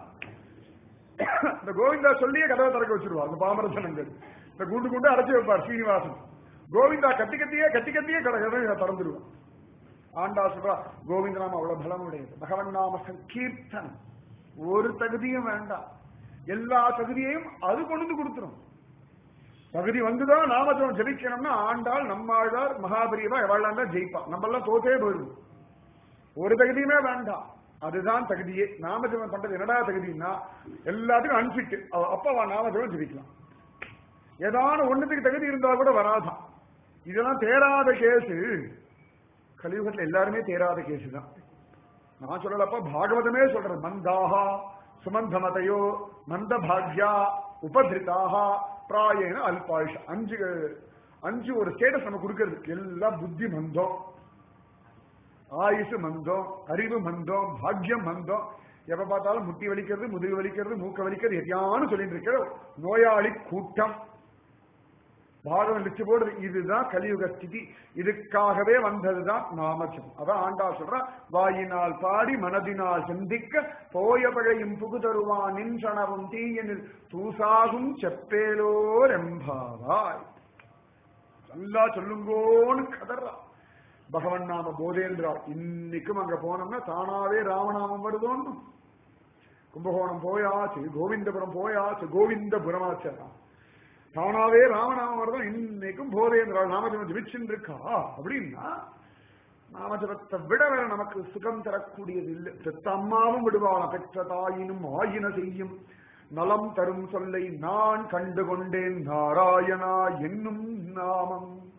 இந்த கோவிந்தா சொல்லியே கதவை திறக்க வச்சிருவா அந்த பாமர ஜனங்கள் இந்த குண்டு குண்டு அடைச்சு வைப்பார் சீனிவாசன் கோவிந்தா கத்தி கத்தியே கத்தி கத்தியே கடை கதவை திறந்துருவான் ஆண்டா சொல்றா கோவிந்த நாம அவ்வளவு பலம் உடையது பகவன் நாம சங்கீர்த்தனம் ஒரு தகுதியும் வேண்டாம் எல்லா தகுதியையும் அது கொண்டு வந்து கொடுத்துரும் தகுதி வந்துதான் நாமஜபம் ஜெபிக்கணும்னா ஆண்டாள் நம்மாழ்வார் மகாபரிவா எவாழ்லாம் தான் ஜெயிப்பா நம்ம எல்லாம் தோத்தே போயிடும் ஒரு தகுதியுமே வேண்டாம் அதுதான் தகுதியே நாமஜபம் பண்றது என்னடா தகுதின்னா எல்லாத்துக்கும் அன்பிட்டு அப்ப அவன் நாமஜபம் ஜெபிக்கலாம் ஏதான ஒண்ணுத்துக்கு தகுதி இருந்தா கூட வராதான் இதெல்லாம் தேராத கேசு கலியுகத்துல எல்லாருமே தேராத கேசு தான் நான் சொல்லலப்ப பாகவதமே சொல்றேன் மந்தாஹா சுமந்தமதையோ மந்த பாக்யா உபதிருதாக பிராயண அல்பாயுஷ் அஞ்சு அஞ்சு ஒரு ஸ்டேட்டஸ் நம்ம கொடுக்கறது எல்லாம் புத்தி மந்தம் ஆயுசு மந்தம் அறிவு மந்தம் பாக்யம் மந்தம் எப்ப பார்த்தாலும் முட்டி வலிக்கிறது முதுகு வலிக்கிறது மூக்க வலிக்கிறது எதையானு சொல்லிட்டு இருக்கிற நோயாளி கூட்டம் பாகவன் லிச்சு போடுறது இதுதான் கலியுக ஸ்திதி இதுக்காகவே வந்ததுதான் நாமஜம் அதான் ஆண்டா சொல்றான் வாயினால் பாடி மனதினால் சிந்திக்க போய பழையும் புகுதருவான் நின்றனவும் தீயனில் தூசாகும் செப்பேலோர் எம்பாவாய் நல்லா சொல்லுங்கோன்னு கதறா பகவன் நாம போதேந்திரா இன்னைக்கும் அங்க போனோம்னா தானாவே ராமநாமம் வருதோன்னு கும்பகோணம் போயாச்சு கோவிந்தபுரம் போயாச்சு கோவிந்தபுரமாச்சா தானாவே ராமநாமம் வருதம் இன்னைக்கும் போதேந்திரா நாமஜபம் ஜபிச்சுட்டு இருக்கா அப்படின்னா நாமஜபத்தை விட வேற நமக்கு சுகம் தரக்கூடியது இல்லை பெத்த அம்மாவும் விடுவாளாம் பெற்ற தாயினும் ஆயின செய்யும் நலம் தரும் சொல்லை நான் கண்டு கொண்டேன் நாராயணா என்னும் நாமம்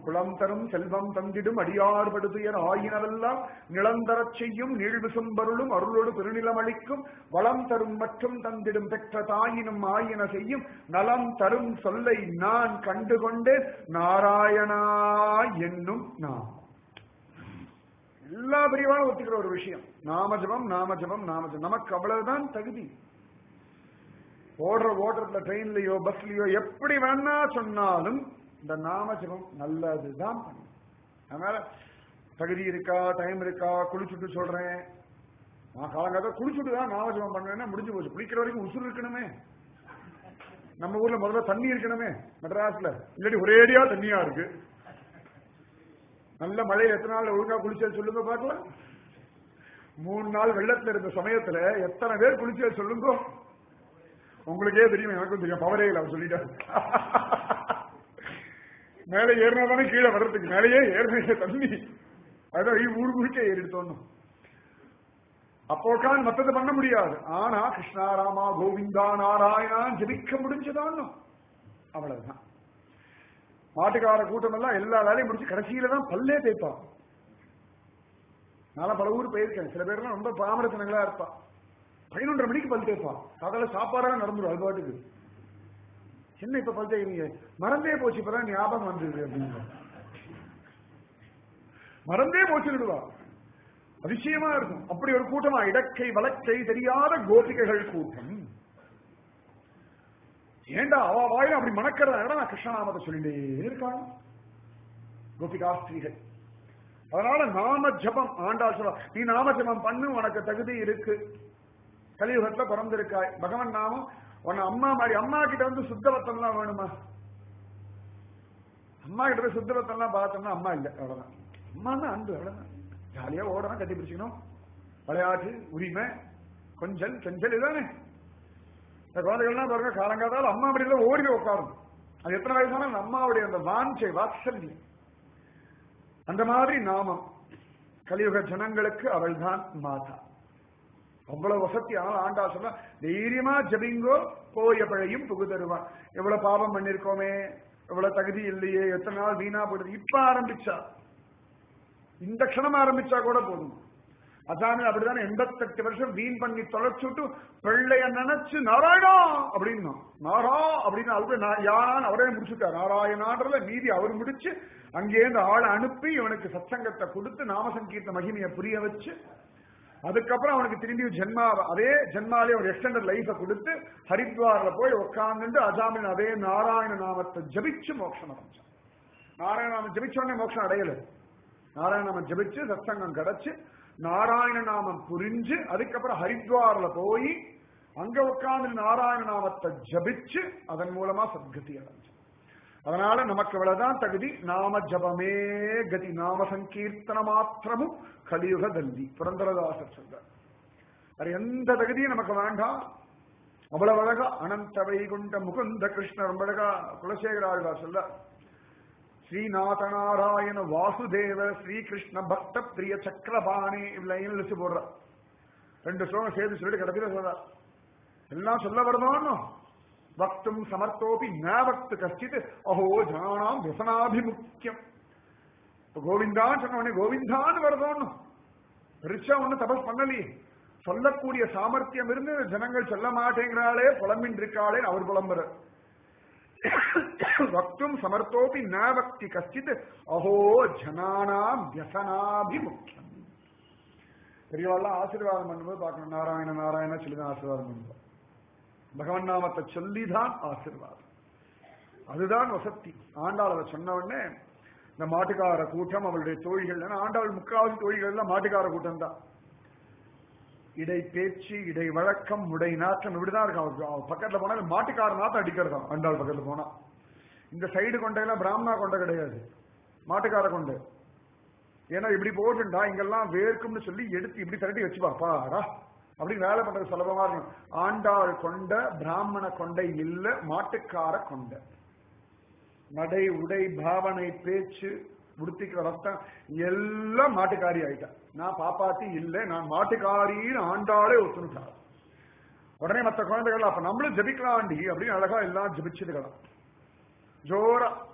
குளம் தரும் செல்வம் தந்திடும் அடியார்படுதுயர் ஆயினவெல்லாம் நிலந்தரச் செய்யும் நீழ்விசும்பருளும் அருளோடு பெருநிலம் அளிக்கும் வளம் தரும் மற்றும் தந்திடும் பெற்ற தாயினும் ஆயின செய்யும் நலம் தரும் சொல்லை நான் கண்டுகொண்டு நாராயணா என்னும் நாம் எல்லா பிரிவாலும் ஒத்துக்கிற ஒரு விஷயம் நாமஜபம் நாமஜபம் நாமஜபம் நமக்கு அவ்வளவுதான் தகுதி ஓடுற ஓடுறதுல ட்ரெயின்லயோ பஸ்லயோ எப்படி வேணா சொன்னாலும் இந்த நாமஜபம் நல்லதுதான் பண்ணும் அதனால தகுதி இருக்கா டைம் இருக்கா குளிச்சுட்டு சொல்றேன் நான் காலங்காலத்தை குளிச்சுட்டு தான் நாமஜபம் பண்ணுவேன்னா முடிஞ்சு போச்சு குளிக்கிற வரைக்கும் உசுறு இருக்கணுமே நம்ம ஊர்ல முதல்ல தண்ணி இருக்கணுமே மெட்ராஸ்ல இல்லாட்டி ஒரேடியா தண்ணியா இருக்கு நல்ல மழை எத்தனை நாள் ஒழுங்கா குளிச்சல் சொல்லுங்க பார்க்கலாம் மூணு நாள் வெள்ளத்துல இருந்த சமயத்துல எத்தனை பேர் குளிச்சல் சொல்லுங்க உங்களுக்கே தெரியும் எனக்கும் தெரியும் பவரே இல்லை அவர் சொல்லிட்டாரு மேலே ஏறினா தானே கீழே வர்றதுக்கு மேலேயே ஏறின தண்ணி அதான் ஊர் முழுக்க ஏறிடுத்தோணும் அப்போ உட்காந்து மத்தது பண்ண முடியாது ஆனா கிருஷ்ணா ராமா கோவிந்தா நாராயணா ஜபிக்க முடிஞ்சதான்னு அவ்வளவுதான் மாட்டுக்கார கூட்டம் எல்லாம் எல்லா வேலையும் முடிச்சு கடைசியில தான் பல்லே தேய்ப்பான் நான் பல ஊர் போயிருக்கேன் சில பேர்லாம் ரொம்ப பாமரத்தனங்களா இருப்பா பதினொன்றரை மணிக்கு பல் தேய்ப்பான் காலையில சாப்பாடாக நடந்துடும் அது பாட்டுக்கு என்ன இப்ப பல் தேய்க்கிறீங்க மறந்தே போச்சு இப்பதான் ஞாபகம் வந்தது அப்படின்னு மறந்தே போச்சுடுவா அதிசயமா இருக்கும் அப்படி ஒரு கூட்டமா இடக்கை வழக்கை தெரியாத கோபிகைகள் கூட்டம் ஏண்டா அவ வாயில அப்படி மணக்கிறதா நான் கிருஷ்ணநாமத்தை சொல்லிட்டே இருக்காங்க கோபிகாஸ்திரிகள் அதனால நாம ஜபம் ஆண்டாள் சொல்ல நீ நாம ஜபம் பண்ணு உனக்கு தகுதி இருக்கு கலியுகத்துல பிறந்திருக்காய் பகவன் நாமம் உன்னை அம்மா மாதிரி அம்மா கிட்ட வந்து சுத்தவத்தம்லாம் வேணுமா அம்மா கிட்ட போய் சுத்தவத்தம்லாம் பார்த்தோம்னா அம்மா இல்லை அவ்வளவுதான் அம்மா தான் அன்பு அவ்வளவுதான் ஜாலியா ஓடணும் கட்டி பிடிச்சிக்கணும் விளையாட்டு உரிமை கொஞ்சல் செஞ்சல் இதுதானே இந்த குழந்தைகள்லாம் பாருங்க காலங்காத்தால் அம்மா மடியில ஓடி உட்காரும் அது எத்தனை வயசான அந்த அம்மாவுடைய அந்த வாஞ்சை வாத்சல்யம் அந்த மாதிரி நாமம் கலியுக ஜனங்களுக்கு அவள்தான் மாதா அவ்வளவு வசதி ஆனால் ஆண்டா சொன்னா தைரியமா ஜபிங்கோ போய பழையும் புகுதருவான் எவ்வளவு பாவம் பண்ணிருக்கோமே எவ்வளவு தகுதி இல்லையே எத்தனை நாள் வீணா போடுது இப்ப ஆரம்பிச்சா இந்த க்ஷணம் ஆரம்பிச்சா கூட போதும் அசாமி அப்படிதானே எண்பத்தெட்டு வருஷம் வீண் பண்ணி தொலைச்சுட்டு பிள்ளைய நினைச்சு நாராயணா அப்படின்னா நாரா அப்படின்னு அவரு யாரான் அவரே முடிச்சுட்டார் நாராயணான்றத மீதி அவர் முடிச்சு அங்கேருந்து ஆளை அனுப்பி இவனுக்கு சத்சங்கத்தை கொடுத்து நாம சங்கீர்த்த மகிமையை புரிய வச்சு அதுக்கப்புறம் அவனுக்கு திரும்பி ஜென்மா அதே ஜென்மாலே ஒரு எக்ஸ்டெண்டட் லைஃப கொடுத்து ஹரித்வார்ல போய் உட்கார்ந்துட்டு அஜாமின் அதே நாராயண நாமத்தை ஜபிச்சு மோட்சம் அடைஞ்சான் நாராயண நாமம் ஜபிச்ச உடனே மோட்சம் அடையல நாராயண நாமம் ஜபிச்சு சத்சங்கம் கிடைச்சு நாராயண நாமம் புரிஞ்சு அதுக்கப்புறம் ஹரித்வார்ல போய் அங்க உட்கார்ந்து நாராயண நாமத்தை ஜபிச்சு அதன் மூலமா சத்கதி அடைஞ்சு அதனால நமக்கு இவ்வளவுதான் தகுதி நாம ஜபமே கதி நாம சங்கீர்த்தன மாத்திரமும் கலியுக தல்லி புரந்தரதாசர் சொல்ற வேற எந்த தகுதியும் நமக்கு வேண்டாம் அவ்வளவு அழகா அனந்த வைகுண்ட முகுந்த கிருஷ்ணர் ரொம்ப அழகா குலசேகர ஆழ்வார் சொல்ற ஸ்ரீநாத நாராயண வாசுதேவ ஸ்ரீகிருஷ்ண பக்த பிரிய சக்கரபாணி லைன் லிஸ்ட் போடுற ரெண்டு ஸ்லோகம் சேர்த்து சொல்லிட்டு கடைசியில சொல்ற எல்லாம் சொல்ல வருதோன்னு வக்தும் சமர்த்தோபி ந வக்து கஷ்டித் அஹோ ஜனானாம் விசனாபிமுக்கியம் இப்ப கோவிந்தான்னு சொன்ன உடனே கோவிந்தான்னு வருதோன்னு பெருசா ஒண்ணு தபஸ் பண்ணலையே சொல்லக்கூடிய சாமர்த்தியம் இருந்து ஜனங்கள் சொல்ல மாட்டேங்கிறாளே புலம்பின் இருக்காளே அவர் புலம்புற வக்தும் சமர்த்தோபி ந வக்தி கஷ்டித் அஹோ ஜனானாம் வியசனாபிமுக்கியம் பெரியவாள்லாம் ஆசீர்வாதம் பண்ணும்போது பார்க்கணும் நாராயண நாராயண சொல்லிதான் ஆசீர்வாதம் பண்ணுவோம் பகவன் நாமத்தை சொல்லிதான் ஆசீர்வாதம் அதுதான் வசத்தி ஆண்டாள் அதை சொன்ன உடனே இந்த மாட்டுக்கார கூட்டம் அவளுடைய தோழிகள் ஏன்னா ஆண்டாள் முக்காவாசி தோழிகள் எல்லாம் மாட்டுக்கார கூட்டம் தான் இடை பேச்சு இடை வழக்கம் உடை நாற்றம் இப்படிதான் இருக்கும் அவருக்கு அவன் பக்கத்துல போனா மாட்டுக்கார நாத்தம் அடிக்கிறதா ஆண்டாள் பக்கத்துல போனா இந்த சைடு கொண்டையெல்லாம் பிராமணா கொண்டை கிடையாது மாட்டுக்கார கொண்டை ஏன்னா இப்படி போட்டுண்டா இங்கெல்லாம் வேர்க்கும்னு சொல்லி எடுத்து இப்படி திரட்டி வச்சுப்பா பாடா அப்படின்னு வேலை பண்றது சுலபமா இருக்கும் ஆண்டாள் கொண்ட பிராமண கொண்டை இல்ல மாட்டுக்கார கொண்டை நடை உடை பாவனை பேச்சு உடுத்திக்கிற ரத்தம் எல்லாம் மாட்டுக்காரி ஆயிட்டா நான் பாப்பாத்தி இல்லை நான் மாட்டுக்காரின்னு ஆண்டாளே ஒத்துனுட்டாள் உடனே மற்ற குழந்தைகள் அப்ப நம்மளும் ஜபிக்கலாண்டி அப்படின்னு அழகா எல்லாம் ஜபிச்சதுக்கலாம் ஜோரா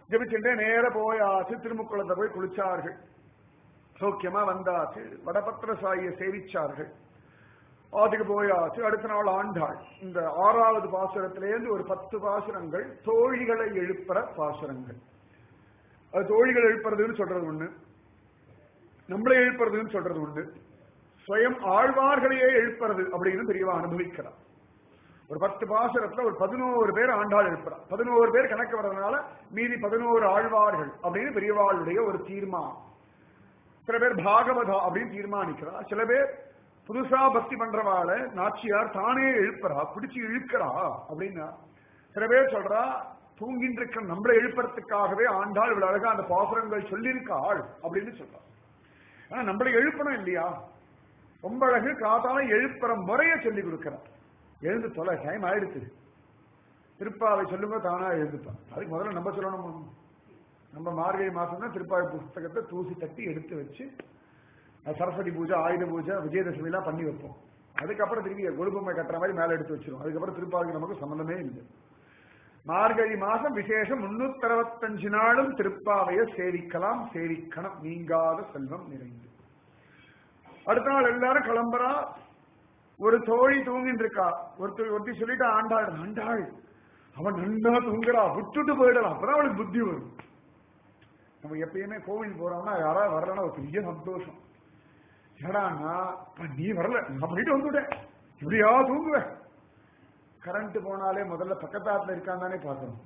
ஜபிச்சுட்டே நேர போயாச்சு திருமுக்குளத்தை போய் குளிச்சார்கள் சௌக்கியமா வந்தாச்சு வடபத்திர சாயியை சேவிச்சார்கள் அதுக்கு போயாச்சு அடுத்த நாள் ஆண்டாள் இந்த ஆறாவது பாசுரத்திலேருந்து ஒரு பத்து பாசுரங்கள் தோழிகளை எழுப்புற பாசுரங்கள் அது தோழிகள் எழுப்புறதுன்னு சொல்றது ஒண்ணு நம்மளை எழுப்புறதுன்னு சொல்றது உண்டு ஸ்வயம் ஆழ்வார்களையே எழுப்புறது அப்படின்னு தெரியவா அனுபவிக்கிறார் ஒரு பத்து பாசுரத்துல ஒரு பதினோரு பேர் ஆண்டாள் எழுப்புறார் பதினோரு பேர் கணக்கு வர்றதுனால மீதி பதினோரு ஆழ்வார்கள் அப்படின்னு பெரியவாளுடைய ஒரு தீர்மானம் சில பேர் பாகவதா அப்படின்னு தீர்மானிக்கிறா சில பேர் புதுசா பக்தி பண்றவாள நாச்சியார் தானே எழுப்புறா பிடிச்சு இழுக்கிறா அப்படின்னா சில பேர் சொல்றா தூங்கின்ற இருக்க நம்மளை எழுப்புறதுக்காகவே ஆண்டாள் இவ்வளவு அழகா அந்த பாசுரங்கள் சொல்லியிருக்காள் அப்படின்னு சொல்றா ஆனா நம்மளை எழுப்பணும் இல்லையா ரொம்ப அழகு காத்தால எழுப்புற முறைய சொல்லி கொடுக்கிறார் எழுந்து தொலை டைம் ஆயிடுச்சு திருப்பாவை சொல்லுங்க தானா எழுந்துப்பான் அதுக்கு முதல்ல நம்ம சொல்லணும் நம்ம மார்கழி மாசம் தான் திருப்பாவை புஸ்தகத்தை தூசி தட்டி எடுத்து வச்சு அது சரஸ்வதி பூஜை ஆயுத பூஜை விஜயதசமி எல்லாம் பண்ணி வைப்போம் அதுக்கப்புறம் திருப்பி கொழுப்பம்மை கட்டுற மாதிரி மேல எடுத்து வச்சிரும் அதுக்கப்புறம் திருப்பாவைக்கு நமக்கு சம்பந்தமே இல்லை மார்கழி மாசம் விசேஷம் முன்னூத்தி அறுபத்தஞ்சு நாளும் திருப்பாவைய சேவிக்கலாம் சேவிக்கணும் நீங்காத செல்வம் நிறைந்து அடுத்த நாள் எல்லாரும் கிளம்புறா ஒரு தோழி தூங்கிட்டு இருக்கா ஒருத்தர் ஒருத்தி சொல்லிட்டு ஆண்டாள் ஆண்டாள் அவன் நன்னா தூங்குறா விட்டுட்டு போயிடலாம் அப்பதான் அவளுக்கு புத்தி வரும் நம்ம எப்பயுமே கோவில் போறோம்னா யாராவது வரலன்னா ஒரு பெரிய சந்தோஷம் ஏடான்னா நீ வரல நான் போயிட்டு வந்துட்டேன் இப்படியா தூங்குவேன் கரண்ட் போனாலே முதல்ல பக்கத்தாத்துல இருக்கான் தானே பார்க்கணும்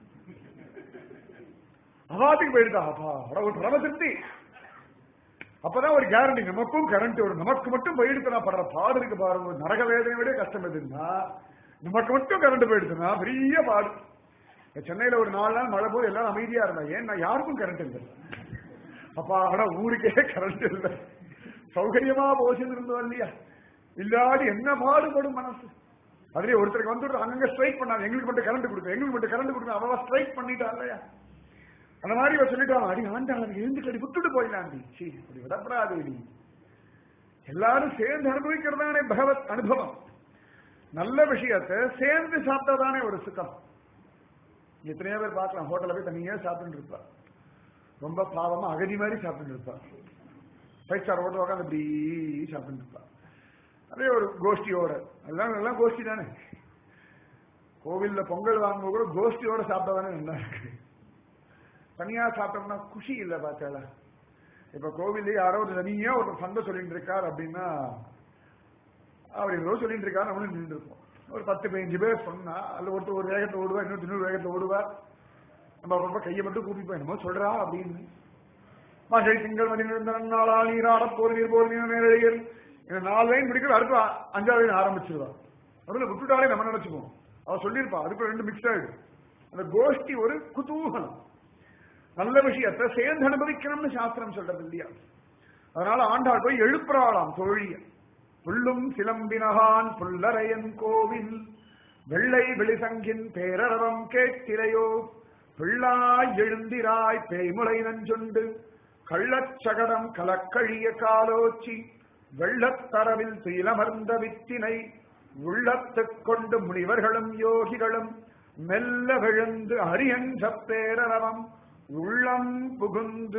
அவாத்துக்கு போயிடுதா அப்பா ஒரு பரம திருப்தி அப்பதான் ஒரு கேரண்டி நமக்கும் கரண்ட் வரும் நமக்கு மட்டும் போயிடுத்து நான் படுற பாடு இருக்கு பாருங்க நரக வேதனை விட கஷ்டம் எதுன்னா நமக்கு மட்டும் கரண்ட் போயிடுச்சுன்னா பெரிய பாடு சென்னையில ஒரு நாலு நாள் மழை போது எல்லாரும் அமைதியா இருந்தா ஏன் நான் யாருக்கும் கரண்ட் இல்லை அப்பா ஆனா ஊருக்கே கரண்ட் இல்லை சௌகரியமா போச்சுன்னு இருந்தோம் இல்லையா இல்லாடி என்ன பாடுபடும் மனசு அதுலயே ஒருத்தருக்கு வந்து அங்கங்க ஸ்ட்ரைக் பண்ணாங்க எங்களுக்கு மட்டும் கரண்ட் கொடுக்க எங்களுக்கு மட்டும் கரண்ட் கொடுக்க அவ ஸ்ட்ரைக் பண்ணிட்டா இல்லையா அந்த மாதிரி இவ சொல்லிட்டான் அடி ஆண்டாள் எழுந்துட்டு அடி விட்டுட்டு போயிடலாண்டி சீ அப்படி விடப்படாது நீ எல்லாரும் சேர்ந்து அனுபவிக்கிறதானே பகவத் அனுபவம் நல்ல விஷயத்தை சேர்ந்து சாப்பிட்டதானே ஒரு சுத்தம் எத்தனையோ பேர் பார்க்கலாம் ஹோட்டல்ல போய் தனியா சாப்பிட்டு இருப்பா ரொம்ப பாவமா அகதி மாதிரி சாப்பிட்டு இருப்பா ஃபைவ் ஸ்டார் ஹோட்டல் உட்காந்து இப்படி சாப்பிட்டு இருப்பா அதே ஒரு கோஷ்டியோட எல்லாம் எல்லாம் கோஷ்டி தானே கோவில்ல பொங்கல் வாங்கும்போது கூட கோஷ்டியோட சாப்பிட்டதானே நல்லா இருக்கு தனியா சாப்பிட்டோம்னா குஷி இல்லை பார்த்தால இப்ப கோவில்ல யாரோ ஒரு தனியா ஒரு சண்டை சொல்லிட்டு இருக்கார் அப்படின்னா அவர் ஏதோ சொல்லிட்டு இருக்காரு நம்மளும் நின்று இருப்போம் ஒரு பத்து பதினஞ்சு பேர் சொன்னா அதுல ஒருத்தர் ஒரு வேகத்துல ஓடுவா இன்னொரு இன்னொரு வேகத்துல ஓடுவா நம்ம ரொம்ப கையை மட்டும் கூப்பி போய் என்னமோ சொல்றா அப்படின்னு மகை திங்கள் மணி நாளா நீராட போர் நீர் போர் நீர் நேரடிகள் இந்த நாலு லைன் பிடிக்கிற அடுத்து அஞ்சாவது லைன் ஆரம்பிச்சிருவா நடுவில் விட்டுட்டாலே நம்ம நினைச்சுப்போம் அவ சொல்லியிருப்பா அதுக்கு ரெண்டு மிக்ஸ் ஆயிடும் அந்த கோஷ்டி ஒரு குதூகலம் நல்ல விஷயத்தை சேர்ந்து அனுபவிக்கணும்னு சாஸ்திரம் சொல்றது இல்லையா அதனால ஆண்டாள் போய் எழுப்புறாளாம் தோழிய புல்லும் சிலம்பினகான் புல்லரையன் கோவில் வெள்ளை வெளிசங்கின் பேரரவம் கேட்கிறையோ பிள்ளாய் எழுந்திராய் பேய்முளை நஞ்சொண்டு கள்ளச்சகடம் கலக்கழிய காலோச்சி வெள்ளத்தரவில் துயிலமர்ந்த வித்தினை உள்ளத்துக் கொண்டு முனிவர்களும் யோகிகளும் மெல்ல விழுந்து அரியன்ற பேரரவம் உள்ளம் புகுந்து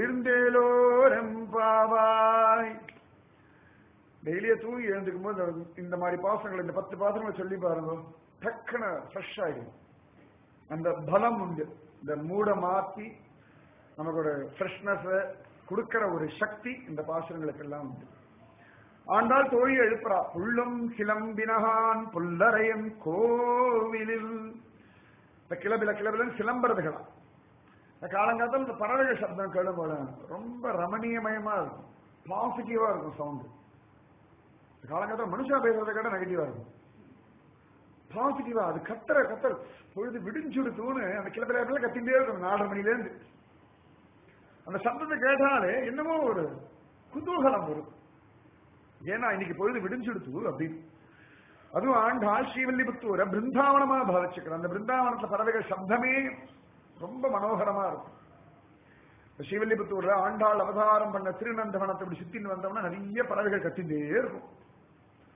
குளிர்ந்தேலோரெம்பாவாய் டெய்லியே தூங்கி எழுந்துக்கும் போது இந்த மாதிரி பாசங்கள் இந்த பத்து பாசங்களை சொல்லி பாருங்க டக்குன ஃப்ரெஷ் ஆயிடும் அந்த பலம் உண்டு இந்த மூட மாத்தி நமக்கு ஒரு ஃப்ரெஷ்னஸ் கொடுக்கிற ஒரு சக்தி இந்த பாசனங்களுக்கு எல்லாம் உண்டு ஆண்டாள் தோழி எழுப்புறா புள்ளும் சிலம்பினகான் புல்லரையன் கோவிலில் இந்த கிளபில கிளபிலன்னு சிலம்புறதுகளா இந்த காலங்காலத்தில் இந்த பறவைகள் சப்தம் கேளும் போல ரொம்ப ரமணீயமயமா இருக்கும் பாசிட்டிவா இருக்கும் சவுண்டு காலங்காலத்தில் மனுஷா பேசுறதை விட நெகட்டிவா இருக்கும் பாசிட்டிவா அது கத்துற கத்துற பொழுது விடிஞ்சுடுத்துன்னு அந்த கிளப்பில கத்திட்டே இருக்கும் நாலரை மணில இருந்து அந்த சப்தத்தை கேட்டாலே என்னமோ ஒரு குதூகலம் வரும் ஏன்னா இன்னைக்கு பொழுது விடிஞ்சுடுத்து அப்படின்னு அதுவும் ஆண்டாள் ஸ்ரீவல்லிபுத்தூரை பிருந்தாவனமா பாவிச்சுக்கிறோம் அந்த பிருந்தாவனத்துல பறவைகள் சப்தமே ரொம்ப மனோகரமா இருக்கும் ஸ்ரீவல்லிபுத்தூர்ல ஆண்டாள் அவதாரம் பண்ண திருநந்தவனத்தை இப்படி சுத்தின்னு வந்தோம்னா நிறைய பறவைகள் கத்திண்டே இருக்கும்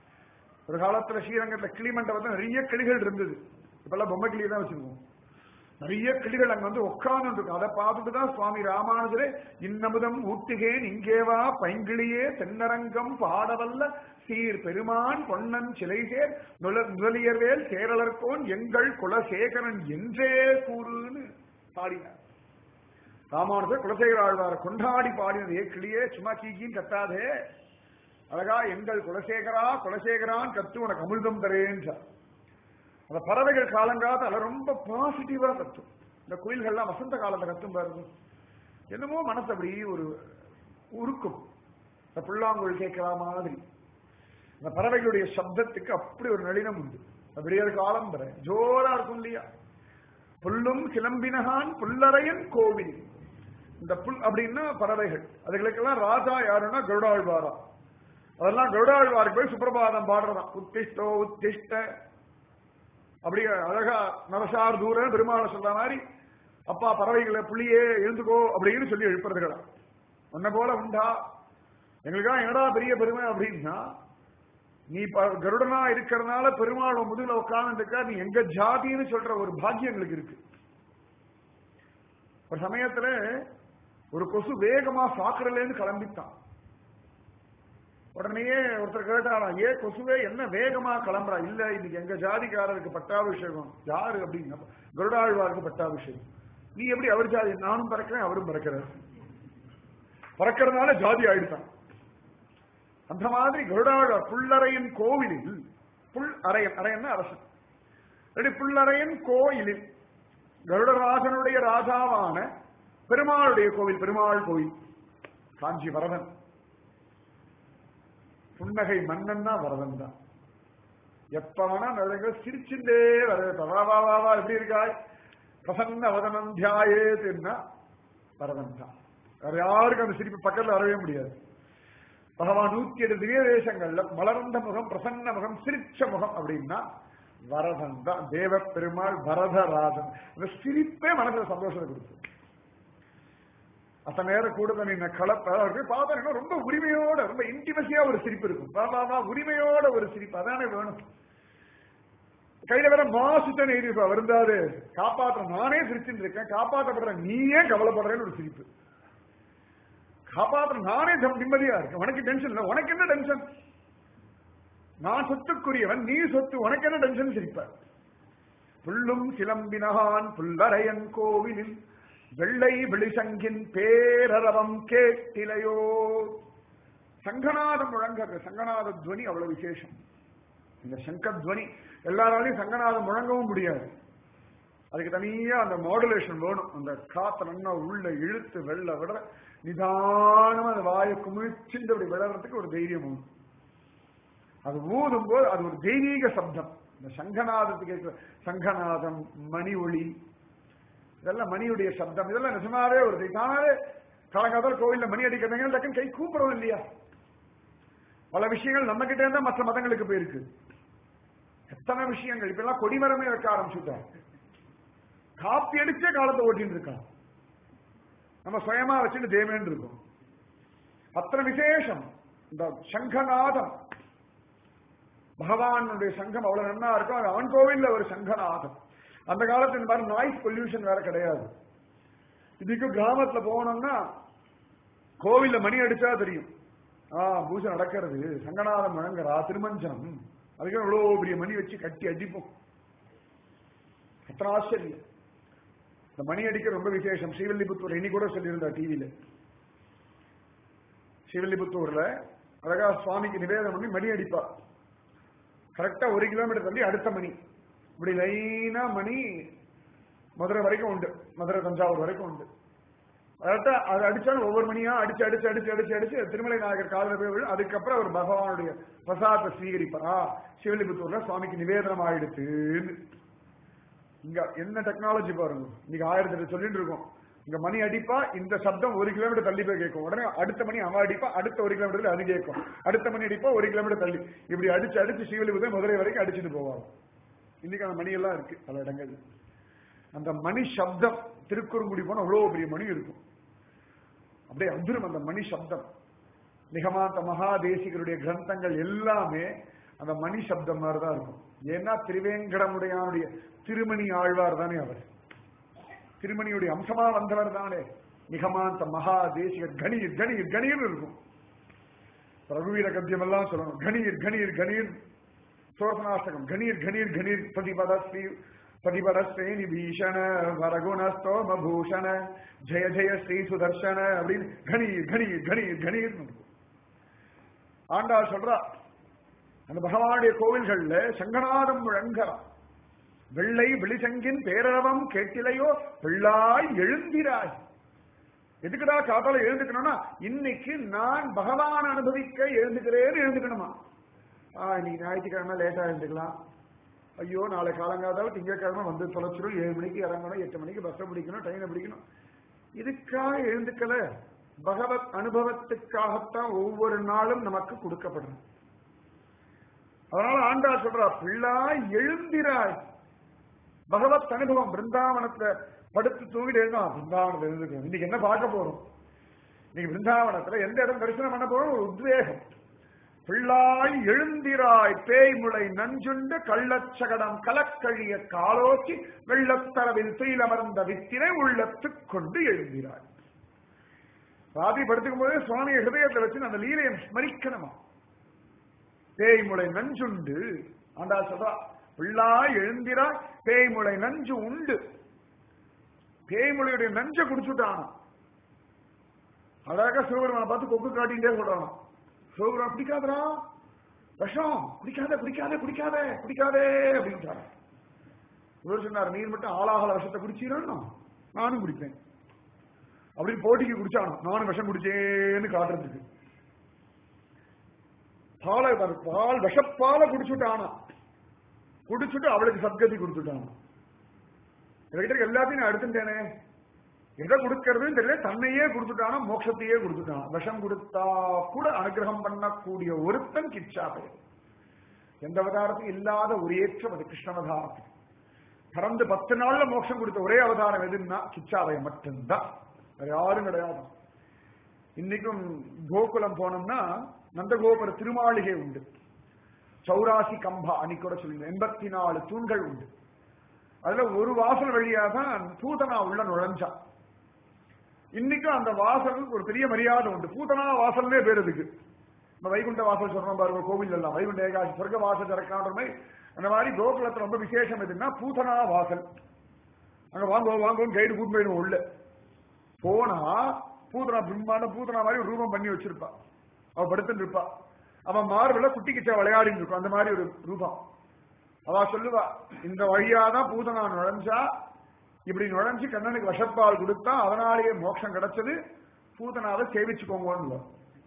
ஒரு காலத்துல ஸ்ரீரங்கத்துல கிளி மண்டபத்துல நிறைய கிளிகள் இருந்தது இப்பெல்லாம் பொம்மை கிளி தான் வச்சிருக்கோம் நிறைய கிளிகள் அங்க வந்து உட்கார்ந்து இருக்கும் அதை பார்த்துட்டு தான் சுவாமி ராமானுஜரே இன்னமுதம் ஊட்டுகேன் இங்கேவா பைங்கிளியே தென்னரங்கம் பாடவல்ல சீர் பெருமான் பொன்னன் சிலை சேர் நுதலியர்வேல் சேரலர்கோன் எங்கள் குலசேகரன் என்றே கூறுன்னு பாடினார் ராமானுஜர் குலசேகர ஆழ்வார் கொண்டாடி பாடினது ஏ கிளியே சும்மா கீக்கின்னு கத்தாதே அழகா எங்கள் குலசேகரா குலசேகரான் கத்து உனக்கு அமிர்தம் தரேன் அந்த பறவைகள் காலங்காலத்து அதில் ரொம்ப பாசிட்டிவா கத்தும் இந்த குயில்கள்லாம் வசந்த காலத்தை கத்தும் பாருங்க என்னமோ மனசு அப்படி ஒரு உருக்கும் இந்த புல்லாங்குழல் கேட்கிற மாதிரி அந்த பறவைகளுடைய சப்தத்துக்கு அப்படி ஒரு நளினம் உண்டு விடியற் காலம் வர ஜோரா இருக்கும் இல்லையா புல்லும் சிலம்பினகான் புல்லறையன் கோவில் இந்த புல் அப்படின்னா பறவைகள் அதுகளுக்கெல்லாம் ராஜா யாருன்னா கருடாழ்வாரா அதெல்லாம் கருடாழ்வாருக்கு போய் சுப்பிரபாதம் பாடுறதான் உத்திஷ்டோ உத்திஷ்ட அப்படி அழகா நரசார் தூர பெருமாளை சொல்ற மாதிரி அப்பா பறவைகளை புள்ளியே எழுந்துக்கோ அப்படின்னு சொல்லி எழுப்புறதுகளா உன்னை போல உண்டா எங்களுக்கெல்லாம் என்னடா பெரிய பெருமை அப்படின்னா நீ கருடனா இருக்கிறதுனால பெருமாள் முதுகுல உட்கார்ந்துருக்கா நீ எங்க ஜாதின்னு சொல்ற ஒரு பாக்கியம் எங்களுக்கு இருக்கு ஒரு சமயத்துல ஒரு கொசு வேகமா சாக்கடையில இருந்து கிளம்பித்தான் உடனேயே ஒருத்தர் கேட்டாரா ஏ கொசுவே என்ன வேகமா கிளம்புறா இல்ல இன்னைக்கு எங்க ஜாதிக்காரருக்கு பட்டாபிஷேகம் யாரு அப்படின்னா கருடாழ்வாருக்கு பட்டாபிஷேகம் நீ எப்படி அவர் ஜாதி நானும் பறக்கிறேன் அவரும் பறக்கிறார் பறக்கிறதுனால ஜாதி ஆயிடுதான் அந்த மாதிரி கருடாழ்வார் புல்லறையன் கோவிலில் புல் அரையன் அரையன் அரசன் ரெடி புல்லறையன் கோயிலில் கருடராஜனுடைய ராஜாவான பெருமாளுடைய கோவில் பெருமாள் கோவில் காஞ்சி வரதன் புன்னகை மன்னன் தான் வரதன் தான் எப்ப வேணா நிறைய சிரிச்சுட்டே வரவேற்ப வா வா வா வா எப்படி இருக்காய் பிரசன்ன வதனம் தியாயேதுன்னா வரதன் தான் வேற யாருக்கும் அந்த சிரிப்பு பக்கத்துல வரவே முடியாது பகவான் நூத்தி எட்டு திவ்ய தேசங்கள்ல மலர்ந்த முகம் பிரசன்ன முகம் சிரிச்ச முகம் அப்படின்னா வரதன் தான் தேவ பெருமாள் வரதராஜன் அந்த சிரிப்பே மனசுல சந்தோஷத்தை கொடுத்து அத்தனை நேரம் கூட நீ கலப்ப அவருக்கு பார்த்தா ரொம்ப உரிமையோட ரொம்ப இன்டிமசியா ஒரு சிரிப்பு இருக்கும் பாபா உரிமையோட ஒரு சிரிப்பு அதானே வேணும் கையில வேற மாசுத்தனை இருப்பா வருந்தாது காப்பாற்ற நானே சிரிச்சுட்டு இருக்கேன் காப்பாற்றப்படுற நீயே கவலைப்படுறேன்னு ஒரு சிரிப்பு காப்பாற்ற நானே நிம்மதியா இருக்கேன் உனக்கு டென்ஷன் இல்லை உனக்கு என்ன டென்ஷன் நான் சொத்துக்குரியவன் நீ சொத்து உனக்கு என்ன டென்ஷன் சிரிப்பார் புல்லும் சிலம்பினகான் புல்லரையன் கோவிலில் வெள்ளை வெளிசங்கின் பேரரவம் கேட்டிலையோ சங்கநாதம் முழங்க சங்கநாத துவனி அவ்வளவு விசேஷம் இந்த சங்க துவனி எல்லாராலையும் சங்கநாதம் முழங்கவும் முடியாது அதுக்கு தனியா அந்த மாடுலேஷன் வேணும் அந்த காத்த நல்லா உள்ள இழுத்து வெள்ள விட நிதானமா அந்த வாயை குமிழ்ச்சிந்து அப்படி விளறதுக்கு ஒரு தைரியம் வேணும் அது ஊதும் போது அது ஒரு தெய்வீக சப்தம் இந்த சங்கநாதத்துக்கு சங்கநாதம் மணி ஒளி இதெல்லாம் மணியுடைய சப்தம் இதெல்லாம் நிஜமாவே ஒரு தானாவே காலங்காலத்தில் கோவில்ல மணி அடிக்கிறதுங்க டக்குன்னு கை கூப்பிடுவோம் இல்லையா பல விஷயங்கள் நம்ம கிட்டே இருந்தா மற்ற மதங்களுக்கு போயிருக்கு எத்தனை விஷயங்கள் இப்ப எல்லாம் கொடிமரமே வைக்க ஆரம்பிச்சுட்டாங்க காப்பி அடிச்சே காலத்தை ஓட்டின்னு இருக்கான் நம்ம சுயமா வச்சுட்டு தேவேன்னு இருக்கோம் அத்தனை விசேஷம் இந்த சங்கநாதம் பகவானுடைய சங்கம் அவ்வளவு நன்னா இருக்கும் அது அவன் கோவில்ல ஒரு சங்கநாதம் அந்த காலத்துல இந்த மாதிரி நாய்ஸ் பொல்யூஷன் வேற கிடையாது இதுக்கு கிராமத்துல போனோம்னா கோவில்ல மணி அடிச்சா தெரியும் ஆ பூஜை நடக்கிறது சங்கநாதம் வழங்குறா திருமஞ்சம் அதுக்கு இவ்வளவு பெரிய மணி வச்சு கட்டி அடிப்போம் அத்தனை ஆச்சரியம் இந்த மணி அடிக்க ரொம்ப விசேஷம் ஸ்ரீவில்லிபுத்தூர் இனி கூட சொல்லியிருந்தா டிவியில ஸ்ரீவில்லிபுத்தூர்ல அழகா சுவாமிக்கு நிவேதனம் பண்ணி மணி அடிப்பா கரெக்டா ஒரு கிலோமீட்டர் தள்ளி அடுத்த மணி இப்படி லைனா மணி மதுரை வரைக்கும் உண்டு மதுரை தஞ்சாவூர் வரைக்கும் உண்டு கரெக்டா அது அடிச்சாலும் ஒவ்வொரு மணியா அடிச்சு அடிச்சு அடிச்சு அடிச்சு அடிச்சு திருமலை நாயகர் காதல போய் விழும் அதுக்கப்புறம் அவர் பகவானுடைய பிரசாதத்தை ஸ்வீகரிப்பாரா சிவலிபுத்தூர்ல சுவாமிக்கு நிவேதனம் ஆயிடுத்துன்னு இங்க என்ன டெக்னாலஜி பாருங்க இன்னைக்கு ஆயிரத்தி எட்டு சொல்லிட்டு இருக்கோம் இங்க மணி அடிப்பா இந்த சப்தம் ஒரு கிலோமீட்டர் தள்ளி போய் கேட்கும் உடனே அடுத்த மணி அவன் அடிப்பா அடுத்த ஒரு கிலோமீட்டர் அது கேட்கும் அடுத்த மணி அடிப்பா ஒரு கிலோமீட்டர் தள்ளி இப்படி அடிச்சு அடிச்சு சிவலிபுத்தூர் மதுரை வரைக்கும் அடிச்சுட்டு போவாங்க இன்னைக்கு அந்த மணி எல்லாம் இருக்கு பல இடங்கள் அந்த மணி சப்தம் திருக்குறுங்குடி போன அவ்வளவு பெரிய மணி இருக்கும் அப்படியே அதிரும் அந்த மணி சப்தம் நிகமாந்த மகாதேசிகருடைய கிரந்தங்கள் எல்லாமே அந்த மணி சப்தம் மாதிரி தான் இருக்கும் ஏன்னா திருவேங்கடமுடையானுடைய திருமணி ஆழ்வார் தானே அவர் திருமணியுடைய அம்சமா வந்தவர் தானே நிகமாந்த மகா தேசிக கணீர் கணீர் கணீர் இருக்கும் ரகுவீர கத்தியம் எல்லாம் சொல்லணும் கணீர் கணீர் கணீர் சோசனாஷ்டகம் கணீர் கணீர் கணீர் பிரதிபத ஸ்ரீ பிரதிபத ஸ்ரேணி பீஷண வரகுண ஸ்தோம பூஷண ஜெய ஜெய ஸ்ரீ சுதர்ஷன அப்படின்னு கணீர் கணீர் கணீர் கணீர் ஆண்டாள் சொல்றா அந்த பகவானுடைய கோவில்கள்ல சங்கநாதம் முழங்கலாம் வெள்ளை வெளிசங்கின் பேரவம் கேட்டிலையோ பிள்ளாய் எழுந்திராய் எதுக்குடா காத்தால எழுந்துக்கணும்னா இன்னைக்கு நான் பகவான் அனுபவிக்க எழுந்துக்கிறேன்னு எழுந்துக்கணுமா ஆ இன்னைக்கு ஞாயிற்றுக்கிழமை லேட்டா எழுந்துக்கலாம் ஐயோ நாளை காலங்காதால திங்கட்கிழமை வந்து தொலைச்சிரும் ஏழு மணிக்கு இறங்கணும் எட்டு மணிக்கு பஸ்ஸை பிடிக்கணும் ட்ரெயினை பிடிக்கணும் இதுக்காக எழுந்துக்கல பகவத் அனுபவத்துக்காகத்தான் ஒவ்வொரு நாளும் நமக்கு கொடுக்கப்படுறது அதனால ஆண்டா சொல்றா பிள்ளாய் எழுந்திராய் பகவத் அனுபவம் பிருந்தாவனத்துல படுத்து தூங்கிட்டு இருந்தான் பிருந்தாவனத்துல எழுந்துக்கணும் இன்னைக்கு என்ன பார்க்க போறோம் இன்னைக்கு பிருந்தாவனத்துல எந்த இடம் தரிசனம் பண்ண போறோம் ஒரு உத்வேகம் பிள்ளாய் எழுந்திராய் பேய்முளை நஞ்சுண்டு கள்ளச்சகடம் கலக்கழிய காலோச்சி வெள்ளத்தரவில் துயிலமர்ந்த வித்திரை உள்ளத்துக் கொண்டு எழுந்திராய் ராதி படுத்துக்கும் போது சுவாமி ஹிருதயத்தை வச்சு அந்த லீலையை ஸ்மரிக்கணுமா பேய்முளை நஞ்சுண்டு ஆண்டா சொல்றா பிள்ளாய் எழுந்திராய் பேய்முளை நஞ்சு உண்டு பேய்முளையுடைய நஞ்சை குடிச்சுட்டானா அழகா சிவபெருமானை பார்த்து கொக்கு காட்டிகிட்டே சொல்றானா சிவபெருமான் பிடிக்காதரா விஷம் குடிக்காத குடிக்காத குடிக்காத குடிக்காதே அப்படின்ட்டாரு இவர் சொன்னார் நீர் மட்டும் ஆளாகல விஷத்தை குடிச்சீரணும் நானும் குடிப்பேன் அப்படின்னு போட்டிக்கு குடிச்சானோ நானும் விஷம் குடிச்சேன்னு காட்டுறதுக்கு பாலை பால் விஷப்பால குடிச்சுட்டானா குடிச்சுட்டு அவளுக்கு சத்கதி கொடுத்துட்டான் என்கிட்ட எல்லாத்தையும் நான் எடுத்துட்டேனே எதை கொடுக்கறதுன்னு தெரியல தன்னையே கொடுத்துட்டானா மோட்சத்தையே கொடுத்துட்டான் விஷம் கொடுத்தா கூட அனுகிரகம் பண்ணக்கூடிய ஒருத்தன் கிச்சாபை எந்த அவதாரத்தையும் இல்லாத ஒரு ஏற்றம் அது கிருஷ்ணவதாரத்துக்கு பிறந்து பத்து நாள்ல மோட்சம் கொடுத்த ஒரே அவதாரம் எதுன்னா கிச்சாபயம் மட்டும்தான் வேற யாரும் கிடையாது இன்னைக்கும் கோகுலம் போனோம்னா நந்தகோபுர திருமாளிகை உண்டு சௌராசி கம்பா அன்னைக்கு கூட சொல்லுங்க எண்பத்தி நாலு தூண்கள் உண்டு அதுல ஒரு வாசல் வழியா தான் பூதனா உள்ள நுழைஞ்சான் இன்னைக்கும் அந்த வாசலுக்கு ஒரு பெரிய மரியாதை உண்டு பூதனா வாசல்னே பேர் இதுக்கு நம்ம வைகுண்ட வாசல் சொல்றோம் பாருங்க கோவில் எல்லாம் வைகுண்ட ஏகாசி சொர்க்க வாசல் திறக்கான்ற மாதிரி அந்த மாதிரி கோகுலத்துல ரொம்ப விசேஷம் எதுன்னா பூதனா வாசல் அங்க வாங்க வாங்கன்னு கைடு கூட்டு போயிடுவோம் உள்ள போனா பூதனா பிரம்மாண்ட பூதனா மாதிரி ஒரு ரூபம் பண்ணி வச்சிருப்பா அவ படுத்துட்டு இருப்பா அவன் மார்பிள குட்டி கிச்சா விளையாடிட்டு இருக்கும் அந்த மாதிரி ஒரு ரூபம் அவ சொல்லுவா இந்த வழியாதான் பூதனா நுழைஞ்சா இப்படி நுழைஞ்சு கண்ணனுக்கு வசப்பால் கொடுத்தா அதனாலேயே மோட்சம் கிடைச்சது பூதனாவை சேவிச்சுக்கோங்கன்னு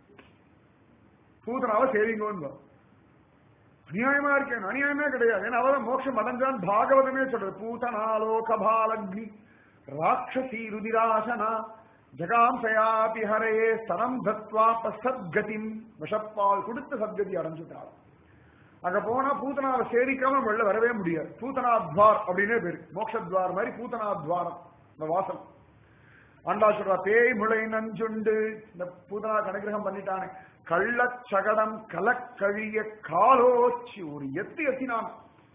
பூதனாவை சேவிங்கன்னு அநியாயமா இருக்கேன் அநியாயமே கிடையாது ஏன்னா அவதான் மோட்சம் அடைஞ்சான் பாகவதமே சொல்றது பூதனாலோகபாலக்னி ராட்சசி ருதிராசனா ஜகாம்சயாபி ஹரையே ஸ்தனம் தத்வா சத்கதிம் விஷப்பால் கொடுத்து சத்கதி அடைஞ்சுட்டாள் அங்க போனா பூதனாவை சேரிக்காம வெளில வரவே முடியாது பூதனாத்வார் அப்படின்னே பேரு மோக்ஷத்வார் மாதிரி பூதனாத்வாரம் இந்த வாசல் ஆண்டா சொல்றா பேய் முளை நஞ்சுண்டு இந்த பூதனா கனுகிரகம் பண்ணிட்டானே கள்ளச்சகடம் கலக்கழிய காலோச்சி ஒரு எத்து எத்தினான்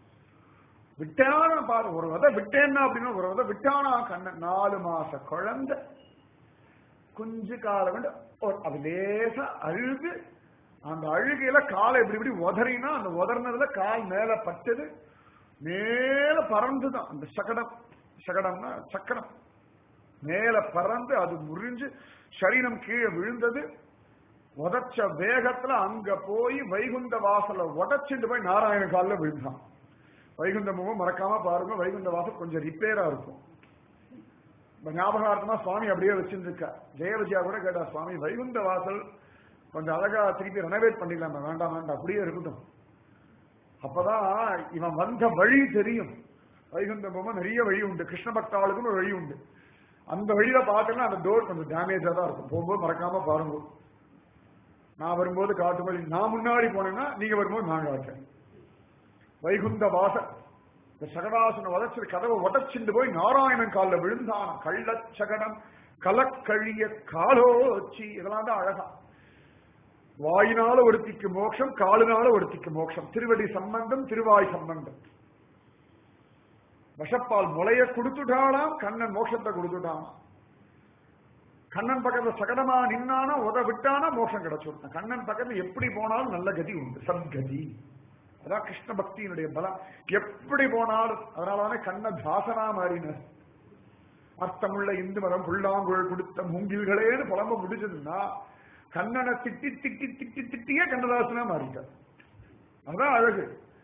விட்டான பாரு ஒரு விதை விட்டேன்னா அப்படின்னு ஒரு விதை விட்டானா கண்ணன் நாலு மாச குழந்தை குஞ்சு காலம் வந்து அது லேசா அழுது அந்த அழுகையில காலை இப்படி இப்படி உதறினா அந்த உதறினதுல கால் மேல பட்டது மேல பறந்துதான் அந்த சகடம் சகடம்னா சக்கரம் மேல பறந்து அது முறிஞ்சு சரீரம் கீழே விழுந்தது உதச்ச வேகத்துல அங்க போய் வைகுந்த வாசல உடச்சிட்டு போய் நாராயண காலில் விழுந்தான் வைகுந்த முகம் மறக்காம பாருங்க வைகுந்த வாசல் கொஞ்சம் ரிப்பேரா இருக்கும் ஞாபகார்த்தமா சுவாமி அப்படியே வச்சிருந்துருக்கா ஜெய விஜயா கூட கேட்டா சுவாமி வைகுந்த வாசல் கொஞ்சம் அழகா திருப்பி ரெனோவேட் பண்ணிடலாமா வேண்டாம் வேண்டாம் அப்படியே இருக்கட்டும் அப்பதான் இவன் வந்த வழி தெரியும் வைகுந்த பொம்மை நிறைய வழி உண்டு கிருஷ்ண பக்தாளுக்குன்னு ஒரு வழி உண்டு அந்த வழியில பார்த்தோம்னா அந்த டோர் கொஞ்சம் டேமேஜா தான் இருக்கும் போகும்போது மறக்காம பாருங்க நான் வரும்போது காட்டும்போது நான் முன்னாடி போனேன்னா நீங்க வரும்போது நான் காட்டுறேன் வைகுந்த வாசல் இந்த சகடாசன வதச்சு கதவை உடச்சிண்டு போய் நாராயணன் காலில் விழுந்தான் கள்ளச்சகடம் கலக்கழிய காலோச்சி இதெல்லாம் தான் அழகா வாயினால ஒருத்திக்கு மோட்சம் காலினால ஒருத்திக்கு மோட்சம் திருவடி சம்பந்தம் திருவாய் சம்பந்தம் விஷப்பால் முளைய கொடுத்துட்டாலாம் கண்ணன் மோட்சத்தை கொடுத்துட்டான் கண்ணன் பக்கத்துல சகடமா நின்னானா உத விட்டானா மோட்சம் கிடைச்சுட்டான் கண்ணன் பக்கத்துல எப்படி போனாலும் நல்ல கதி உண்டு சத்கதி அதான் கிருஷ்ண பக்தியினுடைய பலம் எப்படி போனாலும் அதனாலதானே கண்ண தாசனா மாறினார் அர்த்தமுள்ள இந்து மதம் புல்லாங்குழல் கொடுத்த மூங்கில்களேன்னு புலம்ப முடிச்சதுன்னா கண்ணனை திட்டி திட்டி திட்டி திட்டியே கண்ணதாசனா மாறிட்டார் அதுதான் அழகு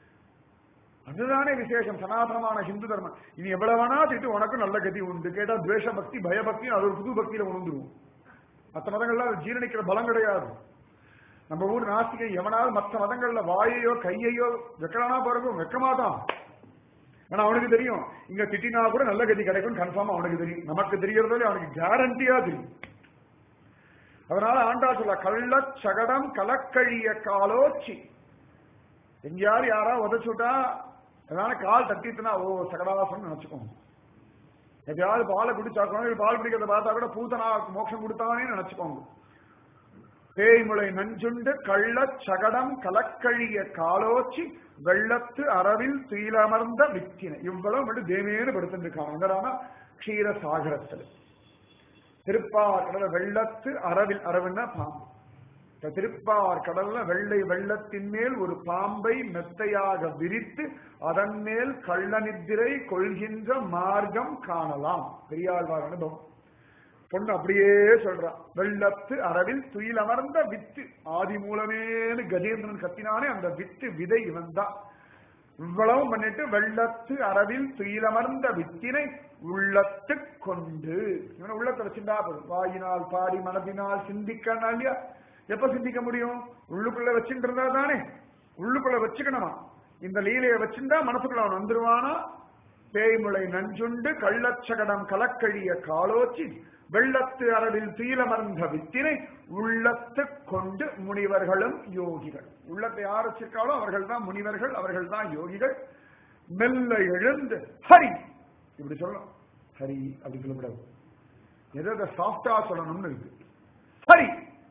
அதுதானே விசேஷம் சனாதனமான ஹிந்து தர்மம் இனி எவ்வளவு வேணா திட்டு உனக்கு நல்ல கதி உண்டு கேட்டா துவேஷ பக்தி பயபக்தி அது ஒரு புது பக்தியில உணர்ந்துருவோம் மற்ற மதங்கள்ல அது ஜீரணிக்கிற பலம் கிடையாது நம்ம ஊர் நாஸ்திகை எவனாவது மற்ற மதங்கள்ல வாயையோ கையையோ வைக்கலானா பாருங்க வைக்க மாட்டான் ஆனா அவனுக்கு தெரியும் இங்க திட்டினா கூட நல்ல கதி கிடைக்கும் கன்ஃபார்ம் அவனுக்கு தெரியும் நமக்கு தெரியறதுல அவனுக்கு கேரண்டியா தெரியும் அதனால ஆண்டா சொல்ல கள்ள சகடம் கலக்கழிய காலோச்சி எங்கேயாவது யாரா உதச்சுட்டா அதனால கால் தட்டிட்டுனா ஓ சகடாவாசன் நினைச்சுக்கோங்க எதையாவது பாலை குடிச்சாக்கணும் பால் குடிக்கிறத பார்த்தா கூட பூத்தனா மோட்சம் கொடுத்தானே நினைச்சுக்கோங்க பேய்முளை நஞ்சுண்டு கள்ள சகடம் கலக்கழிய காலோச்சி வெள்ளத்து அரவில் துயிலமர்ந்த வித்தினை இவ்வளவு மட்டும் தேவேன்னு படுத்திருக்காங்க க்ஷீர சாகரத்தில் திருப்பார் கடல வெள்ளத்து அரவில் அரவுன்னா பாம்பு இந்த திருப்பார் கடல்ல வெள்ளை வெள்ளத்தின் மேல் ஒரு பாம்பை மெத்தையாக விரித்து அதன் மேல் கள்ள நித்திரை கொள்கின்ற மார்க்கம் காணலாம் பெரியாழ்வார் அனுபவம் பொண்ணு அப்படியே சொல்றா வெள்ளத்து அரவில் துயில் அமர்ந்த வித்து ஆதி மூலமேனு கஜேந்திரன் கத்தினானே அந்த வித்து விதை இவன் தான் இவ்வளவு பண்ணிட்டு வெள்ளத்து அரவில் துயிலமர்ந்த வித்தினை உள்ளத்து கொண்டு இவனை உள்ளத்தை வச்சுட்டா போதும் வாயினால் பாடி மனதினால் சிந்திக்கணும் இல்லையா எப்ப சிந்திக்க முடியும் உள்ளுக்குள்ள வச்சுட்டு இருந்தா தானே உள்ளுக்குள்ள வச்சுக்கணுமா இந்த லீலையை வச்சிருந்தா மனசுக்குள்ள அவன் வந்துருவானா பேய்முளை நஞ்சுண்டு கள்ளச்சகடம் கலக்கழிய காலோச்சி வெள்ளத்து அரவில் தீலமர்ந்த வித்தினை உள்ளத்து கொண்டு முனிவர்களும் யோகிகள் உள்ளத்தை யார் வச்சிருக்காளோ அவர்கள் தான் முனிவர்கள் அவர்கள் தான் யோகிகள் மெல்ல எழுந்து ஹரி இப்படி சொல்லணும் ஹரி அப்படி சொல்லக்கூடாது எதை சாஃப்டா சொல்லணும்னு இருக்கு ஹரி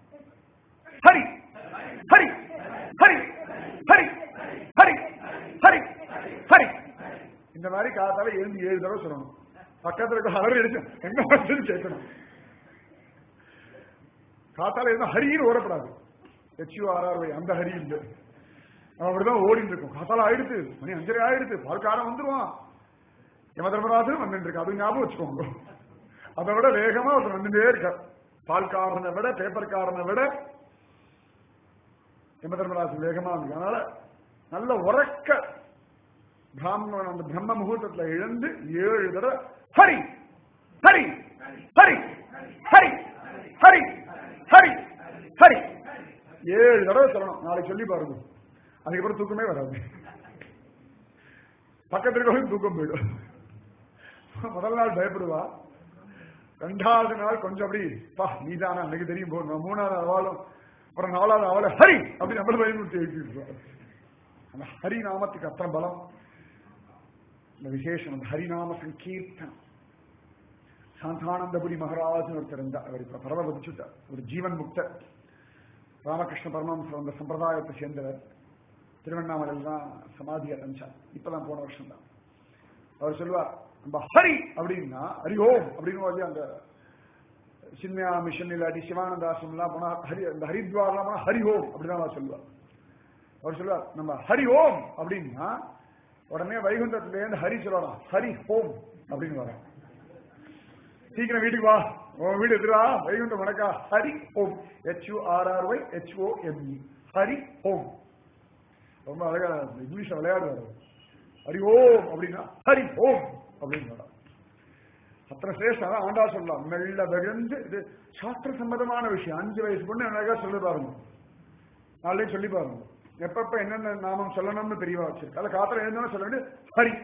ஹரி ஹரி ஹரி ஹரி ஹரி ஹரி ஹரி இந்த மாதிரி காத்தால எழுந்து ஏழு தடவை சொல்லணும் பக்கத்துல இருக்க அலறி அடிச்சு எங்க வந்து கேட்கணும் காத்தால இருந்தா ஹரின்னு ஓடப்படாது ஹெச்யூ ஆர்ஆர் அந்த ஹரி இல்லை நம்ம அப்படிதான் ஓடிட்டு இருக்கோம் காத்தால ஆயிடுத்து மணி அஞ்சரை ஆயிடுத்து பால்காரன் வந்துருவான் யம தர்மராஜனும் வந்துட்டு இருக்கு அது ஞாபகம் வச்சுக்கோங்க அதை விட வேகமா ஒருத்தர் வந்துட்டே இருக்கார் பால்காரனை விட பேப்பர்காரனை விட யம தர்மராஜன் வேகமா வந்து அதனால நல்ல உறக்க பிராமணன் அந்த பிரம்ம முகூர்த்தத்துல எழுந்து ஏழு தடவை ஹரி ஹரி ஹரி ஹரி ஹரி ஹரி ஹரி ஏழு தடவை சொல்லணும் நாளைக்கு சொல்லி பாருங்க அதுக்கப்புறம் தூக்கமே வராது பக்கத்துல இருக்கவங்க தூக்கம் போயிடும் முதல் நாள் பயப்படுவா ரெண்டாவது நாள் கொஞ்சம் அப்படி பா நீதானா எனக்கு தெரியும் போகணும் மூணாவது அவளும் அப்புறம் நாலாவது அவளை ஹரி அப்படி நம்மள பயன்படுத்தி எழுதிடுவார் அந்த ஹரி நாமத்துக்கு அத்தனை பலம் இந்த விசேஷம் அந்த ஹரிநாம சங்கீர்த்தனம் சாந்தானந்தபுரி மகராஜன் ஒருத்தர் இருந்தார் அவர் இப்ப பரவ வச்சுட்டார் ஒரு ஜீவன் முக்தர் ராமகிருஷ்ண பரமஹம்சர் அந்த சம்பிரதாயத்தை சேர்ந்தவர் திருவண்ணாமலையில் தான் சமாதி அடைஞ்சார் இப்பதான் போன வருஷம் தான் அவர் சொல்லுவார் நம்ம ஹரி அப்படின்னா ஹரி ஓம் அப்படின்னு வந்து அந்த சின்மயா மிஷன் இல்லாட்டி சிவானந்த ஆசிரம்லாம் போனா ஹரி அந்த ஹரித்வார்லாம் போனா ஹரி ஓம் அப்படின்னு அவர் சொல்லுவார் அவர் சொல்லுவார் நம்ம ஹரி ஓம் அப்படின்னா உடனே வைகுண்டத்திலேருந்து ஹரி சொல்லலாம் ஹரி ஹோம் அப்படின்னு வர சீக்கிரம் வீட்டுக்கு வா உன் வீடு எதிரா வைகுண்டம் வணக்கா Hari home H U R R Y H O M E Hari home ரொம்ப அழகா இங்கிலீஷ்ல விளையாடுவார் ஹரி ஓம் அப்படின்னா ஹரி ஓம் அப்படின்னு அத்தனை சிரேஷ்டம் ஆண்டா சொல்லலாம் மெல்ல விழுந்து இது சாஸ்திர சம்பந்தமான விஷயம் அஞ்சு வயசு பொண்ணு அழகா சொல்லி பாருங்க நாளே சொல்லி பாருங்க எப்பப்ப என்னென்ன நாமம் சொல்லணும்னு தெரியவா வச்சிருக்கு அதை காத்திர எழுந்தோன்னு சொல்ல வேண்டிய ஹரி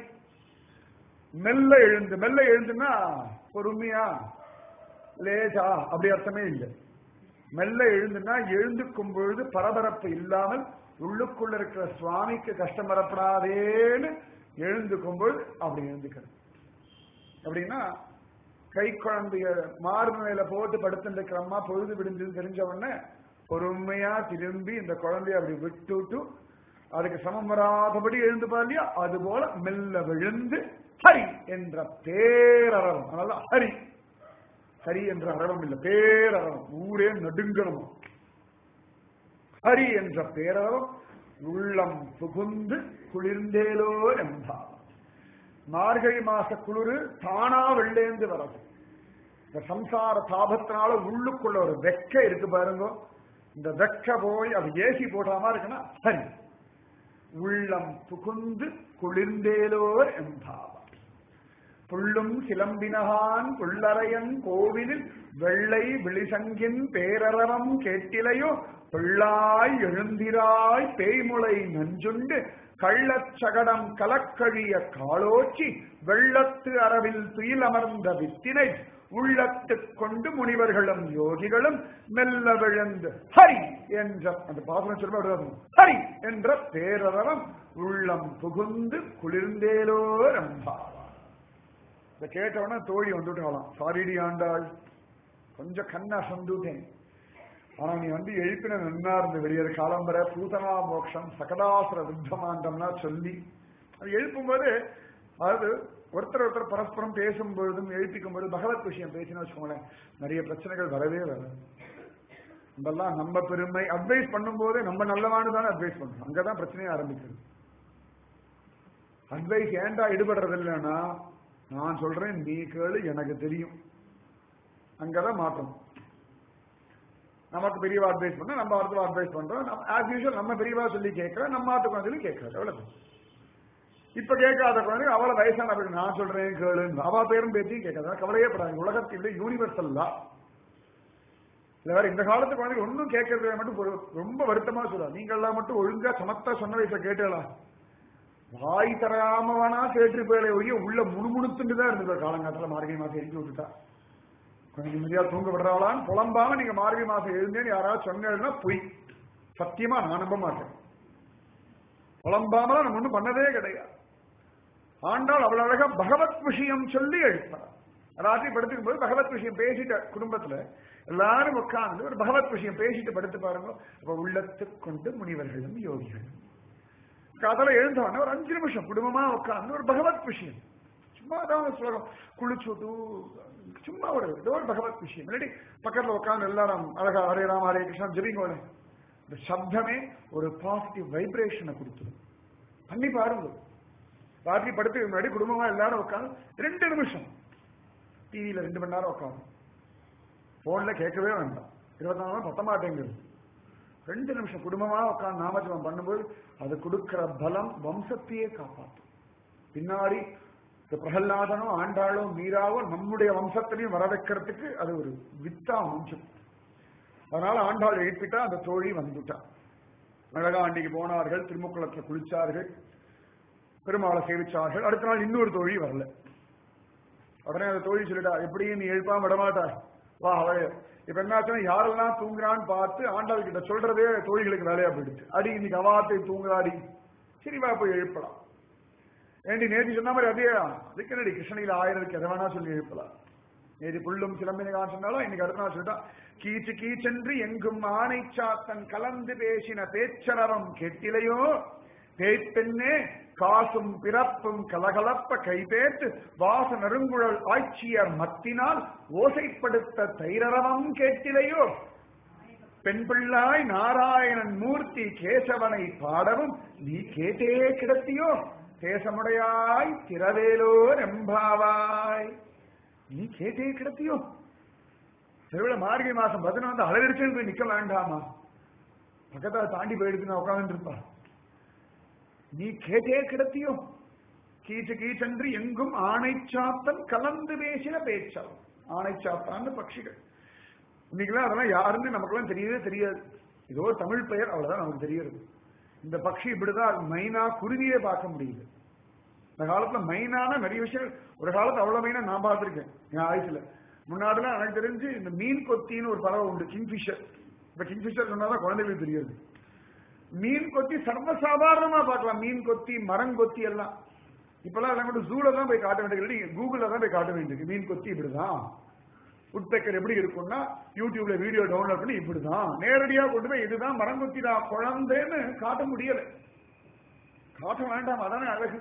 மெல்ல எழுந்து மெல்ல எழுந்துன்னா பொறுமையா லேசா அப்படி அர்த்தமே இல்லை மெல்ல எழுந்துன்னா எழுந்துக்கும் பொழுது பரபரப்பு இல்லாமல் உள்ளுக்குள்ள இருக்கிற சுவாமிக்கு கஷ்டம் வரப்படாதேன்னு எழுந்துக்கும் பொழுது அப்படி எழுந்துக்கிறது அப்படின்னா கை குழந்தைய மார்பு மேல போட்டு படுத்துட்டு இருக்கிற அம்மா பொழுது விடுஞ்சதுன்னு தெரிஞ்ச உடனே பொறுமையா திரும்பி இந்த குழந்தைய அப்படி விட்டுட்டு அதுக்கு சமம் வராதபடி எழுந்து இல்லையா அது போல மெல்ல விழுந்து ஹரி என்ற பேரறவம் அதனால ஹரி ஹரி என்ற அரவம் இல்ல பேரறவம் ஊரே நடுங்கணும் ஹரி என்ற பேரறவம் உள்ளம் புகுந்து குளிர்ந்தேலோ என்பார் மார்கழி மாச குளிரு தானா வெள்ளேந்து வரது இந்த சம்சார தாபத்தினால உள்ளுக்குள்ள ஒரு வெக்க இருக்கு பாருங்க இந்த வெக்க போய் அது ஏசி போடுற மாதிரி இருக்குன்னா சரி உள்ளம் புகுந்து குளிர்ந்தேலோர் என்பார் புள்ளும் சிலம்பினகான் புள்ளரையன் கோவிலில் வெள்ளை விழிசங்கின் பேரறவம் கேட்டிலையோ பிள்ளாய் எழுந்திராய் பேய்முளை நஞ்சுண்டு கள்ளச்சகடம் கலக்கழிய காலோச்சி வெள்ளத்து அரவில் துயிலமர்ந்த வித்தினை உள்ளத்துக் கொண்டு முனிவர்களும் யோகிகளும் மெல்ல விழுந்து ஹரி என்ற அந்த பாசனம் சொல்ல அப்படிதான் ஹரி என்ற பேரறவம் உள்ளம் புகுந்து குளிர்ந்தேலோ ரம்பாவா இதை கேட்டவன தோழி வந்துட்டாலாம் சாரிடி ஆண்டாள் கொஞ்சம் கண்ணா சந்துட்டேன் ஆனா நீ வந்து எழுப்பின நன்னா இருந்த வெளியர் காலம்பர பூதனா மோட்சம் சகதாசுர வித்தமாண்டம்னா சொல்லி அது எழுப்பும்போது அதாவது ஒருத்தர் ஒருத்தர் பரஸ்பரம் பேசும் பொழுதும் எழுப்பிக்கும் பொழுது பகவத் விஷயம் பேசினா வச்சுக்கோங்களேன் நிறைய பிரச்சனைகள் வரவே வராது நம்மெல்லாம் நம்ம பெருமை அட்வைஸ் பண்ணும்போதே நம்ம நல்லவானு தானே அட்வைஸ் பண்றோம் அங்கதான் பிரச்சனையே ஆரம்பிக்குது அட்வைஸ் ஏன்டா ஈடுபடுறது இல்லைன்னா நான் சொல்றேன் நீ கேளு எனக்கு தெரியும் அங்கதான் மாற்றம் நமக்கு பெரியவா அட்வைஸ் பண்ண நம்ம அடுத்த அட்வைஸ் பண்றோம் ஆஸ் யூஷுவல் நம்ம பெரியவா சொல்லி கேட்கிறோம் நம்ம ஆட்டு குழந்தைகளும் கேட்கறது அவ்வளவு இப்ப கேட்காத குழந்தை அவளை வயசான பிறகு நான் சொல்றேன் கேளு அவ பேரும் பேத்தியும் கேட்காத கவலையே படாது உலகத்தில் யூனிவர்சல் தான் இல்ல வேற இந்த காலத்து குழந்தைங்க ஒன்னும் கேட்கறது மட்டும் ஒரு- ரொம்ப வருத்தமா சொல்றா நீங்க எல்லாம் மட்டும் ஒழுங்கா சமத்தா சொன்ன வயசை கேட்டலா வாய் தராம வேணா கேட்டு போயில ஒழிய உள்ள முணுமுணுத்துட்டு தான் இருந்தது காலங்காலத்துல மார்கழி மாசம் எரிஞ்சு விட்டுட்டா கொஞ்சம் நிம்மதியா தூங்க விடுறாளான்னு புலம்பாம நீங்க மார்கழி மாசம் எழுந்தேன்னு யாராவது சொன்னேன்னா பொய் சத்தியமா நான் நம்ப மாட்டேன் புலம்பாமலாம் நம்ம ஒண்ணும் பண்ணதே கிடையாது ஆண்டாள் அவ்வளவு அழகா பகவத் விஷயம் சொல்லி எழுப்பார் ராத்திரி படுத்துக்கும் போது பகவத் விஷயம் பேசிட்ட குடும்பத்துல எல்லாரும் உட்கார்ந்து ஒரு பகவத் விஷயம் பேசிட்டு படுத்து பாருங்க அப்ப உள்ளத்துக் கொண்டு முனிவர்களும் யோகிகளும் காதால எழுந்தவன ஒரு அஞ்சு நிமிஷம் குடும்பமா உட்கார்ந்து ஒரு பகவத் விஷயம் சும்மா தான் ஸ்லோகம் குளிச்சுட்டு சும்மா ஒரு ஏதோ ஒரு பகவத் விஷயம் இல்லாட்டி பக்கத்துல உட்கார்ந்து எல்லாரும் அழகா ஹரே ராம ஹரே கிருஷ்ணா ஜெபிங்கோட இந்த சப்தமே ஒரு பாசிட்டிவ் வைப்ரேஷனை கொடுத்துரும் பண்ணி பாருங்க ராத்திரி படுத்துக்கு முன்னாடி குடும்பமா எல்லாரும் உட்காந்து ரெண்டு நிமிஷம் டிவியில ரெண்டு மணி நேரம் உட்காந்து போன்ல கேட்கவே வேண்டாம் இருபத்தி நாலு பத்த மாட்டேங்குது ரெண்டு நிமிஷம் குடும்பமா உட்காந்து நாமஜபம் பண்ணும்போது அது கொடுக்கிற பலம் வம்சத்தையே காப்பாற்றும் பின்னாடி இந்த பிரகல்லாதனோ ஆண்டாளோ மீராவோ நம்முடைய வம்சத்திலையும் வர வைக்கிறதுக்கு அது ஒரு வித்தா அமைஞ்சும் அதனால ஆண்டாள் எழுப்பிட்டா அந்த தோழி வந்துட்டா அழகா அன்னைக்கு போனார்கள் திருமுக்குளத்துல குளிச்சார்கள் பெருமாளை சேவிச்சார்கள் அடுத்த நாள் இன்னொரு தோழி வரல உடனே அந்த தோழி சொல்லிட்டா எப்படியும் நீ எழுப்பாம விடமாட்டா வா அவளே இப்ப என்னாச்சுன்னா யாரெல்லாம் தூங்குறான்னு பார்த்து ஆண்டாள் கிட்ட சொல்றதே தோழிகளுக்கு வேலையா போயிடுச்சு அடி இன்னைக்கு அவாத்தை தூங்குறாடி சரி வா போய் எழுப்பலாம் ஏண்டி நேற்று சொன்ன மாதிரி அதே அதுக்கு என்னடி கிருஷ்ணகிரி ஆயிரம் இருக்கு எதை வேணா சொல்லி எழுப்பலாம் நேற்று புல்லும் சிலம்பினகான் சொன்னாலும் இன்னைக்கு அடுத்த நாள் சொல்லிட்டா கீச்சு கீச்சென்று எங்கும் ஆணை சாத்தன் கலந்து பேசின பேச்சரவம் கெட்டிலையோ பேய்ப்பெண்ணே காசும் பிறப்பும் கலகலப்ப கைபேத்து வாச நறுங்குழல் ஆட்சியர் மத்தினால் ஓசைப்படுத்த தைரரவம் கேட்டிலையோ பெண் பிள்ளாய் நாராயணன் மூர்த்தி கேசவனை பாடவும் நீ கேட்டே கிடத்தியோ தேசமுடையாய் திரவேலோ ரெம்பாவாய் நீ கேட்டே கிடத்தியோ திருவிழா மார்கழி மாசம் பதினொன்று அலரிச்சு போய் நிக்க வேண்டாமா பக்கத்தால தாண்டி போயிடுச்சு நான் உட்கார்ந்து இருப்பா நீ கேட்டே கிடத்தியோ கீச்சு கீச்சென்று எங்கும் ஆணை சாத்தன் கலந்து பேசின பேச்சால் ஆணை சாத்தான்னு பட்சிகள் இன்னைக்கெல்லாம் அதெல்லாம் யாருன்னு நமக்கெல்லாம் தெரியவே தெரியாது ஏதோ ஒரு தமிழ் பெயர் அவ்வளவுதான் நமக்கு தெரியுது இந்த பட்சி இப்படிதான் மைனா குருவியே பார்க்க முடியுது இந்த காலத்துல மைனான நிறைய விஷயங்கள் ஒரு காலத்துல அவ்வளவு மைனா நான் பார்த்திருக்கேன் என் ஆயுசுல முன்னாடிலாம் எனக்கு தெரிஞ்சு இந்த மீன் கொத்தின்னு ஒரு பறவை உண்டு கிங்ஃபிஷர் இப்ப கிங்ஃபிஷர் சொன்னாதான் குழந்தைகளுக்கு தெரியாது மீன் கொத்தி சர்வசாதாரணமா பார்க்கலாம் மீன் கொத்தி மரங்கொத்தி எல்லாம் இப்பெல்லாம் எல்லாம் கூட ஜூல தான் போய் காட்ட வேண்டியது கூகுள்ல தான் போய் காட்ட வேண்டியது மீன் கொத்தி இப்படிதான் உட்பெக்கர் எப்படி இருக்கும்னா யூடியூப்ல வீடியோ டவுன்லோட் பண்ணி இப்படிதான் நேரடியா கொண்டு போய் இதுதான் மரங்கொத்தி தான் குழந்தைன்னு காட்ட முடியல காட்ட வேண்டாம் அதானே அழகு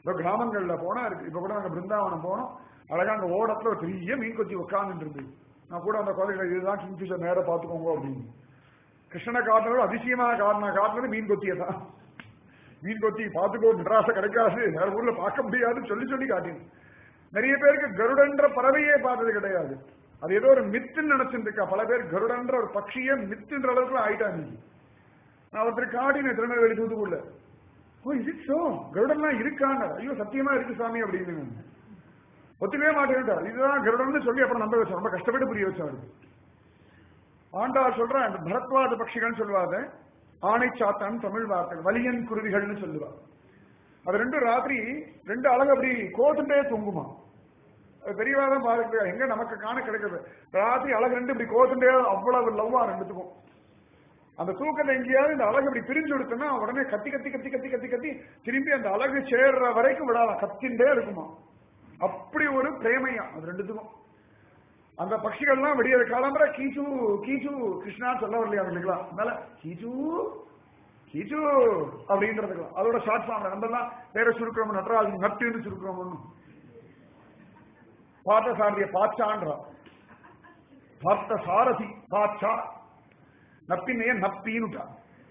இப்போ கிராமங்கள்ல போனா இருக்கு இப்ப கூட நாங்க பிருந்தாவனம் போனோம் அழகா அங்க ஓடத்துல ஒரு பெரிய மீன் கொத்தி உட்கார்ந்துட்டு இருந்தது நான் கூட அந்த குழந்தைகளை இதுதான் கிங்ஃபிஷர் நேரம் பார்த்துக்கோங்க அப்படின்னு கிருஷ்ணனை காட்டினோட அதிசயமா காட்டின காட்டினது மீன் கொத்தியை தான் மீன் கொத்தி பார்த்துக்கோ நிராசை கிடைக்காது வேற ஊர்ல பார்க்க முடியாதுன்னு சொல்லி சொல்லி காட்டினேன் நிறைய பேருக்கு கருடன்ற பறவையே பார்த்தது கிடையாது அது ஏதோ ஒரு மித்துன்னு நினைச்சிட்டு இருக்கா பல பேர் கருடன்ற ஒரு பட்சியே மித்துன்ற அளவுக்கு ஆயிட்டாங்க இன்னைக்கு. நான் ஒருத்தர் காட்டினேன் திருநெல்வேலி தூத்துக்குள்ள ஓ இது சோ கருடன்லாம் இருக்காங்க ஐயோ சத்தியமா இருக்கு சாமி அப்படின்னு நான். ஒத்துக்கவே மாட்டேன்ட்டார் இதுதான் கருடன்னு சொல்லி அப்புறம் நம்ப வச்சோம் ரொம்ப கஷ்டப்பட்டு புரிய வச்சாரு ஆண்டாள் சொல்றேன் அந்த பரத்வாத பட்சிகள்னு சொல்லுவாங்க ஆணை சாத்தான் தமிழ் வார்த்தை வலியன் குருவிகள்னு சொல்லுவாங்க அது ரெண்டும் ராத்திரி ரெண்டு அழகு அப்படி கோத்துட்டே தூங்குமா அது பெரியவா தான் பாருங்க எங்க நமக்கு காண கிடைக்கிறது ராத்திரி அழகு ரெண்டு இப்படி கோத்துட்டே அவ்வளவு லவ்வா ரெண்டுத்துக்கும் அந்த தூக்கத்தை எங்கேயாவது இந்த அழகு இப்படி பிரிஞ்சு கொடுத்தோம்னா உடனே கத்தி கத்தி கத்தி கத்தி கத்தி கத்தி திரும்பி அந்த அழகு சேர்ற வரைக்கும் விடாதான் கத்திண்டே இருக்குமா அப்படி ஒரு பிரேமையா அது ரெண்டுத்துக்கும் அந்த பட்சிகள்லாம் விடியற காலம்பர கீச்சு கீச்சு கிருஷ்ணா சொல்ல வரலையா அவங்களுக்குலாம் அதனால கீச்சு கீச்சு அப்படின்றதுக்கலாம் அதோட ஷார்ட் ஃபார்ம் நம்ம எல்லாம் வேற சுருக்கிறோம் நட்ராஜ் நட்டுன்னு சுருக்கிறோம் ஒண்ணும் பார்த்த சாரதிய பாச்சான்றா பார்த்த சாரதி பாச்சா நப்பினைய நப்பின்னுட்டா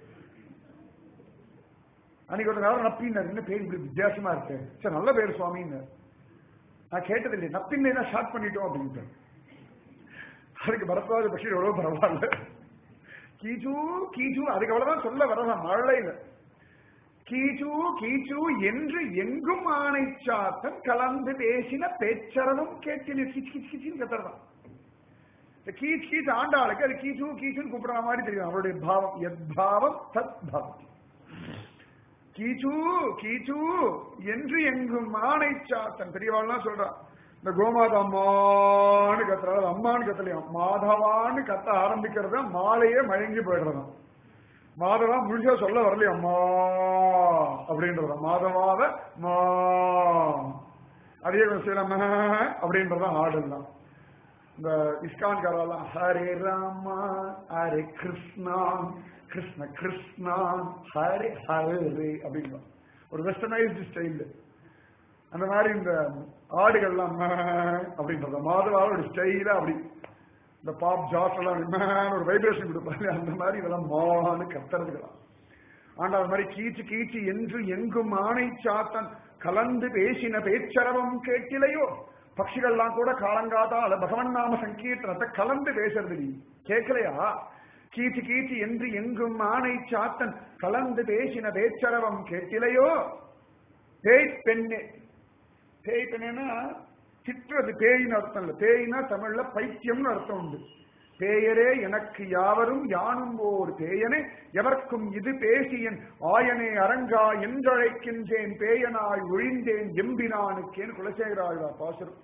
அன்னைக்கு ஒரு நேரம் நப்பின்னார் என்ன பேர் இப்படி வித்தியாசமா இருக்கு சரி நல்ல பேர் சுவாமின்னு நான் கேட்டதில்லை நப்பின்னை ஷார்ட் பண்ணிட்டோம் அப்படின்ட்டு அதுக்கு பரத்வாஜ பட்சி எவ்வளவு பரவாயில்ல கீச்சு கீச்சு அதுக்கு அவ்வளவுதான் சொல்ல வரதான் மழையில கீச்சு கீச்சு என்று எங்கும் ஆணை சாத்தன் கலந்து பேசின பேச்சரவும் கேட்டின கிச் கிச் கிச்சின்னு கத்துறதான் இந்த கீச் கீச் ஆண்டாளுக்கு அது கீச்சு கீச்சுன்னு கூப்பிடுற மாதிரி தெரியும் அவருடைய பாவம் எத் பாவம் தத் பவதி கீச்சு கீச்சு என்று எங்கும் ஆணை சாத்தன் பெரியவாள்லாம் சொல்றான் இந்த கோமாதா அம்மான்னு கத்துறாரு அம்மான்னு கத்தலையாம் மாதவான்னு கத்த ஆரம்பிக்கிறத மாலையே மயங்கி போயிடுறதாம் மாதவா முழுசா சொல்ல வரலையா அம்மா அப்படின்றதா மாதவாத மா அதே கொஞ்சம் செய்யலாம் அப்படின்றதான் ஆடல் தான் இந்த இஸ்கான் காரெல்லாம் ஹரே ராமா ஹரே கிருஷ்ணா கிருஷ்ண கிருஷ்ணா ஹரே ஹரே அப்படின்னா ஒரு வெஸ்டர்னைஸ்டு ஸ்டைல் அந்த மாதிரி இந்த ஆடுகள்லாம் அப்படின்றத மாதவாவோட ஸ்டைலா அப்படி இந்த பாப் ஜாஸ் எல்லாம் ஒரு வைப்ரேஷன் கொடுப்பாங்க அந்த மாதிரி இதெல்லாம் மான்னு கத்துறதுக்கலாம் ஆனா அது மாதிரி கீச்சு கீச்சு என்று எங்கும் ஆணை சாத்தன் கலந்து பேசின பேச்சரவம் கேட்டிலையோ பட்சிகள்லாம் கூட காலங்காத்தால பகவன் நாம சங்கீர்த்தனத்தை கலந்து பேசுறது நீ கேட்கலையா கீச்சு கீச்சு என்று எங்கும் ஆணை சாத்தன் கலந்து பேசின பேச்சரவம் கேட்டிலையோ பேய் பெண்ணே பேய் பெண்ணேன்னா திட்டுறது பேயின்னு அர்த்தம் இல்லை பேயினா தமிழ்ல பைத்தியம்னு அர்த்தம் உண்டு பேயரே எனக்கு யாவரும் யானும் ஓர் பேயனே எவர்க்கும் இது பேசியன் ஆயனே அரங்கா என்றழைக்கின்றேன் பேயனாய் ஒழிந்தேன் எம்பினானுக்கேன் குலசேகராழ்வா பாசுரம்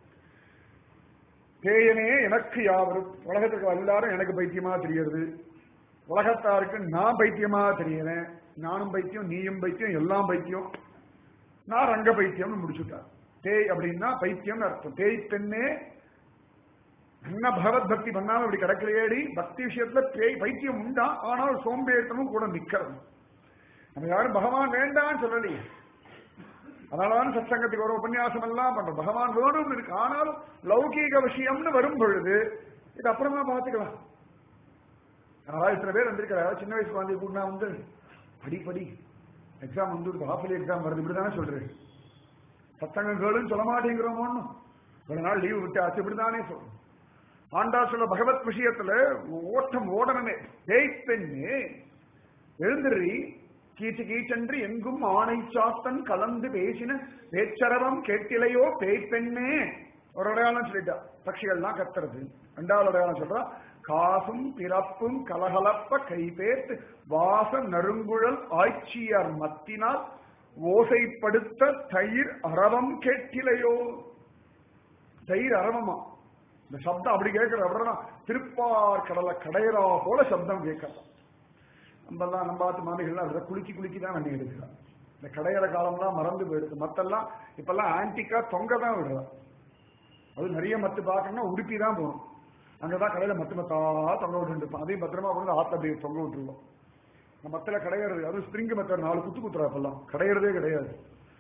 பேயனே எனக்கு யாவரும் உலகத்துக்கு எல்லாரும் எனக்கு பைத்தியமா தெரிகிறது உலகத்தாருக்கு நான் பைத்தியமா தெரியறேன் நானும் பைத்தியம் நீயும் பைத்தியம் எல்லாம் பைத்தியம் நான் ரங்க பைத்தியம்னு முடிச்சுட்டார் பேய் அப்படின்னா பைத்தியம்னு அர்த்தம் பேய் பெண்ணே என்ன பகவத் பக்தி பண்ணாம இப்படி கிடக்கிறையேடி பக்தி விஷயத்துல பேய் பைத்தியம் உண்டா ஆனால் சோம்பேறித்தமும் கூட நிக்கிறது நம்ம யாரும் பகவான் வேண்டாம்னு சொல்லலையே அதனாலதான் சத்சங்கத்துக்கு ஒரு உபன்யாசம் எல்லாம் பண்றோம் பகவான் வேணும்னு இருக்கு ஆனாலும் லௌகீக விஷயம்னு வரும் பொழுது இது அப்புறமா பார்த்துக்கலாம் அதாவது இத்தனை பேர் வந்திருக்கிற சின்ன வயசு குழந்தை கூட்டினா வந்து படி படி எக்ஸாம் வந்து ஹாஃப் இயர்லி எக்ஸாம் வருது இப்படிதானே சொல்றேன் சத்தங்கம் கேளுன்னு சொல்ல மாட்டேங்கிறோம் ஒன்றும் ஒரு நாள் லீவு விட்டு ஆச்சு இப்படிதானே சொல்றோம் ஆண்டா சொல்ல பகவத் விஷயத்துல ஓட்டம் ஓடணுமே பேய் பெண்ணு எழுந்திரி கீச்சு கீச்சென்று எங்கும் ஆணை சாத்தன் கலந்து பேசின பேச்சரவம் கேட்டிலையோ பேய் பெண்ணே ஒரு அடையாளம் சொல்லிட்டா பட்சிகள்லாம் கத்துறது ரெண்டாவது அடையாளம் சொல்றா காசும் பிறப்பும் கலகலப்ப கைபேர்த்து வாச நறுங்குழல் ஆய்ச்சியார் மத்தினால் ஓசைப்படுத்த தயிர் அரவம் கேட்டிலையோ தயிர் அரவமா இந்த சப்தம் அப்படி கேட்கிற அப்படின்னா திருப்பார் கடலை கடையரா போல சப்தம் கேட்கலாம் நம்ம எல்லாம் நம்ம ஆத்து மாமிகள்லாம் அதை குலுக்கி குலுக்கி தான் வண்டி எடுக்கிறான் இந்த கடையிற காலம்லாம் மறந்து போயிடுது மத்தெல்லாம் இப்பெல்லாம் ஆன்டிக்கா தொங்க தான் விடுறான் அது நிறைய மத்து பார்க்கணும்னா உடுப்பி தான் போகணும் அங்கதான் கடையில மத்து மத்தா தொங்க விட்டு இருப்பான் அதையும் பத்திரமா கொண்டு ஆத்துல அப்படியே தொங்க விட்டுருவோம் இந்த மத்தில கடையிறது அதுவும் ஸ்பிரிங் மத்த நாலு குத்து குத்துறா இப்பெல்லாம் கடையிறதே கிடையாது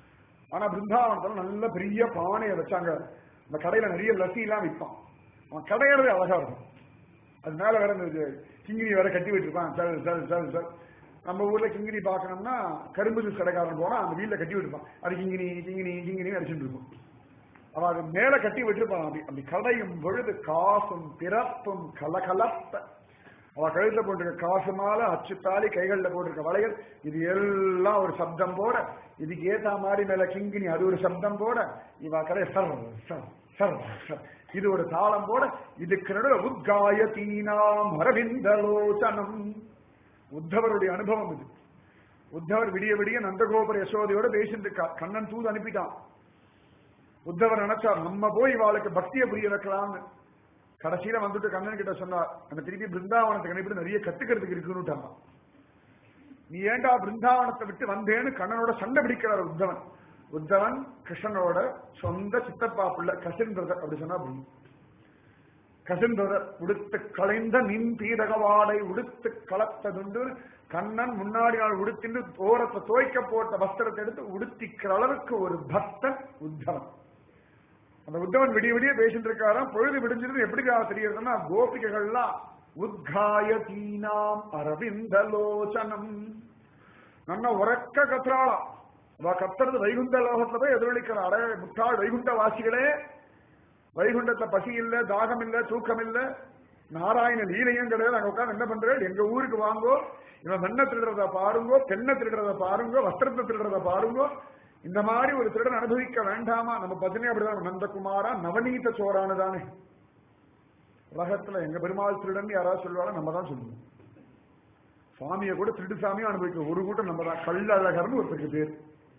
ஆனா பிருந்தாவனத்துல நல்ல பெரிய பானையை வச்சாங்க அந்த கடையில நிறைய லஸ்ஸி எல்லாம் விற்பான் அவன் கடையிறதே அழகா இருக்கும் அது மேல வேற இந்த கிங்கினி வேற கட்டி விட்டுருப்பான் சல் சல் சல் சல் நம்ம ஊர்ல கிங்கினி பார்க்கணும்னா கரும்பு ஜூஸ் கடைக்காரன் போனா அந்த வீல்ல கட்டி விட்டுருப்பான் அது கிங்கினி கிங்கினி கிங்கினி அடிச்சுட்டு இருக்கும் அவன் அது மேல கட்டி விட்டுருப்பான் அப்படி அப்படி கடையும் பொழுது காசும் பிறப்பும் கலகலப்ப அவ கழுத்துல போட்டிருக்க காசு மாலை அச்சுத்தாலி கைகள்ல போட்டிருக்க வளையல் இது எல்லாம் ஒரு சப்தம் போட இதுக்கு ஏத்த மாதிரி மேல கிங்கினி அது ஒரு சப்தம் போட இவ கடை சர் சர் சர் சர் இது ஒரு தாளம் போட இதுக்கு நடுவில் உத்காய தீனாம் அரவிந்தலோச்சனம் உத்தவருடைய அனுபவம் இது உத்தவர் விடிய விடிய நந்தகோபுர யசோதையோட பேசிட்டு இருக்கா கண்ணன் தூது அனுப்பிட்டான் உத்தவர் நினைச்சார் நம்ம போய் இவாளுக்கு பக்தியை புரிய வைக்கலாம்னு கடைசியில வந்துட்டு கண்ணன் கிட்ட சொன்னார் அந்த திருப்பி பிருந்தாவனத்துக்கு அனுப்பிட்டு நிறைய கத்துக்கிறதுக்கு இருக்குன்னுட்டாங்க நீ ஏண்டா பிருந்தாவனத்தை விட்டு வந்தேன்னு கண்ணனோட சண்டை பிடிக்கிறார் உத்தவன் உத்தவன் கிருஷ்ணனோட சொந்த சித்தப்பா பிள்ளை கசின் பிரதர் அப்படி சொன்னா புரியும் கசின் பிரதர் உடுத்து களைந்த நின் பீடகவாடை உடுத்து கலத்ததுண்டு கண்ணன் முன்னாடி நாள் உடுத்திட்டு ஓரத்தை துவைக்க போட்ட வஸ்திரத்தை எடுத்து உடுத்திக்கிற அளவுக்கு ஒரு பக்தன் உத்தவன் அந்த உத்தவன் விடிய விடிய பேசிட்டு இருக்காராம் பொழுது விடிஞ்சிருந்து எப்படி தெரியுதுன்னா கோபிகைகள்லாம் உத்காய தீனாம் அரவிந்தலோச்சனம் நல்ல உறக்க கத்துறாளாம் அவ கத்துறது வைகுண்ட லோகத்துல போய் எதிரொலிக்கிற அட முட்டாள் வைகுண்ட வாசிகளே வைகுண்டத்துல பசி இல்ல தாகம் இல்ல தூக்கம் இல்ல நாராயண லீலையும் கிடையாது அங்க உட்காந்து என்ன பண்றேன் எங்க ஊருக்கு வாங்கோ இவன் வெண்ண திருடுறத பாருங்கோ பெண்ணை திருடுறத பாருங்கோ வஸ்திரத்தை திருடுறத பாருங்கோ இந்த மாதிரி ஒரு திருடன் அனுபவிக்க வேண்டாமா நம்ம பத்தினி அப்படிதான் நந்தகுமாரா நவநீத சோரானு தானே உலகத்துல எங்க பெருமாள் திருடன் யாராவது சொல்லுவாங்க நம்ம தான் சொல்லுவோம் சுவாமியை கூட திருட்டு சாமியும் அனுபவிக்கும் ஒரு கூட்டம் நம்ம தான் கல்லழகர்னு ஒருத்தருக்கு பேர்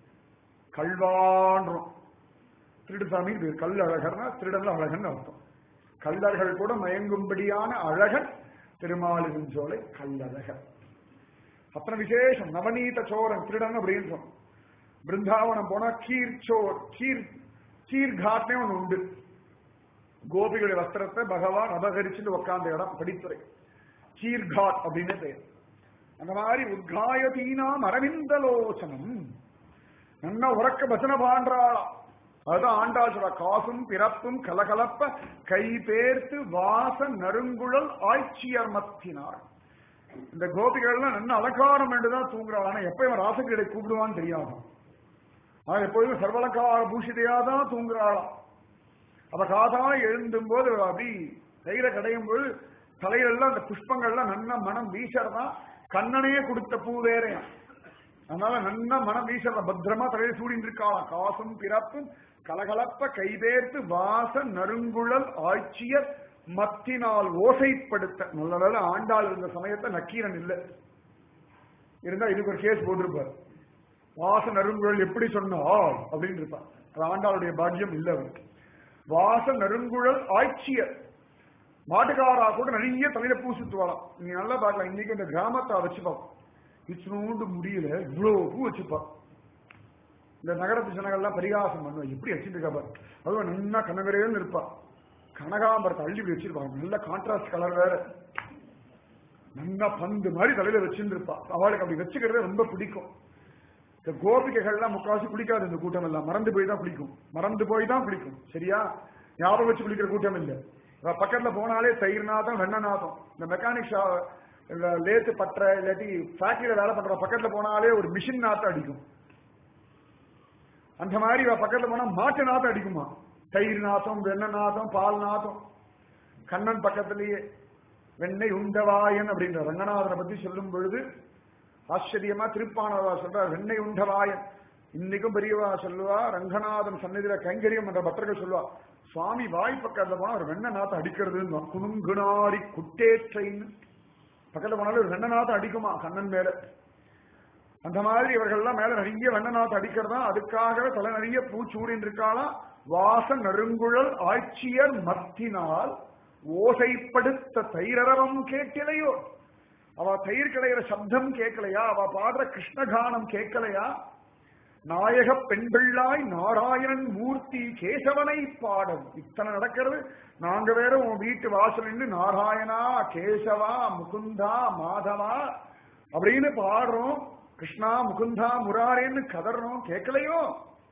கல்வான்றோம் திருட்டு சாமி பேர் கல்லழகர்னா திருடன்ல அழகன் அர்த்தம் கல்லர்கள் கூட மயங்கும்படியான அழகன் திருமாலின் சோலை கல்லழகர் அத்தனை விசேஷம் நவநீத சோரன் திருடன் அப்படின்றோம் பிருந்தாவனம் போனா கீர் சோர் கீர் கீர் காட்னே ஒண்ணு உண்டு கோபிகளுடைய வஸ்திரத்தை பகவான் அபகரிச்சுட்டு உட்கார்ந்த இடம் படித்துறை கீர்காட் அப்படின்னு பேர் அந்த மாதிரி உத்காயதீனாம் அரவிந்தலோசனம் நல்லா உறக்க பசன பாண்டாளாம் அதுதான் ஆண்டாள் சொல்ற காசும் பிறப்பும் கலகலப்ப கை பேர்த்து வாச நறுங்குழல் ஆய்ச்சியர் மத்தினார் இந்த கோபிகள்லாம் நல்ல அலங்காரம் என்றுதான் தூங்குறாள் ஆனா எப்ப இவன் ராசகிரியை கூப்பிடுவான்னு தெரியாது ஆனா எப்போதும் சர்வலங்கார பூஷிதையா தான் தூங்குறாளாம் அவ காதா எழுந்தும் போது அப்படி கையில கடையும் போது தலையிலெல்லாம் அந்த புஷ்பங்கள்லாம் நல்ல மனம் வீசறதான் கண்ணனையே கொடுத்த பூ வேறையா அதனால நல்ல மனம் வீசற பத்திரமா தலையில சூடின்னு இருக்காளாம் காசும் பிறப்பும் கலகலப்ப கைபேர்த்து வாச நறுங்குழல் ஆட்சியர் மத்தினால் ஓசைப்படுத்த நல்ல வேலை ஆண்டாள் இருந்த சமயத்தை நக்கீரன் இல்லை இருந்தா இதுக்கு ஒரு கேஸ் போட்டிருப்பார் வாச நறுங்குழல் எப்படி சொன்னால் அப்படின்னு இருப்பார் அது ஆண்டாளுடைய பாக்கியம் இல்லை அவருக்கு வாச நறுங்குழல் ஆட்சியர் மாட்டுக்காரா கூட நிறைய தலையில பூ சுத்துவாளாம் நீங்க நல்லா பார்க்கலாம் இன்னைக்கு இந்த கிராமத்தை வச்சுப்பா இச்சினோண்டு முடியல இவ்வளவு பூ வச்சுப்பா இந்த நகரத்து ஜனங்கள்லாம் பரிகாசம் பண்ணுவா எப்படி வச்சுட்டு இருக்கா பாரு அதுவும் நல்லா கனகரேன்னு இருப்பா கனகாம்பரத்தை அள்ளி இப்படி வச்சிருப்பாங்க நல்ல கான்ட்ராஸ்ட் கலர் வேற நல்லா பந்து மாதிரி தலையில வச்சுட்டு இருப்பா அவளுக்கு அப்படி வச்சுக்கிறதே ரொம்ப பிடிக்கும் இந்த கோபிகைகள்லாம் முக்காவாசி குளிக்காது இந்த கூட்டம் எல்லாம் மறந்து போய் தான் குளிக்கும் மறந்து போய் தான் குளிக்கும் சரியா ஞாபகம் வச்சு குளிக்கிற கூட்டம் இல்லை இவ பக்கத்துல போனாலே தயிர் நாதம் வெண்ண நாதம் இந்த மெக்கானிக் ஷா இல்ல லேத்து பற்ற இல்லாட்டி ஃபேக்டரியில வேலை பண்ற பக்கத்துல போனாலே ஒரு மிஷின் நாத்தம் அடிக்கும் அந்த மாதிரி இவ பக்கத்துல போனா மாட்டு நாத்தம் அடிக்குமா தயிர் நாத்தம் வெண்ண நாத்தம் பால் நாத்தம் கண்ணன் பக்கத்திலேயே வெண்ணெய் உண்டவாயன் அப்படின்ற ரங்கநாதனை பத்தி சொல்லும் பொழுது ஆச்சரியமா திருப்பானவா சொல்றார் வெண்ணெய் உண்டவாயன் இன்னைக்கும் பெரியவா சொல்லுவா ரங்கநாதன் சந்நிதியில கைங்கரியம் என்ற பக்தர்கள் சொல்லுவா சுவாமி வாய் பக்கத்துல போனா ஒரு வெண்ண நாத்தம் அடிக்கிறதுன்னு குணுங்குணாரி குட்டேற்றைன்னு பக்கத்துல போனாலும் ஒரு வெண்ண நாத்தம் அடிக்குமா கண்ணன் மேல அந்த மாதிரி இவர்கள்லாம் மேல நிறைய வெண்ண நாத்தம் அடிக்கிறதா அதுக்காகவே தலை நிறைய பூச்சூடின் இருக்காளாம் வாச நறுங்குழல் ஆட்சியர் மத்தினால் ஓசைப்படுத்த தைரரவம் கேட்கலையோ அவ தயிர் கிடைக்கிற சப்தம் கேட்கலையா அவ பாடுற கிருஷ்ணகானம் கேட்கலையா நாயக பெண்பிள்ளாய் நாராயணன் மூர்த்தி கேசவனை பாடம் இத்தனை நடக்கிறது நாங்க வேற உன் வீட்டு வாசல் நின்று நாராயணா கேசவா முகுந்தா மாதவா அப்படின்னு பாடுறோம் கிருஷ்ணா முகுந்தா முராரேன்னு கதறோம் கேட்கலையோ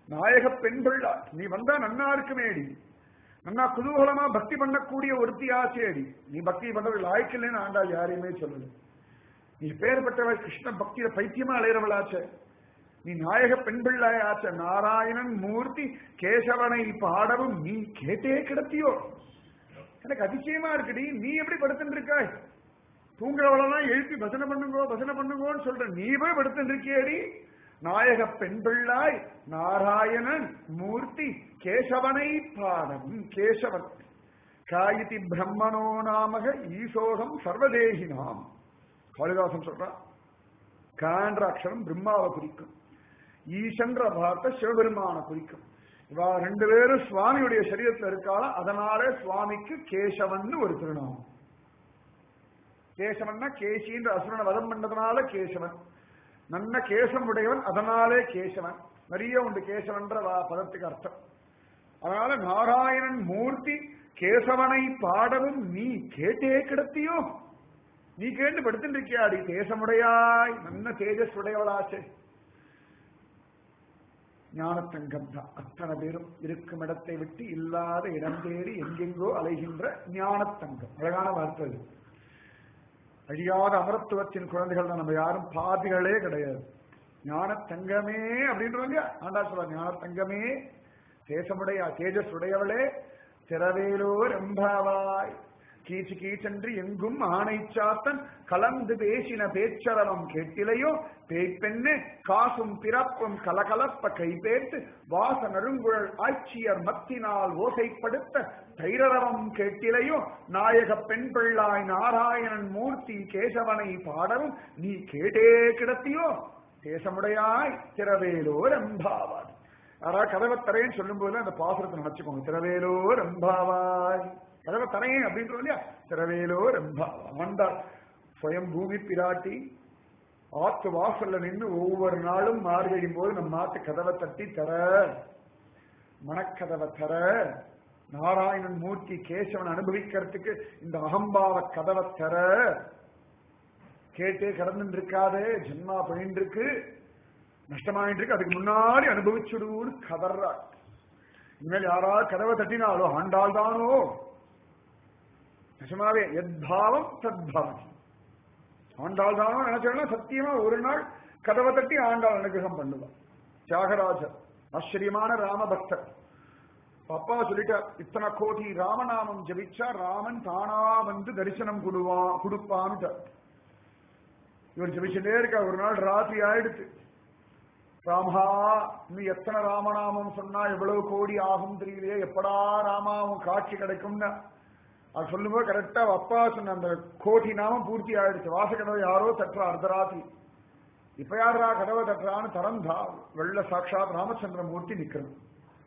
நாயக பெண் பிள்ளா நீ வந்தா நன்னா இருக்குமேடி நன்னா குதூகலமா பக்தி பண்ணக்கூடிய ஒருத்தி ஆச்சேடி நீ பக்தி பண்றது லாய்க்கில்லைன்னு ஆண்டாள் யாரையுமே சொல்லல நீ பேர்பட்டவள் கிருஷ்ண பக்தியில பைத்தியமா அலையிறவளாச்சே நீ நாயக பெண் பிள்ளையாச்ச நாராயணன் மூர்த்தி கேசவனை பாடவும் நீ கேட்டே கிடத்தியோ எனக்கு அதிசயமா இருக்குடி நீ எப்படி படுத்துட்டு இருக்காய் தூங்குறவளெல்லாம் எழுப்பி பசனை பண்ணுங்கோ பசனை பண்ணுங்கோன்னு சொல்ற நீ போய் படுத்துட்டு இருக்கியடி நாயக பெண் பிள்ளாய் நாராயணன் மூர்த்தி கேசவனை பாடம் கேசவன் காயிதி பிரம்மனோ நாமக ஈசோகம் சர்வதேகினாம் காளிதாசன் சொல்றான் கான்ற அக்ஷரம் பிரம்மாவை குறிக்கும் ஈசன்ற வார்த்தை சிவபெருமான குறிக்கும் இவா ரெண்டு பேரும் சுவாமியுடைய சரீரத்தில் இருக்காளா அதனால சுவாமிக்கு கேசவன் ஒரு திருநாமம் கேசவன்னா கேசின்ற அசுரனை வதம் பண்ணதுனால கேசவன் நல்ல கேசம் உடையவன் அதனாலே கேசவன் நிறைய உண்டு கேசவன்ற வா- பதத்துக்கு அர்த்தம் அதனால நாராயணன் மூர்த்தி கேசவனை பாடவும் நீ கேட்டே கிடத்தியோ நீ கேட்டு படுத்துட்டு இருக்கியாடி தேசமுடையாய் நல்ல தேஜஸ் உடையவளாச்சே ஞானத்தங்கம் தான் அத்தனை பேரும் இருக்கும் இடத்தை விட்டு இல்லாத இடம் தேடி எங்கெங்கோ அலைகின்ற ஞானத்தங்கம் அழகான வார்த்தை அது அழியாத அமரத்துவத்தின் குழந்தைகள் தான் நம்ம யாரும் பாதிகளே கிடையாது ஞானத்தங்கமே அப்படின்றவங்க ஆண்டா சொல்ல ஞானத்தங்கமே தேசமுடைய தேஜஸ் உடையவளே திரவேலோர் எம்பாவாய் கீச்சு கீச்சென்று எங்கும் ஆணை சாத்தன் கலந்து பேசின பேச்சரவம் கேட்டிலையோ பேய்ப்பெண்ணு காசும் பிறப்பும் கலகலப்ப கைபேர்த்து வாச நறுங்குழல் ஆட்சியர் மத்தினால் ஓசைப்படுத்த தைரரவம் கேட்டிலையோ நாயக பெண் பிள்ளாய் நாராயணன் மூர்த்தி கேசவனை பாடவும் நீ கேட்டே கிடத்தியோ தேசமுடையாய் திரவேலோர் எம்பாவாய் யாராவது கதவை தரையன்னு சொல்லும் போது அந்த பாசுரத்தை நினைச்சுக்கோங்க திரவேலோர் எம்பாவாய் கதவை தரையன் அப்படின்றோம் இல்லையா திரவேலோர் எம்பாவாய் ஆண்டாள் ஸ்வயம் பூமி பிராட்டி ஆத்து வாசல்ல நின்று ஒவ்வொரு நாளும் மார்கழியும் போது நம்ம மாத்து கதவை தட்டி தர மனக்கதவை தர நாராயணன் மூர்த்தி கேசவன் அனுபவிக்கிறதுக்கு இந்த அகம்பாவ கதவை தர கேட்டே கடந்து இருக்காதே ஜென்மா போயின்னு இருக்கு நஷ்டமாயிட்டு இருக்கு அதுக்கு முன்னாடி அனுபவிச்சுடுன்னு கதறா இனிமேல் யாராவது கதவை தட்டினாலோ ஆண்டாள் தானோ நிஜமாவே எத்பாவம் தத்பாவம் ஆண்டாள் தானோ நினைச்சோம்னா சத்தியமா ஒரு நாள் கதவை தட்டி ஆண்டாள் அனுகிரகம் பண்ணுவான் தியாகராஜர் ஆச்சரியமான ராமபக்தர் அப்பா சொல்லிட்டார் இத்தனை கோடி ராமநாமம் ஜபிச்சா ராமன் தானா வந்து தரிசனம் கொடுவான் கொடுப்பான்னு இவர் ஜபிச்சுட்டே இருக்கா ஒரு நாள் ராத்திரி ஆயிடுச்சு ராமா இன்னும் எத்தனை ராமநாமம் சொன்னா எவ்வளவு கோடி ஆகும் தெரியலையே எப்படா ராமாவும் காட்சி கிடைக்கும்னு அது சொல்லும்போது கரெக்டா அப்பா சொன்ன அந்த கோடி நாமம் பூர்த்தி ஆயிடுச்சு வாசக்கதவை யாரோ தட்டுறா அர்த்தராத்திரி இப்ப யாரா கதவை தட்டுறான்னு திறந்தா வெள்ள சாட்சாத் ராமச்சந்திரமூர்த்தி நிக்கிறது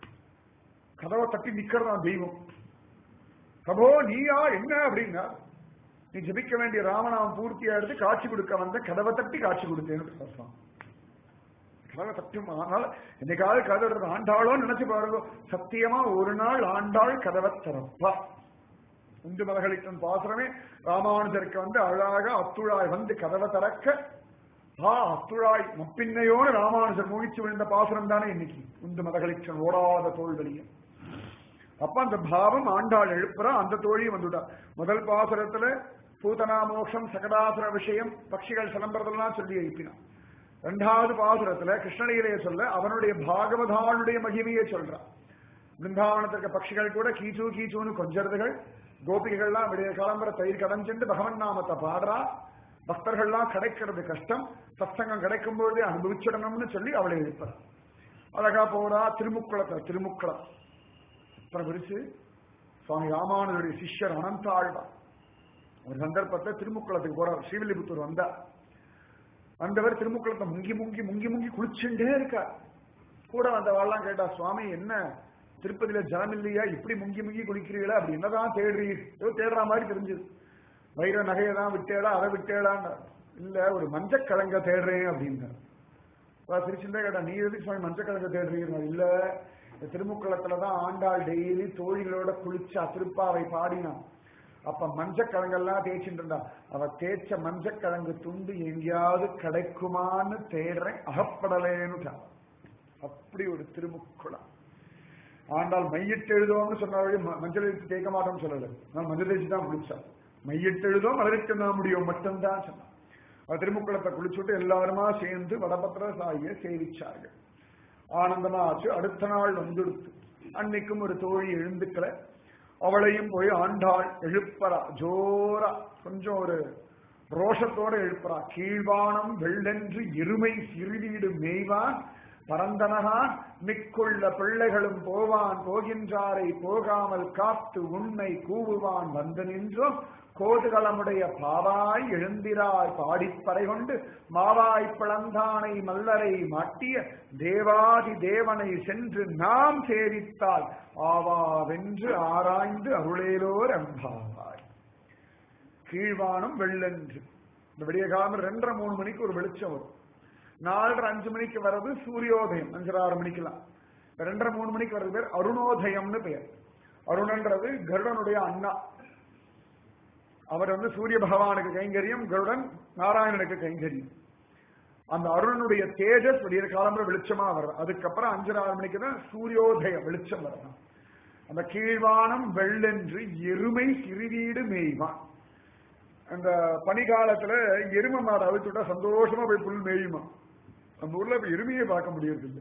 கதவை தட்டி நிக்கிறதான் தெய்வம் பிரபோ நீயா என்ன அப்படின்னா நீ ஜபிக்க வேண்டிய ராமநாமம் பூர்த்தியா எடுத்து காட்சி கொடுக்க வந்த கதவை தட்டி காட்சி கொடுத்தேன்னு சொல்றான் கதவை தட்டும் ஆனால் என்னைக்காவது கதவை ஆண்டாளோ நினைச்சு பாருங்க சத்தியமா ஒரு நாள் ஆண்டாள் கதவை திறப்பா இந்து மதகளின் பாசுரமே ராமானுஜருக்கு வந்து அழகாக அத்துழாய் வந்து கதவை திறக்க ஆ அத்துழாய் மப்பின்னையோடு ராமானுஜர் மூழ்கிச்சு விழுந்த பாசுரம் தானே இன்னைக்கு இந்து மதகளின் ஓடாத தோல்வழியும் அப்ப அந்த பாவம் ஆண்டாள் எழுப்புறா அந்த தோழியும் வந்துட்டா முதல் பாசுரத்துல பூதனா மோட்சம் சகடாசுர விஷயம் பட்சிகள் சிலம்பரதெல்லாம் சொல்லி எழுப்பினான் இரண்டாவது பாசுரத்துல கிருஷ்ணலீலையை சொல்ல அவனுடைய பாகவதானுடைய மகிமையை சொல்றான் பிருந்தாவனத்திற்கு பட்சிகள் கூட கீச்சு கீச்சுன்னு கொஞ்சறதுகள் கோபிகைகள்லாம் விடிய கிளம்புற தயிர் கடைஞ்சென்று பகவன் நாமத்தை பாடுறா பக்தர்கள்லாம் கிடைக்கிறது கஷ்டம் சத்சங்கம் கிடைக்கும் பொழுதே அனுபவிச்சிடணும்னு சொல்லி அவளை எழுப்புறான் அழகா போறா திருமுக்குளத்தை திருமுக்குளம் அப்புறம் விரிச்சு சுவாமி ராமானுடைய சிஷ்யர் அனந்த ஆழ்வார் ஒரு சந்தர்ப்பத்தை திருமுக்குளத்துக்கு போறார் ஸ்ரீவில்லிபுத்தூர் வந்தார் வந்தவர் திருமுக்குளத்தை முங்கி முங்கி முங்கி முங்கி குளிச்சுட்டே இருக்கார் கூட வந்தவாள்லாம் கேட்டா சுவாமி என்ன திருப்பதியில ஜலம் இல்லையா இப்படி முங்கி முங்கி குளிக்கிறீங்களா அப்படி என்னதான் தேடுறீர் ஏதோ தேடுற மாதிரி தெரிஞ்சது வைர நகையை தான் விட்டேடா அதை விட்டேடான்னு இல்ல ஒரு மஞ்சக்கிழங்க தேடுறேன் அப்படின்னார் திருச்சிந்தே கேட்டா நீ எதுக்கு சுவாமி மஞ்சக்கிழங்க தேடுறீங்க இல்ல இந்த திருமுக்குளத்துலதான் ஆண்டாள் டெய்லி தோழிகளோட குளிச்சா திருப்பாவை பாடினான் அப்ப மஞ்சக்கிழங்கெல்லாம் தேய்ச்சிட்டு இருந்தா அவ தேய்ச்ச மஞ்சக்கிழங்கு துண்டு எங்கேயாவது கிடைக்குமான்னு தேடுறேன் அகப்படலேன்னு அப்படி ஒரு திருமுக்குளம் ஆண்டால் மையிட்டு எழுதோம்னு சொன்ன வழி ம- மஞ்சள் எடுத்து தேய்க்க மாட்டோம்னு சொல்லல நான் மஞ்சள் தேய்ச்சி தான் குளிச்சா மையிட்டு எழுதோம் மலருக்கு நான் முடியும் மட்டும்தான் சொன்னான் அவர் திருமுக்குளத்தை குளிச்சுட்டு எல்லாருமா சேர்ந்து வடபத்திர சாயியை சேவிச்சார்கள் ஆனந்தமா ஆச்சு அடுத்த நாள் வந்துடுத்து அன்னைக்கும் ஒரு தோழி எழுந்துக்கல அவளையும் போய் ஆண்டாள் எழுப்பறா ஜோரா கொஞ்சம் ஒரு ரோஷத்தோட எழுப்புறா கீழ்வானம் வெள்ளென்று இருமை சிறுவீடு மேய்வான் பரந்தனகான் மிக்குள்ள பிள்ளைகளும் போவான் போகின்றாரை போகாமல் காத்து உன்னை கூவுவான் வந்து நின்றோம் கோதுகளமுடைய பாவாய் எழுந்திராய் பாடிப்பறை கொண்டு மாவாய் பிளந்தானை மல்லரை மாட்டிய தேவாதி தேவனை சென்று நாம் சேவித்தால் ஆவாவென்று ஆராய்ந்து அருளேலோர் அம்பாவாய் கீழ்வானம் வெள்ளென்று இந்த விடிய காலம் ரெண்டரை மூணு மணிக்கு ஒரு வெளிச்சம் வரும் நாலரை அஞ்சு மணிக்கு வர்றது சூரியோதயம் அஞ்சரை ஆறு மணிக்கெல்லாம் இந்த ரெண்டரை மூணு மணிக்கு வர்றது பேர் அருணோதயம்னு பெயர் அருணன்றது கருடனுடைய அண்ணா அவர் வந்து சூரிய பகவானுக்கு கைங்கரியம் கருடன் நாராயணனுக்கு கைங்கரியம் அந்த அருணனுடைய தேஜஸ் விடிய காலம்பர வெளிச்சமா வரும் அதுக்கப்புறம் அஞ்சரை ஆறு மணிக்கு தான் சூரியோதய வெளிச்சம் வரணும் அந்த கீழ்வானம் வெள்ளென்று எருமை சிறுவீடு மேய்வான் அந்த பனிகாலத்துல எருமை மாடு அவிச்சு விட்டா சந்தோஷமா போய் புல் மேயுமா அந்த ஊர்ல இப்ப எருமையை பார்க்க முடியறதில்லை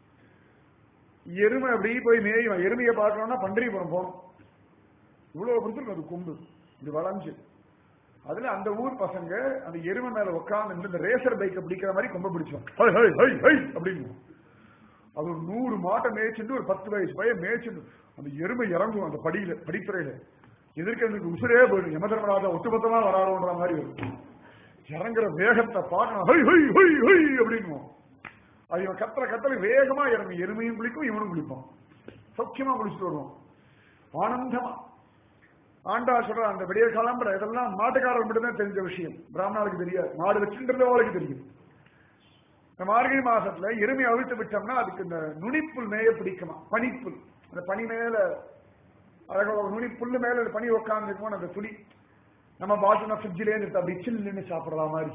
எருமை அப்படி போய் மேயும் எருமையை பார்க்கணும்னா பண்டரிபுரம் போகணும் இவ்வளவு பொறுத்து அது கொம்பு இது வளைஞ்சு அதுல அந்த ஊர் பசங்க அந்த எருமை மேல உட்கார்ந்து இந்த ரேசர் பைக்கை பிடிக்கிற மாதிரி கொம்ப பிடிச்சோம் ஹை ஹை ஹை ஹை அப்படின்னு அது ஒரு நூறு மாட்டை மேய்ச்சிட்டு ஒரு பத்து வயசு பையன் மேய்ச்சிட்டு அந்த எருமை இறங்கும் அந்த படியில படித்துறையில எதிர்க்க எனக்கு உசுரே போயிடும் யமதர்மராஜா ஒட்டுமொத்தமா வராரோன்ற மாதிரி இருக்கும் இறங்குற வேகத்தை பார்க்கணும் ஹை ஹை ஹை ஹை அப்படின்னு அது இவன் கத்துற கத்தல வேகமா இறங்கும் எருமையும் குளிக்கும் இவனும் குளிப்பான் சௌக்கியமா குளிச்சுட்டு வருவான் ஆனந்தமா ஆண்டா சொல்ற அந்த விடிய காலம்புற இதெல்லாம் மாட்டுக்காரர் மட்டும்தான் தெரிஞ்ச விஷயம் பிராமணாளுக்கு தெரியாது மாடு வச்சுன்றவங்களுக்கு தெரியும் இந்த மார்கழி மாசத்துல எருமை அவிழ்த்து விட்டோம்னா அதுக்கு இந்த நுனிப்புல் மேய பிடிக்குமா பனிப்புல் அந்த பனி மேல அழகா ஒரு நுனி புல்லு மேல ஒரு பனி உட்கார்ந்து இருக்கும் அந்த துளி நம்ம பாட்டில் ஃப்ரிட்ஜிலே இருந்து அப்படி சில் நின்று சாப்பிடுற மாதிரி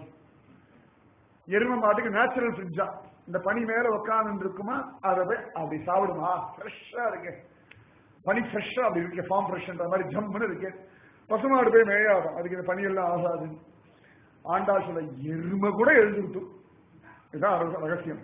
எருமை மாட்டுக்கு நேச்சுரல் ஃப்ரிட்ஜா இந்த பனி மேல உட்கார்ந்து இருக்குமா அதை போய் அப்படி சாப்பிடுமா ஃப்ரெஷ்ஷா இருக்கு பனி ஃப்ரெஷ்ஷா அப்படி இருக்கு ஃபார்ம் ஃப்ரெஷ்ன்ற மாதிரி ஜம்முன்னு இருக்கு பசுமாடு போய் மேயாடும் அதுக்கு இந்த பனி எல்லாம் ஆகாது ஆண்டா சொல்ல எருமை கூட எழுந்துருத்து இதுதான் ரக- ரகசியம்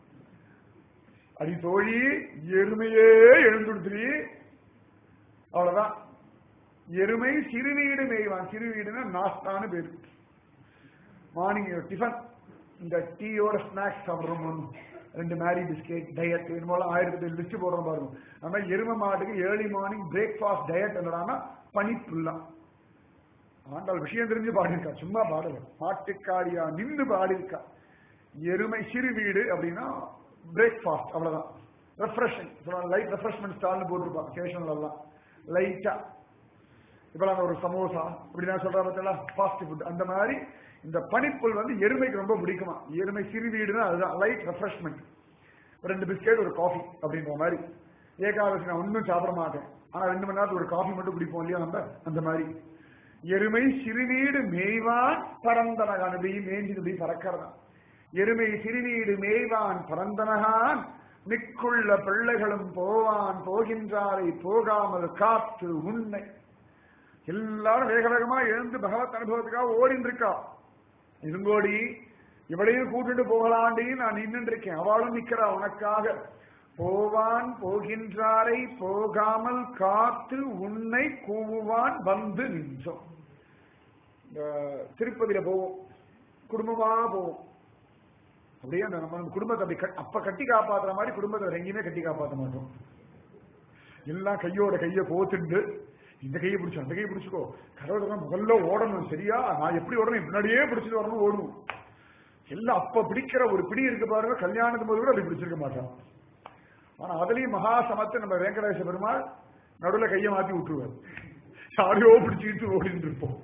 அடி தோழி எருமையே எழுந்துடுத்துறி அவ்வளவுதான் எருமை சிறுவீடு மேய்வான் சிறுவீடுன்னா நாஸ்தான்னு பேரு மார்னிங் டிஃபன் இந்த டீயோட ஸ்நாக்ஸ் சாப்பிடுறோம் ரெண்டு மேரி பிஸ்கெட் டயட் இது போல ஆயிரத்தி எட்டு லிஸ்ட் போடுறோம் பாருங்க நம்ம எருமை மாட்டுக்கு ஏர்லி மார்னிங் பிரேக்ஃபாஸ்ட் டயட் என்னடான்னா பனிப்புல்லாம் ஆண்டாள் விஷயம் தெரிஞ்சு பாடியிருக்கா சும்மா பாடல மாட்டுக்காரியா நின்று பாடியிருக்கா எருமை சிறு வீடு அப்படின்னா பிரேக்ஃபாஸ்ட் அவ்வளவுதான் ரெஃப்ரெஷிங் லைட் ரெஃப்ரெஷ்மெண்ட் ஸ்டால்னு போட்டிருப்பா ஸ்டேஷன்ல எல்லாம் லைட்டா இப்பெல்லாம் ஒரு சமோசா இப்படி நான் சொல்ற பார்த்தா ஃபாஸ்ட் ஃபுட் அந்த மாதிரி இந்த பனிப்புல் வந்து எருமைக்கு ரொம்ப பிடிக்குமா எருமை சிறு வீடுனா அதுதான் லைட் ரெஃப்ரெஷ்மெண்ட் ரெண்டு பிஸ்கெட் ஒரு காஃபி அப்படின்ற மாதிரி ஏகாதசி நான் ஒன்றும் சாப்பிட மாட்டேன் ஆனா ரெண்டு மணி நேரத்துக்கு ஒரு காஃபி மட்டும் குடிப்போம் இல்லையா நம்ம அந்த மாதிரி எருமை சிறுவீடு மேய்வான் பரந்தனகான் இப்படி மேய்ஞ்சு இப்படி பறக்கிறதா எருமை சிறுவீடு மேய்வான் பரந்தனகான் மிக்குள்ள பிள்ளைகளும் போவான் போகின்றாரை போகாமல் காத்து உன்னை எல்லாரும் வேக வேகமா எழுந்து பகவத் அனுபவத்துக்காக ஓடின்னு இருக்கா இருங்கோடி இவளையும் கூட்டிட்டு போகலாண்டி நான் நின்று இருக்கேன் அவளும் நிக்கிறா உனக்காக போவான் போகின்றாரை போகாமல் காத்து உன்னை கூவுவான் வந்து நின்றோம் இந்த திருப்பதியில போவோம் குடும்பமா போவோம் அப்படியே அந்த நம்ம குடும்பத்தை அப்படி கட்- அப்ப கட்டி காப்பாத்துற மாதிரி குடும்பத்தை வேற எங்கேயுமே கட்டி காப்பாற்ற மாட்டோம் எல்லாம் கையோட கையை போத்துண்டு இந்த கையை பிடிச்சு அந்த கையை பிடிச்சுக்கோ கடவுள் முதல்ல ஓடணும் சரியா நான் எப்படி ஓடணும் முன்னாடியே பிடிச்சிட்டு வரணும் ஓடணும் எல்லாம் அப்ப பிடிக்கிற ஒரு பிடி இருக்கு பாருங்க கல்யாணத்து போது கூட அப்படி பிடிச்சிருக்க மாட்டான் ஆனா அதுலயும் மகா சமத்து நம்ம வெங்கடேச பெருமாள் நடுவுல கையை மாத்தி விட்டுருவார் யாரையோ பிடிச்சிட்டு ஓடிட்டு இருப்போம்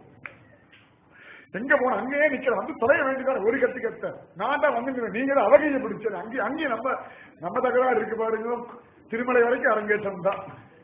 எங்க போன அங்கேயே நிக்கிற வந்து தொலைய வேண்டியதான் ஒரு கத்து கத்த நான் தான் வந்து நீங்க தான் அவகையை பிடிச்சது அங்கேயும் அங்கேயும் நம்ம நம்ம தகராறு இருக்கு பாருங்க திருமலை வரைக்கும் அரங்கேற்றம் தான்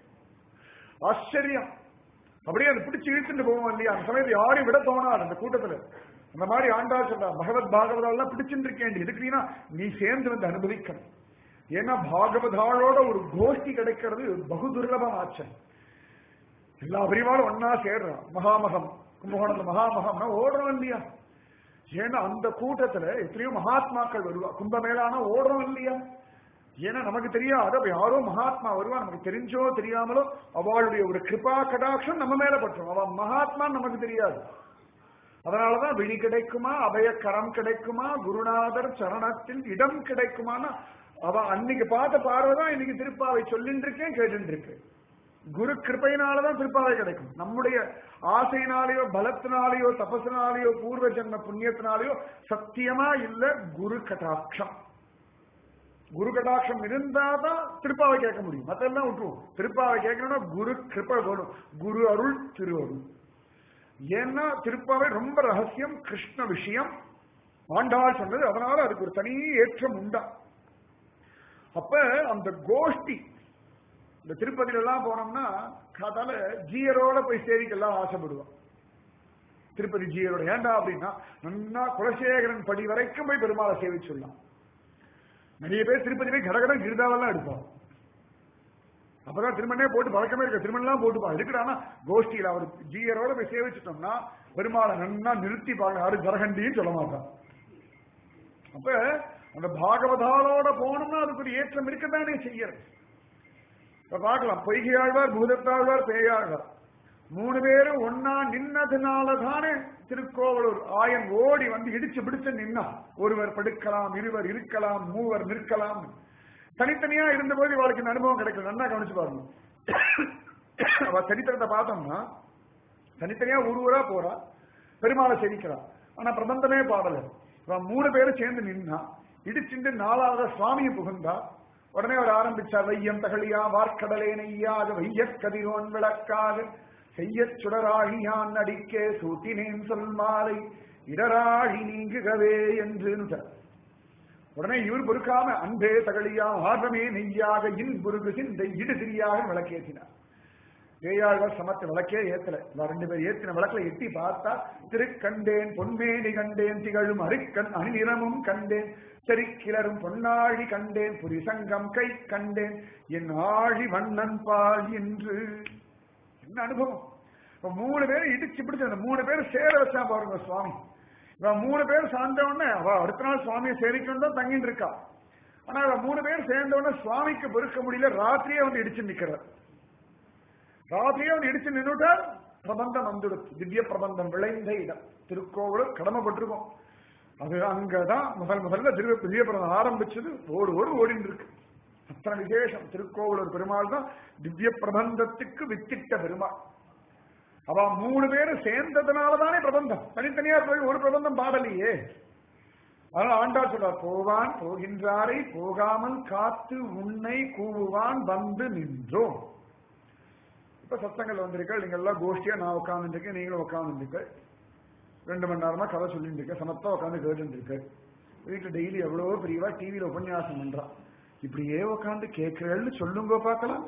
ஆச்சரியம் அப்படியே அதை பிடிச்சு இழுத்துட்டு போவோம் இல்லையா அந்த சமயத்துல யாரையும் விட தோணாது அந்த கூட்டத்துல அந்த மாதிரி ஆண்டா சொல்றா பகவத் பாகவதாலாம் பிடிச்சுட்டு இருக்கேன் எதுக்குன்னா நீ சேர்ந்து வந்து அனுபவிக்கணும் ஏன்னா பாகவதாளோட ஒரு கோஷ்டி கிடைக்கிறது பகு துர்லபமாச்சு எல்லா பிரிவாலும் ஒன்னா சேர்றான் மகாமகம் கும்பகோணத்துல மகாமகம்னா ஓடுறோம் இல்லையா ஏன்னா அந்த கூட்டத்துல எத்தனையோ மகாத்மாக்கள் வருவா கும்பமேளானா ஓடுறோம் இல்லையா ஏன்னா நமக்கு தெரியாது அப்ப யாரோ மகாத்மா வருவா நமக்கு தெரிஞ்சோ தெரியாமலோ அவளுடைய ஒரு கிருபா கடாட்சம் நம்ம மேல பற்றும் அவ மகாத்மா நமக்கு தெரியாது அதனாலதான் விழி கிடைக்குமா அபய கரம் கிடைக்குமா குருநாதர் சரணத்தில் இடம் கிடைக்குமானா அவ அன்னைக்கு பார்த்த பார்வைதான் இன்னைக்கு திருப்பாவை சொல்லிட்டு இருக்கேன் கேட்டு இருக்கேன் குரு கிருப்பையினாலதான் திருப்பாவை கிடைக்கும் நம்முடைய ஆசையினாலேயோ பலத்தினாலேயோ தபசினாலேயோ பூர்வ ஜென்ம புண்ணியத்தினாலேயோ சத்தியமா இல்ல குரு கடாட்சம் குரு கடாட்சம் இருந்தாதான் திருப்பாவை கேட்க முடியும் மத்தெல்லாம் விட்டுருவோம் திருப்பாவை கேட்கணும்னா குரு கிருப்பை வேணும் குரு அருள் திரு அருள் ஏன்னா திருப்பாவை ரொம்ப ரகசியம் கிருஷ்ண விஷயம் ஆண்டாள் சொன்னது அதனால அதுக்கு ஒரு தனி ஏற்றம் உண்டா அப்ப அந்த கோஷ்டி இந்த திருப்பதியில எல்லாம் போனோம்னா காதால ஜீயரோட போய் சேவிக்கெல்லாம் ஆசைப்படுவோம் திருப்பதி ஜீயரோட ஏண்டா அப்படின்னா நன்னா குலசேகரன் படி வரைக்கும் போய் பெருமாளை சேவிச்சுடலாம் நிறைய பேர் திருப்பதி போய் கடகடம் கிருதாவெல்லாம் எடுப்பான் அப்பதான் திருமணே போட்டு பழக்கமே இருக்க திருமணம் போட்டுப்பா இருக்கிறானா கோஷ்டியில அவர் ஜீயரோட போய் சேவிச்சிட்டோம்னா பெருமாளை நன்னா நிறுத்தி பார்க்க யாரும் ஜரகண்டின்னு சொல்ல மாட்டான் அப்ப அந்த பாகவதாலோட போனோம்னா அதுக்கு ஒரு ஏற்றம் இருக்கத்தானே செய்யறது இப்ப பார்க்கலாம் பொய்கையாழ்வார் பூதத்தாழ்வார் பேயாழ்வார் மூணு பேரும் ஒன்னா நின்னதுனால தானே திருக்கோவலூர் ஆயன் ஓடி வந்து இடிச்சு பிடிச்சு நின்னா ஒருவர் படுக்கலாம் இருவர் இருக்கலாம் மூவர் நிற்கலாம் தனித்தனியா இருந்தபோது இவளுக்கு இந்த அனுபவம் கிடைக்கல நல்லா கவனிச்சு பாருங்க அவ சரித்திரத்தை பார்த்தோம்னா தனித்தனியா ஒரு ஊரா போறா பெருமாளை செவிக்கிறா ஆனா பிரபந்தமே பாடல இவன் மூணு பேரும் சேர்ந்து நின்னா இடிச்சுண்டு நாலாவது சுவாமியை புகுந்தா உடனே அவர் ஆரம்பிச்சார் வையம் தகழியா வார்க்கடலே நெய்யாக வையக் கதிரோன் விளக்காக செய்யச் சுடராழியான் அடிக்கே சூட்டினேன் சொல் மாலை இடராழி நீங்குகவே என்று உடனே இவர் பொறுக்காம அன்பே தகழியா ஆர்வமே நெய்யாக இன் புருகு சிந்தை இடு சிறியாக விளக்கேற்றினார் பேயாழ்வார் சமத்த விளக்கே ஏத்தல இவா ரெண்டு பேர் ஏத்தின விளக்குல எட்டி பார்த்தா திருக்கண்டேன் பொன்மேனி கண்டேன் திகழும் அருக்கண் அணிநிறமும் கண்டேன் செரிக்கிளரும் பொன்னாழி கண்டேன் புரிசங்கம் கை கண்டேன் என் ஆழி வண்ணன் பால் என்று என்ன அனுபவம் இப்ப மூணு பேரும் இடிச்சு பிடிச்சு அந்த மூணு பேரும் சேர வச்சா பாருங்க சுவாமி இவன் மூணு பேர் சார்ந்த உடனே அவ அடுத்த நாள் சுவாமியை சேவிக்கணும் தான் தங்கிட்டு இருக்கா ஆனா இவ மூணு பேர் சேர்ந்த உடனே சுவாமிக்கு பொறுக்க முடியல ராத்திரியே வந்து இடிச்சு நிக்கிறார் ராத்திரியே வந்து இடிச்சு நின்றுட்டார் பிரபந்தம் வந்துடுச்சு திவ்ய பிரபந்தம் விளைந்த இடம் திருக்கோவிலும் கடமைப்பட்டிருக்கோம் அது அங்கதான் முதல் முதல்ல திரு திவ்ய பிரபந்தம் ஆரம்பிச்சது ஓடு ஓடு ஓடிட்டு இருக்கு அத்தனை விசேஷம் திருக்கோவிலூர் பெருமாள் தான் திவ்ய பிரபந்தத்துக்கு வித்திட்ட பெருமாள் அவ மூணு பேரும் சேர்ந்ததுனாலதானே பிரபந்தம் தனித்தனியா போய் ஒரு பிரபந்தம் பாடலையே அதனால ஆண்டாள் சொல்றார் போவான் போகின்றாரை போகாமல் காத்து உன்னை கூவுவான் வந்து நின்றோம் இப்ப சத்தங்கள் வந்திருக்க நீங்க எல்லாம் கோஷ்டியா நான் உட்காந்துருக்கேன் நீங்களும் உட்காந்துருக்க ரெண்டு மணி நேரமா கதை சொல்லிட்டு இருக்க சமத்தா உட்காந்து கேட்டு இருக்க வீட்டுல டெய்லி எவ்வளவோ பெரியவா டிவியில உபன்யாசம் பண்றான் இப்படியே உட்காந்து கேட்கிறேன்னு சொல்லுங்க பார்க்கலாம்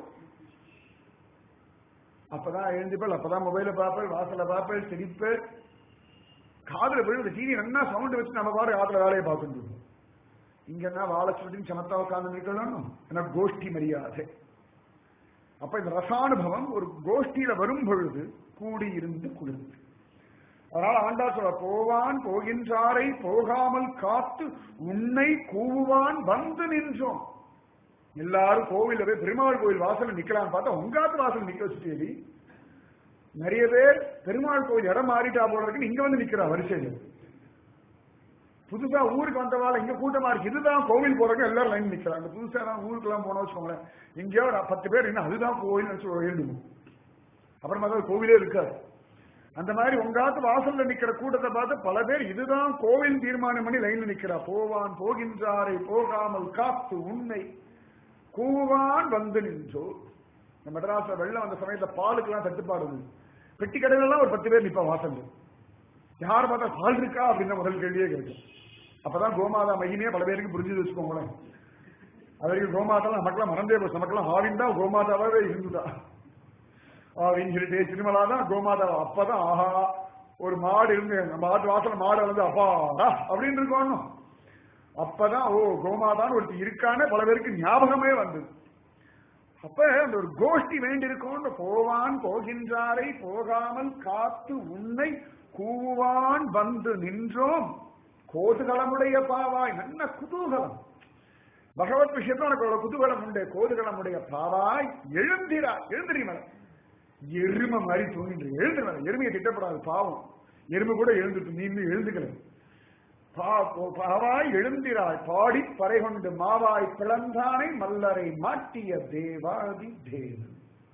அப்பதான் எழுந்திப்பல் அப்பதான் மொபைல பார்ப்பேன் வாசல பார்ப்பேன் சிரிப்பேன் காதுல போய் ஒரு டிவி என்ன சவுண்ட் வச்சு நம்ம பாரு காதுல வேலையை பார்க்கணும் இங்க என்ன வாழை சொல்லிட்டு சமத்தா உட்காந்து நிற்கணும் என்ன கோஷ்டி மரியாதை அப்ப இந்த ரசானுபவம் ஒரு கோஷ்டியில வரும் பொழுது கூடி இருந்து குளிர்ந்து அதனால ஆண்டா சொல்ல போவான் போகின்றாரை போகாமல் காத்து உன்னை கூவுவான் வந்து நின்றோம் எல்லாரும் கோவில்ல போய் பெருமாள் கோவில் வாசல் நிக்கலாம்னு பார்த்தா உங்காத்து வாசல் நிக்க வச்சுட்டேடி நிறைய பேர் பெருமாள் கோவில் இடம் மாறிட்டா போல இருக்கு இங்க வந்து நிக்கிறா வரிசையில புதுசா ஊருக்கு வந்தவாள் இங்க கூட்டமா இருக்கு இதுதான் கோவில் போறவங்க எல்லாரும் லைன் நிக்கிறாங்க புதுசா நான் ஊருக்கு எல்லாம் போனா வச்சுக்கோங்களேன் எங்கேயோ ஒரு பத்து பேர் என்ன அதுதான் கோவில் வச்சு எழுதுவோம் அப்புறமா தான் கோவிலே இருக்காது அந்த மாதிரி உங்காத்து வாசல்ல நிக்கிற கூட்டத்தை பார்த்து பல பேர் இதுதான் கோவில் தீர்மானம் பண்ணி லைன்ல நிக்கிறா போவான் போகின்றாரை போகாமல் காத்து உன்னை கூவான் வந்து நின்றோ இந்த மெட்ராஸ்ல வெள்ளம் அந்த சமயத்துல பாலுக்கெல்லாம் தட்டுப்பாடு இருந்தது பெட்டி கடையில ஒரு பத்து பேர் நிப்பா வாசல் யார் பார்த்தா பால் இருக்கா அப்படின்னு முதல் கேள்வியே கேட்கும் அப்பதான் கோமாதா மகிமையே பல பேருக்கு புரிஞ்சு வச்சுக்கோங்களேன் அது வரைக்கும் கோமாதா நமக்கெல்லாம் மறந்தே போச்சு நமக்கெல்லாம் ஆவின் தான் கோமாதாவே இருந்துதா ஆவின்னு சொல்லிட்டு திருமலா தான் கோமாதா அப்பதான் ஆஹா ஒரு மாடு இருந்து நம்ம ஆட்டு வாசல மாடு வந்து அப்பாடா அப்படின்னு இருக்கணும் அப்பதான் ஓ கோமாதான் ஒருத்தி இருக்கான்னு பல பேருக்கு ஞாபகமே வந்தது அப்ப அந்த ஒரு கோஷ்டி வேண்டியிருக்கோன்னு போவான் போகின்றாரை போகாமல் காத்து உன்னை கூவான் வந்து நின்றோம் கோதுகளமுடைய பாவாய் நல்ல குதூகலம் பகவத் விஷயத்துல உனக்கு அவ்வளவு குதூகலம் உண்டு கோதுகளமுடைய பாவாய் எழுந்திரா எழுந்திரிமலை எருமை மாதிரி தூங்கின்று எழுந்துருவ எருமையை திட்டப்படாது பாவம் எருமை கூட எழுந்துட்டு நீ இன்னும் எழுந்துக்கல பா- பாவாய் எழுந்திராய் பாடி பறை கொண்டு மாவாய் பிளந்தானை மல்லரை மாட்டிய தேவாதி தேவன்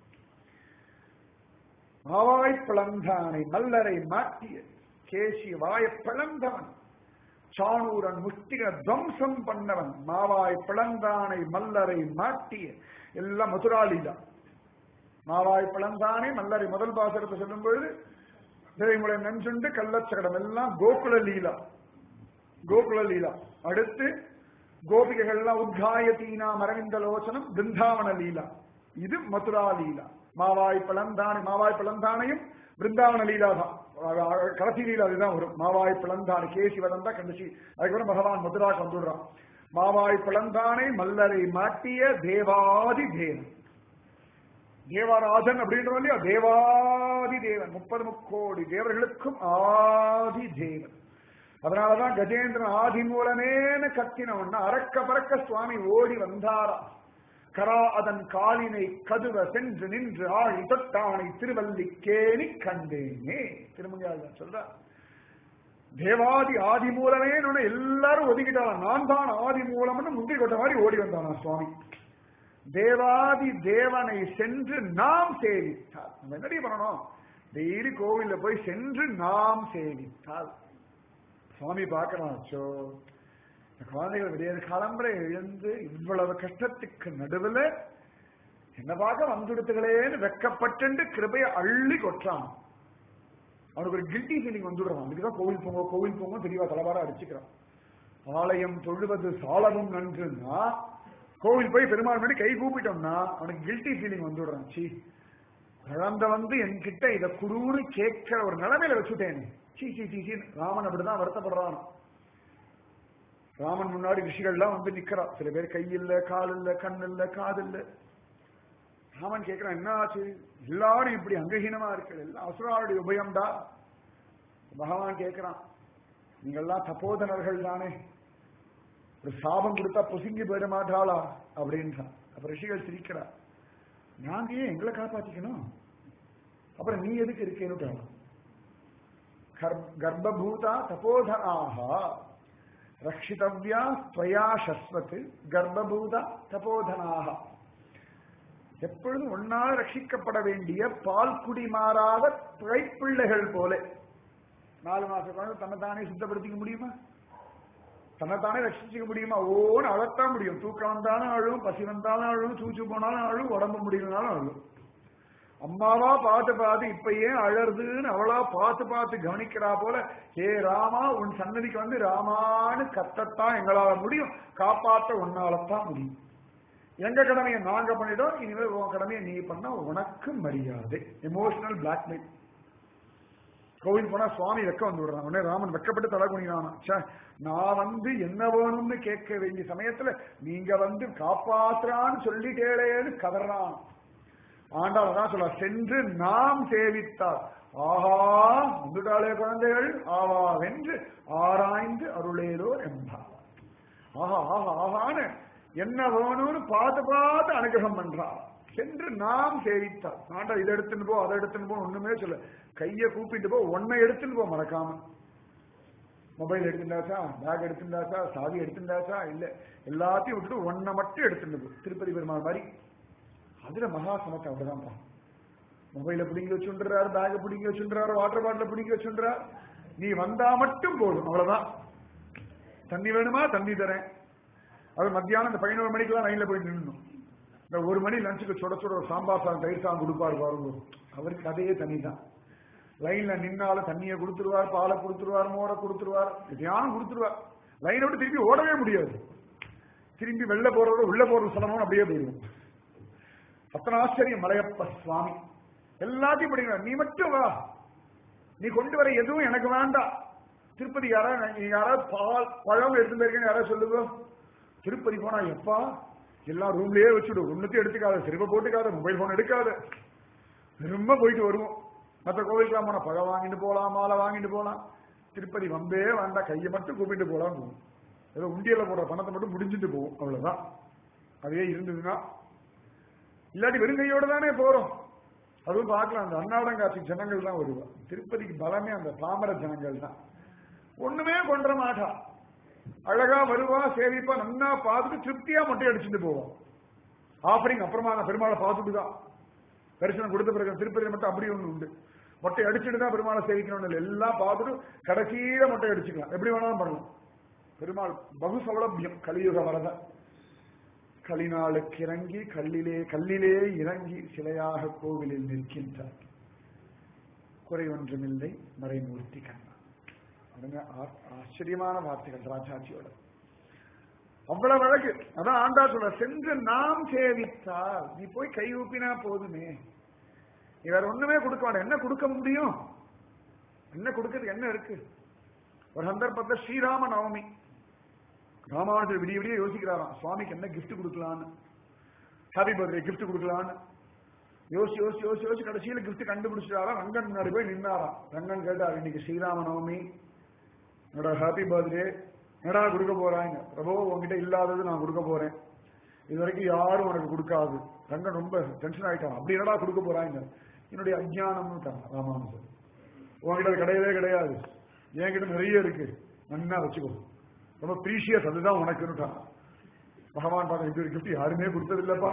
மாவாய் பிளந்தானை மல்லரை மாட்டிய கேசி வாய பிளந்தவன் சாணூரன் முஷ்டிக துவம்சம் பண்ணவன் மாவாய் பிளந்தானை மல்லரை மாட்டிய எல்லாம் மதுராலீலா மாவாய் பிளந்தானே மல்லரை முதல் பாசரத்தை சொல்லும் பொழுது திரைமுறை நஞ்சுண்டு கள்ளச்சகடம் எல்லாம் கோகுல லீலா கோகுல லீலா அடுத்து கோபிகைகள்லாம் உத்காயத்தீனா மரவிந்த லோசனம் பிருந்தாவன லீலா இது மதுரா லீலா மாவாய் பிளந்தானை மாவாய் பிளந்தானையும் பிருந்தாவன லீலா தான் கடைசி லீலா அதுதான் வரும் மாவாய் பிளந்தானை கேசி வளர்ந்தா கடைசி அதுக்கப்புறம் பகவான் மதுராக்கு வந்துடுறான் மாவாய் பிளந்தானை மல்லரை மாட்டிய தேவாதி தேவன் தேவராஜன் அப்படின்றோம் இல்லையா தேவாதி தேவன் முப்பது முக்கோடி தேவர்களுக்கும் ஆதி தேவன் அதனாலதான் கஜேந்திரன் ஆதி மூலமேன கத்தினவன் அரக்க பறக்க சுவாமி ஓடி வந்தாரா கரா அதன் காலினை கதுவ சென்று நின்று ஆழி தொட்டானை திருவல்லிக்கேணி கண்டேனே திருமங்கையாளர் சொல்றார் தேவாதி ஆதி மூலமே எல்லாரும் ஒதுக்கிட்டாங்க நான் தான் ஆதி மூலம்னு முந்தி கொட்ட மாதிரி ஓடி வந்தானா சுவாமி தேவாதி தேவனை சென்று நாம் சேவித்தால் நம்ம என்னடி பண்ணணும் டெய்லி கோவில்ல போய் சென்று நாம் சேவித்தால் சுவாமி பார்க்கறாச்சோ இந்த குழந்தைகள் விடிய காலம்பரை எழுந்து இவ்வளவு கஷ்டத்துக்கு நடுவுல என்ன பார்க்க வந்துடுத்துகளேன்னு வெக்கப்பட்டு கிருபையை அள்ளி கொட்டுறான் அவனுக்கு ஒரு கில்ட்டி ஃபீலிங் வந்துடுறான் அதுக்குதான் கோவில் போங்க கோவில் போங்க தெளிவா தலைவார அடிச்சுக்கிறான் ஆலயம் தொழுவது சாலவும் நன்றுன்னா கோவில் போய் பெருமாள் முன்னாடி கை கூப்பிட்டோம்னா அவனுக்கு கில்ட்டி ஃபீலிங் வந்துடுறான் சி குழந்தை வந்து என்கிட்ட இதை குடுன்னு கேட்கிற ஒரு நிலைமையில வச்சுட்டேன் சீ சீ சீ சீ ராமன் அப்படிதான் வருத்தப்படுறான் ராமன் முன்னாடி ரிஷிகள்லாம் வந்து நிக்கிறா சில பேர் கை இல்ல கால் இல்ல கண் இல்ல காது இல்ல ராமன் கேட்கிறான் என்ன ஆச்சு எல்லாரும் இப்படி அங்கஹீனமா இருக்கு எல்லாம் அசுராருடைய உபயம்டா பகவான் கேட்கிறான் நீங்கெல்லாம் தப்போதனர்கள் தானே ஒரு சாபம் கொடுத்தா பொசுங்கி போயிட மாட்டாளா அப்படின்றான் அப்ப ரிஷிகள் சிரிக்கிறா நாங்க ஏன் எங்களை காப்பாத்திக்கணும் அப்புறம் நீ எதுக்கு இருக்கேன்னு கர்ப்பபூதா தபோதனாக ரட்சிதவ்யா ஸ்வயா சஸ்வத் கர்ப்பபூதா தபோதனாக எப்பொழுதும் ஒன்னால் ரட்சிக்கப்பட வேண்டிய பால் குடி மாறாத பிழைப்பிள்ளைகள் போல நாலு மாச குழந்தை தன்னைத்தானே சுத்தப்படுத்திக்க முடியுமா தன்னைத்தானே ரட்சிச்சுக்க முடியுமா ஓன்னு அழத்தான் முடியும் தூக்கம் வந்தாலும் அழும் பசி வந்தாலும் அழும் சூச்சு போனாலும் அழும் உடம்பு முடியலனாலும் அழும் அம்மாவா பார்த்து பார்த்து இப்ப ஏன் அழறதுன்னு அவளா பார்த்து பார்த்து கவனிக்கிறா போல ஏ ராமா உன் சன்னதிக்கு வந்து ராமான்னு கத்தத்தான் எங்களால முடியும் காப்பாத்த உன்னாலத்தான் முடியும் எங்க கடமையை நாங்க பண்ணிட்டோம் இனிமேல் உன் கடமையை நீ பண்ணா உனக்கு மரியாதை எமோஷனல் பிளாக்மெயில் கோவில் போனா சுவாமி வெக்க வந்து விடுறான் உடனே ராமன் வெக்கப்பட்டு தலை குனினானா ச்சே நான் வந்து என்ன வேணும்னு கேட்க வேண்டிய சமயத்துல நீங்க வந்து காப்பாத்துறான்னு சொல்லிட்டேளேன்னு கதறான் ஆண்டாள் அதான் சொல்ல சென்று நாம் சேவித்தார் ஆஹா வந்துட்டாளே குழந்தைகள் ஆவா வென்று ஆராய்ந்து அருளேலோ என்பார் ஆஹா ஆஹா ஆஹான்னு என்ன வேணும்னு பார்த்து பார்த்து அனுகிரகம் பண்றார் சென்று நாம் சேவித்தார் ஆண்டா இதை எடுத்துன்னு போ அதை எடுத்துன்னு போ ஒண்ணுமே சொல்ல கைய கூப்பிட்டு போ ஒன்னை எடுத்துன்னு போ மறக்காம மொபைல் எடுத்துட்டாச்சா பேக் எடுத்துட்டாச்சா சாவி எடுத்துட்டாச்சா இல்ல எல்லாத்தையும் விட்டுட்டு ஒன்னை மட்டும் எடுத்துட்டு போ திருப்பதி பெருமாள் மாதிரி அதுல மகா சமத்தை அப்படிதான் பா மொபைல பிடிங்கி வச்சுன்றாரு பேக பிடிங்கி வச்சுன்றாரு வாட்டர் பாட்டில பிடிங்கி வச்சுன்றார் நீ வந்தா மட்டும் போதும் அவ்வளவுதான் தண்ணி வேணுமா தண்ணி தரேன் அது மத்தியானம் இந்த பதினோரு மணிக்கெல்லாம் லைன்ல போய் நின்னும் இந்த ஒரு மணி லஞ்சுக்கு சுட சுட ஒரு சாம்பார் சாதம் தயிர் சாதம் கொடுப்பாரு பாருங்க அவருக்கு கதையே தண்ணி தான் லைன்ல நின்னாலும் தண்ணியை கொடுத்துருவார் பாலை கொடுத்துருவார் மோரை கொடுத்துருவார் எதையானும் கொடுத்துருவார் லைனை விட்டு திருப்பி ஓடவே முடியாது திரும்பி வெளில போறதோட உள்ள போறது சிரமம் அப்படியே போயிடும் அத்தனை ஆச்சரியம் மலையப்ப சுவாமி எல்லாத்தையும் படிக்கிறார் நீ மட்டும் வா நீ கொண்டு வர எதுவும் எனக்கு வேண்டாம் திருப்பதி யாராவது நீங்க யாராவது பால் பழம் எடுத்து போயிருக்கீங்க யாராவது சொல்லுங்க திருப்பதி போனா எப்பா எல்லாம் ரூம்லயே வச்சுடு ஒண்ணுத்தையும் எடுத்துக்காத செருப்பை போட்டுக்காத மொபைல் போன் எடுக்காத ரொம்ப போயிட்டு வருவோம் மற்ற கோவிலுக்குலாம் போனா பழம் வாங்கிட்டு போலாம் மாலை வாங்கிட்டு போலாம் திருப்பதி வம்பே வேண்டாம் கையை மட்டும் கூப்பிட்டு போலாம் போகும் ஏதோ உண்டியல போடுற பணத்தை மட்டும் முடிஞ்சுட்டு போகும் அவ்வளவுதான் அதே இருந்ததுன்னா இல்லாட்டி வெறுங்கையோட தானே போறோம் அதுவும் பார்க்கலாம் அந்த அன்னாடங்காட்சி ஜனங்கள் தான் வருவா திருப்பதிக்கு பலமே அந்த பாமர ஜனங்கள் தான் ஒண்ணுமே கொண்டுற மாட்டா அழகா வருவா சேவிப்பா நன்னா பார்த்துட்டு திருப்தியா மொட்டை அடிச்சுட்டு போவோம் ஆஃபரிங் அப்புறமா நான் பெருமாளை பார்த்துட்டு தான் தரிசனம் கொடுத்த பிறகு திருப்பதி மட்டும் அப்படி ஒண்ணு உண்டு மொட்டை அடிச்சுட்டு தான் பெருமாளை சேவிக்கணும்னு இல்லை எல்லாம் பார்த்துட்டு கடைசியில மொட்டை அடிச்சுக்கலாம் எப்படி வேணாலும் பண்ணலாம் பெருமாள் பகு சௌலபியம் கலியுக வரத கலினாளுக்கு இறங்கி கல்லிலே கல்லிலே இறங்கி சிலையாக கோவிலில் நிற்கின்றார் குறை ஒன்றுமில்லை மறைமூர்த்தி கண்ணா அதுங்க ஆ- ஆச்சரியமான வார்த்தைகள் ராஜாஜியோட அவ்வளவு அழகு அதான் ஆண்டா சொல்ற சென்று நாம் சேவித்தால் நீ போய் கை ஊப்பினா போதுமே நீ வேற ஒண்ணுமே கொடுக்க வேண்டாம் என்ன கொடுக்க முடியும் என்ன கொடுக்கறதுக்கு என்ன இருக்கு ஒரு சந்தர்ப்பத்துல ஸ்ரீராம நவமி ராமானுஜர் விடிய விடிய யோசிக்கிறாராம் சுவாமிக்கு என்ன gift கொடுக்கலான்னு ஹாப்பி பர்த்டே gift கொடுக்கலான்னு யோசி யோசி யோசி யோசி கடைசியில gift கண்டுபிடிச்சிட்டாராம் ரங்கன் முன்னாடி போய் நின்னாராம் ரங்கன் கேட்டார் இன்னைக்கு ஸ்ரீராம நவமி என்னோட ஹாப்பி பர்த்டே என்னடா கொடுக்க போறாங்க பிரபு உங்ககிட்ட இல்லாதது நான் கொடுக்க போறேன் இது வரைக்கும் யாரும் உனக்கு கொடுக்காது ரங்கன் ரொம்ப டென்ஷன் ஆயிட்டான் அப்படி என்னடா கொடுக்க போறாங்க என்னுடைய அஜ்ஞானம்னு ராமானுஜர் உங்ககிட்ட அது கிடையவே கிடையாது என்கிட்ட நிறைய இருக்கு நன்னா வச்சுக்கோ ரொம்ப ப்ரீஷியஸ் அதுதான் உனக்குன்னுட்டான் பகவான் பார்த்த இப்படி ஒரு gift யாருமே கொடுத்தது இல்லப்பா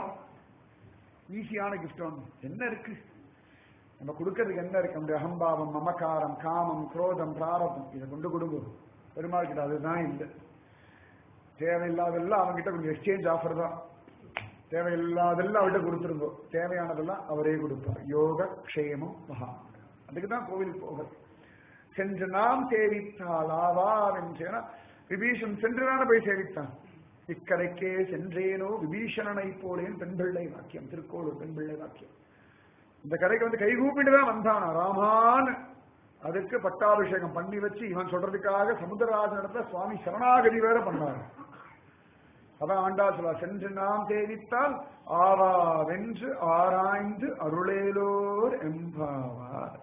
ஈஸியான கிஃப்ட் ஒன்று என்ன இருக்கு நம்ம கொடுக்கறதுக்கு என்ன இருக்கு நம்முடைய அகம்பாவம் மமக்காரம் காமம் குரோதம் பிராரதம் இதை கொண்டு கொடுங்க பெருமாள் கிட்ட அதுதான் இல்லை தேவையில்லாதெல்லாம் அவங்ககிட்ட கொஞ்சம் எக்ஸ்சேஞ்ச் ஆஃபர் தான் தேவையில்லாதெல்லாம் அவர்கிட்ட கொடுத்துருங்க தேவையானதெல்லாம் அவரே கொடுப்பார் யோக க்ஷேமம் மகா அதுக்கு தான் கோவில் போகிறது சென்று நாம் சேவித்தால் ஆவார் என்று ஏன்னா, விபீஷன் சென்றுதானே போய் சேவித்தான் இக்கரைக்கே சென்றேனோ விபீஷணனை போலேன் பெண் பிள்ளை வாக்கியம் திருக்கோளூர் பெண் பிள்ளை வாக்கியம் இந்த கரைக்கு வந்து கைகூப்பிட்டு தான் வந்தானா ராமான் அதுக்கு பட்டாபிஷேகம் பண்ணி வச்சு இவன் சொல்றதுக்காக சமுத்திரராஜன் இடத்துல சுவாமி சரணாகதி வேற பண்ணாரு அதான் ஆண்டா சொல்ல சென்று நாம் சேவித்தால் ஆவா வென்று ஆராய்ந்து அருளேலோர் எம்பாவார்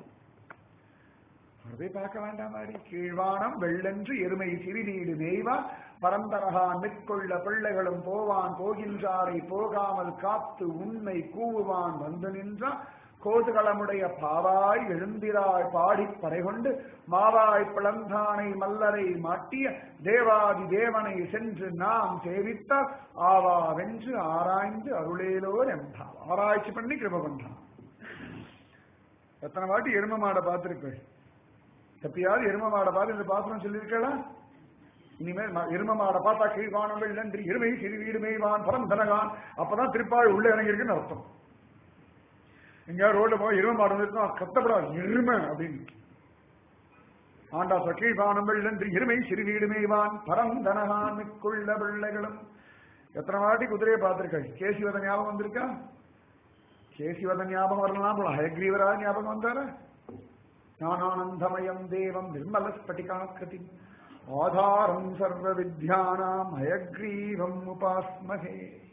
அதை பார்க்க வேண்டாம் மாதிரி கீழ்வானம் வெள்ளென்று எருமை சிறுநீடு நெய்வா பரந்தரகான் மிற்கொள்ள பிள்ளைகளும் போவான் போகின்றாரை போகாமல் காத்து உண்மை கூவுவான் வந்து நின்றான் கோதுகளமுடைய பாவாய் எழுந்திராய் பாடிப் பறைகொண்டு மாவாய் பிளந்தானை மல்லரை மாட்டிய தேவாதி தேவனை சென்று நாம் சேவித்தால் ஆவா வென்று ஆராய்ந்து அருளேலோர் எம்பாவ் ஆராய்ச்சி பண்ணி கிருப பண்றான் எத்தனை வாட்டி எரும மாடை பார்த்திருப்பேன் எப்பயாவது எரும மாடை பார்த்து இந்த பாத்திரம் சொல்லியிருக்கலாம் இனிமேல் ம- எரும மாடை பார்த்தா கீழ்வானங்கள் நன்றி எருமை சிறு வீடு மேய்வான் பரம் தனகான் அப்பதான் திருப்பாவை உள்ள இறங்கியிருக்குன்னு அர்த்தம் எங்கேயாவது ரோட்ல போய் எரும மாடு வந்துருக்கோம் கத்தப்படாது எருமை அப்படின்னு ஆண்டா சக்கீழ்வானங்கள் நன்றி எருமை சிறு வீடு மேய்வான் பரம் தனகான் மிக்குள்ள பிள்ளைகளும் எத்தனை வாட்டி குதிரையை பார்த்திருக்கேன் கேசிவத ஞாபகம் வந்திருக்கா கேசிவத ஞாபகம் வரலாம் போல ஹயக்ரீவரா ஞாபகம் வந்தாரா ஞானானந்தமயம் தேவம் நிர்மல ஸ்பட்டிகாக்கிருதி ஆதாரம் சர்வ வித்யானாம் அயக்ரீவம் உபாஸ்மகே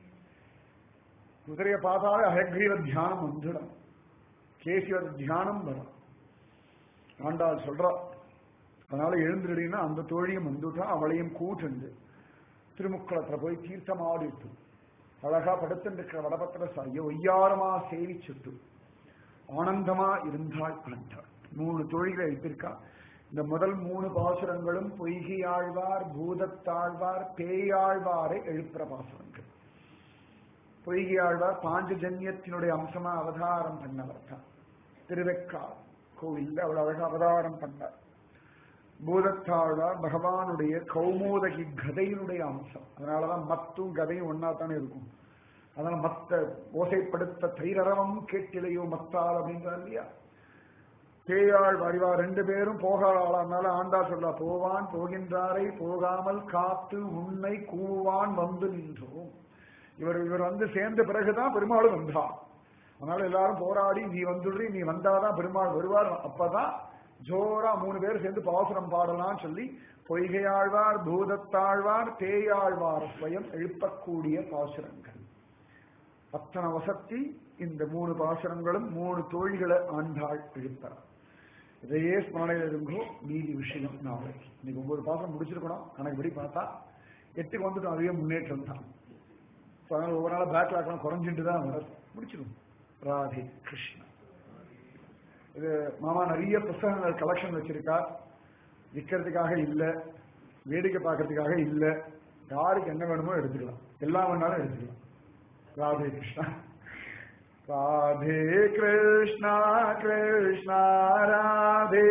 குதிரையை பார்த்தாலே அயக்ரீவ தியானம் வந்துடும் கேசிவ தியானம் வரும் ஆண்டாள் சொல்றா அதனால எழுந்துடுனா அந்த தோழியும் வந்துட்டா அவளையும் கூட்டுண்டு திருமுக்குளத்துல போய் தீர்த்தமாடிட்டு அழகா படுத்துருக்கிற வடபத்திர சாய ஒய்யாரமா சேவிச்சுட்டு ஆனந்தமா இருந்தாள் ஆண்டாள் மூணு தொழிலை வைத்திருக்கா இந்த முதல் மூணு பாசுரங்களும் பொய்கையாழ்வார் பூதத்தாழ்வார் பேயாழ்வாரை எழுப்புற பாசுரங்கள் பொய்கையாழ்வார் பாஞ்சஜன்யத்தினுடைய அம்சமா அவதாரம் பண்ணவர் தான் திருவெக்கால் கோவில்ல அவள் அழகா அவதாரம் பண்ணார் பூதத்தாழ்வார் பகவானுடைய கௌமோதகி கதையினுடைய அம்சம் அதனாலதான் மத்தும் கதையும் ஒன்னா தானே இருக்கும் அதனால மத்த ஓசைப்படுத்த தைரரவம் கேட்டிலையோ மத்தால் அப்படின்றார் இல்லையா பேயாள் வடிவா ரெண்டு பேரும் போகாளானால ஆண்டா சொல்ல போவான் போகின்றாரை போகாமல் காத்து உன்னை கூவான் வந்து நின்றோம் இவர் இவர் வந்து சேர்ந்த பிறகுதான் பெருமாள் வந்தார் அதனால எல்லாரும் போராடி நீ வந்துடுறி நீ வந்தாதான் பெருமாள் வருவார் அப்பதான் ஜோரா மூணு பேர் சேர்ந்து பாசுரம் பாடலாம் சொல்லி பொய்கையாழ்வார் பூதத்தாழ்வார் தேயாழ்வார் ஸ்வயம் எழுப்பக்கூடிய பாசுரங்கள் அத்தனை வசத்தி இந்த மூணு பாசுரங்களும் மூணு தோழிகளை ஆண்டாள் எழுப்பார் இதையே ஸ்மரணையில் இருந்தோ மீதி விஷயம் நாளைக்கு இன்னைக்கு ஒவ்வொரு பாசம் முடிச்சிருக்கணும் கணக்குப்படி பார்த்தா எட்டுக்கு வந்துட்டோம் அதுவே முன்னேற்றம் தான் So, அதனால ஒவ்வொரு நாளும் பேக்லாக்லாம் குறைஞ்சிட்டு தான் வரும் முடிச்சிடும் ராதே கிருஷ்ணா இது மாமா நிறைய புஸ்தகங்கள் கலெக்ஷன் வச்சிருக்கா விற்கிறதுக்காக இல்ல வேடிக்கை பார்க்கறதுக்காக இல்ல யாருக்கு என்ன வேணுமோ எடுத்துக்கலாம் எல்லாம் வேணாலும் எடுத்துக்கலாம் ராதே கிருஷ்ணா ராதே கிருஷ்ணா கிருஷ்ணா ராதே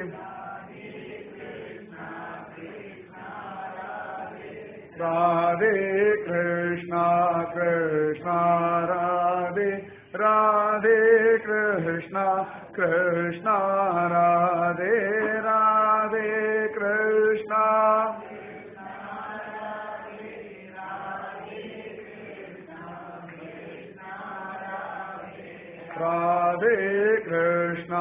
ராதே கிருஷ்ணா கிருஷ்ணா ராதே ராதே கிருஷ்ணா கிருஷ்ணா ராதே ராதே கிருஷ்ணா ராதே கிருஷ்ணா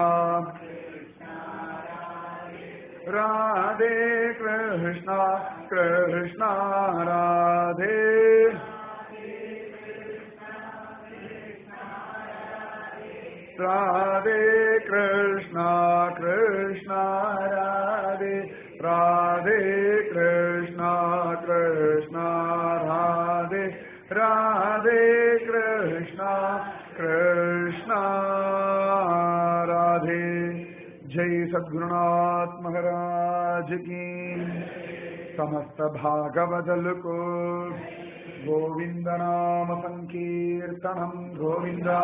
ராதே கிருஷ்ணா கிருஷ்ணா ராதே ராதே கிருஷ்ணா கிருஷ்ணா ராதே ராதே கிருஷ்ணா கிருஷ்ணா ராதே ராதே கிருஷ்ணா கிருஷ்ணா ராதே जय सद्गुरुनाथ महाराज की समस्त भागवदल को गोविंद नाम संकीर्तनम गोविंदा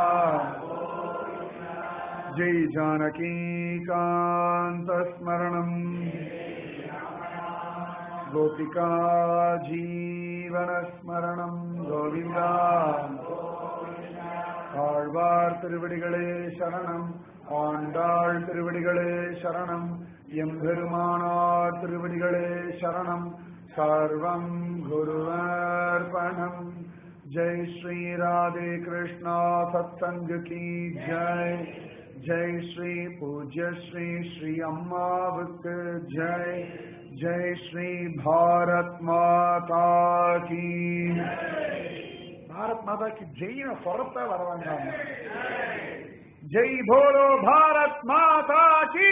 जय जानकी कांत स्मरणम गोपिका जीवन स्मरणम गोविंदा ஆழ்வார் திருவடிகளே சரணம் ஆண்டாள் திருவடிகளே சரணம் எம்பெருமானார் திருவடிகளே சரணம் சர்வம் குருவர்பணம் ஜெய் ஸ்ரீ ராதே கிருஷ்ணா சத்சங்க கி ஜெய் ஜெய் ஸ்ரீ பூஜ்ய ஸ்ரீ ஸ்ரீ அம்மாவுக்கு ஜெய் ஜெய் ஸ்ரீ பாரத் மாதா கி பாரத் மாதா கி ஜெயின சொரத்தா வர வேண்டாம் ஜெய் போலோ பாரத் மாதா கி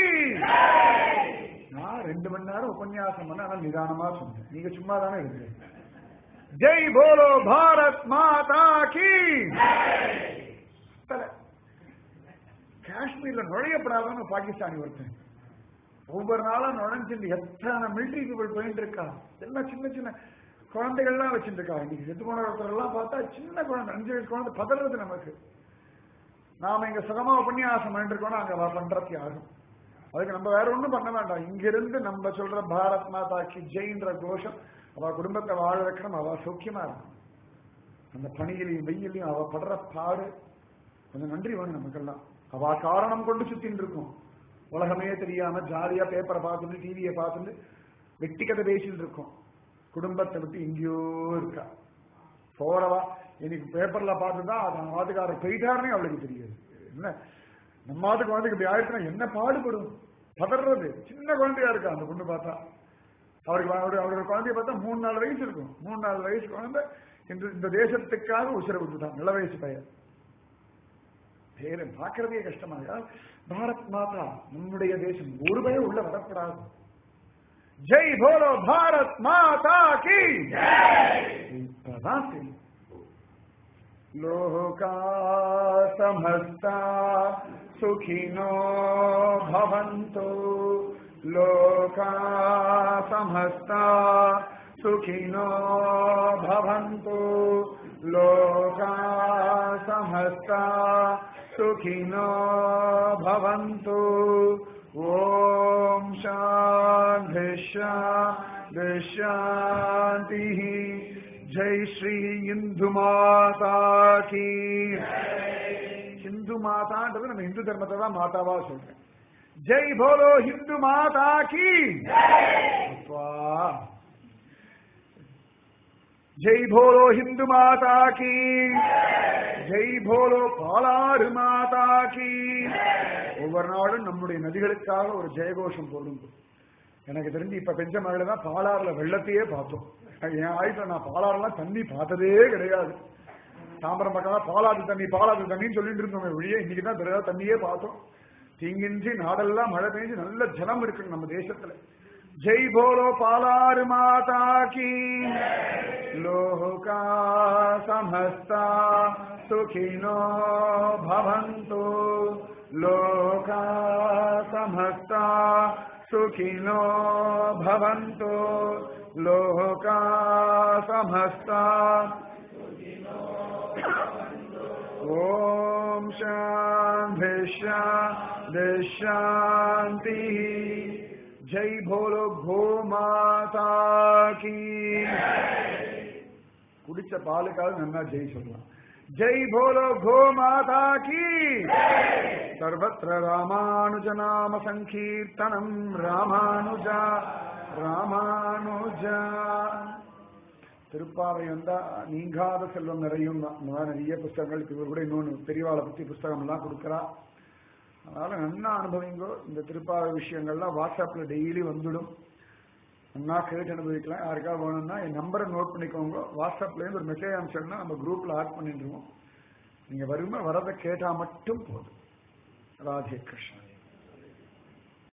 நான் ரெண்டு மணி நேரம் உபன்யாசம் பண்ண ஆனால் நிதானமா சொன்னேன் நீங்க சும்மா தானே இருக்கு ஜெய் போலோ பாரத் மாதா கி காஷ்மீர்ல நுழையப்படாதன்னு பாகிஸ்தானி ஒருத்தன் ஒவ்வொரு நாளும் நுழைஞ்சிட்டு எத்தனை மிலிட்டரி பீப்புள் போயிட்டு இருக்கா எல்லாம் சின்ன சின்ன குழந்தைகள்லாம் வச்சுட்டு இருக்கா இன்னைக்கு செத்து போன ஒருத்தர் எல்லாம் பார்த்தா சின்ன குழந்தை அஞ்சு வயசு குழந்தை பதறது நமக்கு நாம இங்க சுகமா உபன்யாசம் பண்ணிருக்கோம் அங்க அவ பண்றது யாரும் அதுக்கு நம்ம வேற ஒண்ணும் பண்ண வேண்டாம் இங்க இருந்து நம்ம சொல்ற பாரத் மாதா கி ஜெயின்ற கோஷம் அவ குடும்பத்தை வாழ வைக்கணும் அவ சௌக்கியமா இருக்கும் அந்த பணியிலையும் வெயிலையும் அவ படுற பாடு கொஞ்சம் நன்றி வேணும் நமக்கெல்லாம் அவ காரணம் கொண்டு சுத்தின்னு இருக்கும் உலகமே தெரியாம ஜாலியா பேப்பரை பார்த்துட்டு டிவியை பார்த்துட்டு வெட்டி கதை பேசிட்டு இருக்கோம் குடும்பத்தை விட்டு எங்கேயோ இருக்கா போறவா இன்னைக்கு பேப்பர்ல பார்த்துதான் அவன் வாத்துக்காரர் போயிட்டாருன்னே அவளுக்கு தெரியாது என்ன நம்ம வாத்துக்கு வந்து இப்படி ஆயிடுச்சுன்னா என்ன பாடுபடும் பதறது சின்ன குழந்தையா இருக்கா அந்த பொண்ணு பார்த்தா அவருக்கு அவருடைய அவருடைய குழந்தைய பார்த்தா மூணு நாலு வயசு இருக்கும் மூணு நாலு வயசு குழந்தை இந்த இந்த தேசத்துக்காக உசிர விட்டுட்டான் நல்ல வயசு பையன் பேரு பார்க்கறதே கஷ்டமா இருக்கா பாரத் மாதா நம்முடைய தேசம் ஒரு பயம் உள்ள வரக்கூடாது ஜெய் போலோ பாரத் மாதா கி இப்பதான் தெரியும் लोका समस्ता सुखिनो भवन्तु लोका समस्ता सुखिनो भवन्तु लोका समस्ता सुखिनो भवन्तु ॐ शान्ति शान्ति शान्तिः जय श्री இந்து மாதா கி ஹிந்து மாதான்றது நம்ம இந்து தர்மத்தை தான் மாதாவா சொல்றேன் ஜெய் போலோ ஹிந்து மாதா கி அப்பா ஜெய் போலோ ஹிந்து மாதா கி ஜெய் போலோ பாலாறு மாதா கி ஒவ்வொரு நாளும் நம்முடைய நதிகளுக்காக ஒரு ஜெயகோஷம் போடும் எனக்கு தெரிஞ்சு இப்ப பெஞ்ச மழையில தான் பாலாறுல வெள்ளத்தையே பார்த்தோம் என் ஆயுஷ நான் பாலாறுலாம் தண்ணி பார்த்ததே கிடையாது தாம்பரம் பக்கம் பாலாறு தண்ணி பாலாறு தண்ணின்னு சொல்லிட்டு இருந்தோம் வெளியே இன்னைக்கு தான் தெரியாத தண்ணியே பார்த்தோம் தீங்கின்றி நாடெல்லாம் மழை பெஞ்சு நல்ல ஜலம் இருக்கு நம்ம தேசத்துல ஜெய் போலோ பாலாறு மாதா கி லோகா சமஸ்தா சுகினோ பவந்து லோகா சமஸ்தா சுகினோ பவந்து லோகா சமஸ்தா ॐ शान्ति शान्ति शान्तिः जय भोलो गो माता की குடிச்ச பாலுக்காக நல்லா ஜெய் சொல்லலாம் ஜெய் போலோ கோ மாதா கி சர்வத்திர ராமானுஜ நாம சங்கீர்த்தனம் ராமானுஜா ராமானுஜா திருப்பாவை வந்தா நீங்காத செல்வம் நிறையும் தான் இந்த மாதிரி நிறைய புஸ்தகங்கள் இவர் கூட இன்னொன்று பெரியவாளை பத்தி புஸ்தகம் எல்லாம் கொடுக்குறா அதனால நல்லா அனுபவிங்கோ இந்த திருப்பாவை விஷயங்கள்லாம் வாட்ஸ்அப்ல டெய்லி வந்துடும் நல்லா கேட்டு அனுபவிக்கலாம் யாருக்காவது வேணும்னா என் நம்பரை நோட் பண்ணிக்கோங்க வாட்ஸ்அப்லேருந்து ஒரு மெசேஜ் அனுப்பிச்சோம்னா நம்ம குரூப்ல ஆட் பண்ணிட்டுருவோம் நீங்க வருமா வரதை கேட்டா மட்டும் போதும் ராதே கிருஷ்ணன்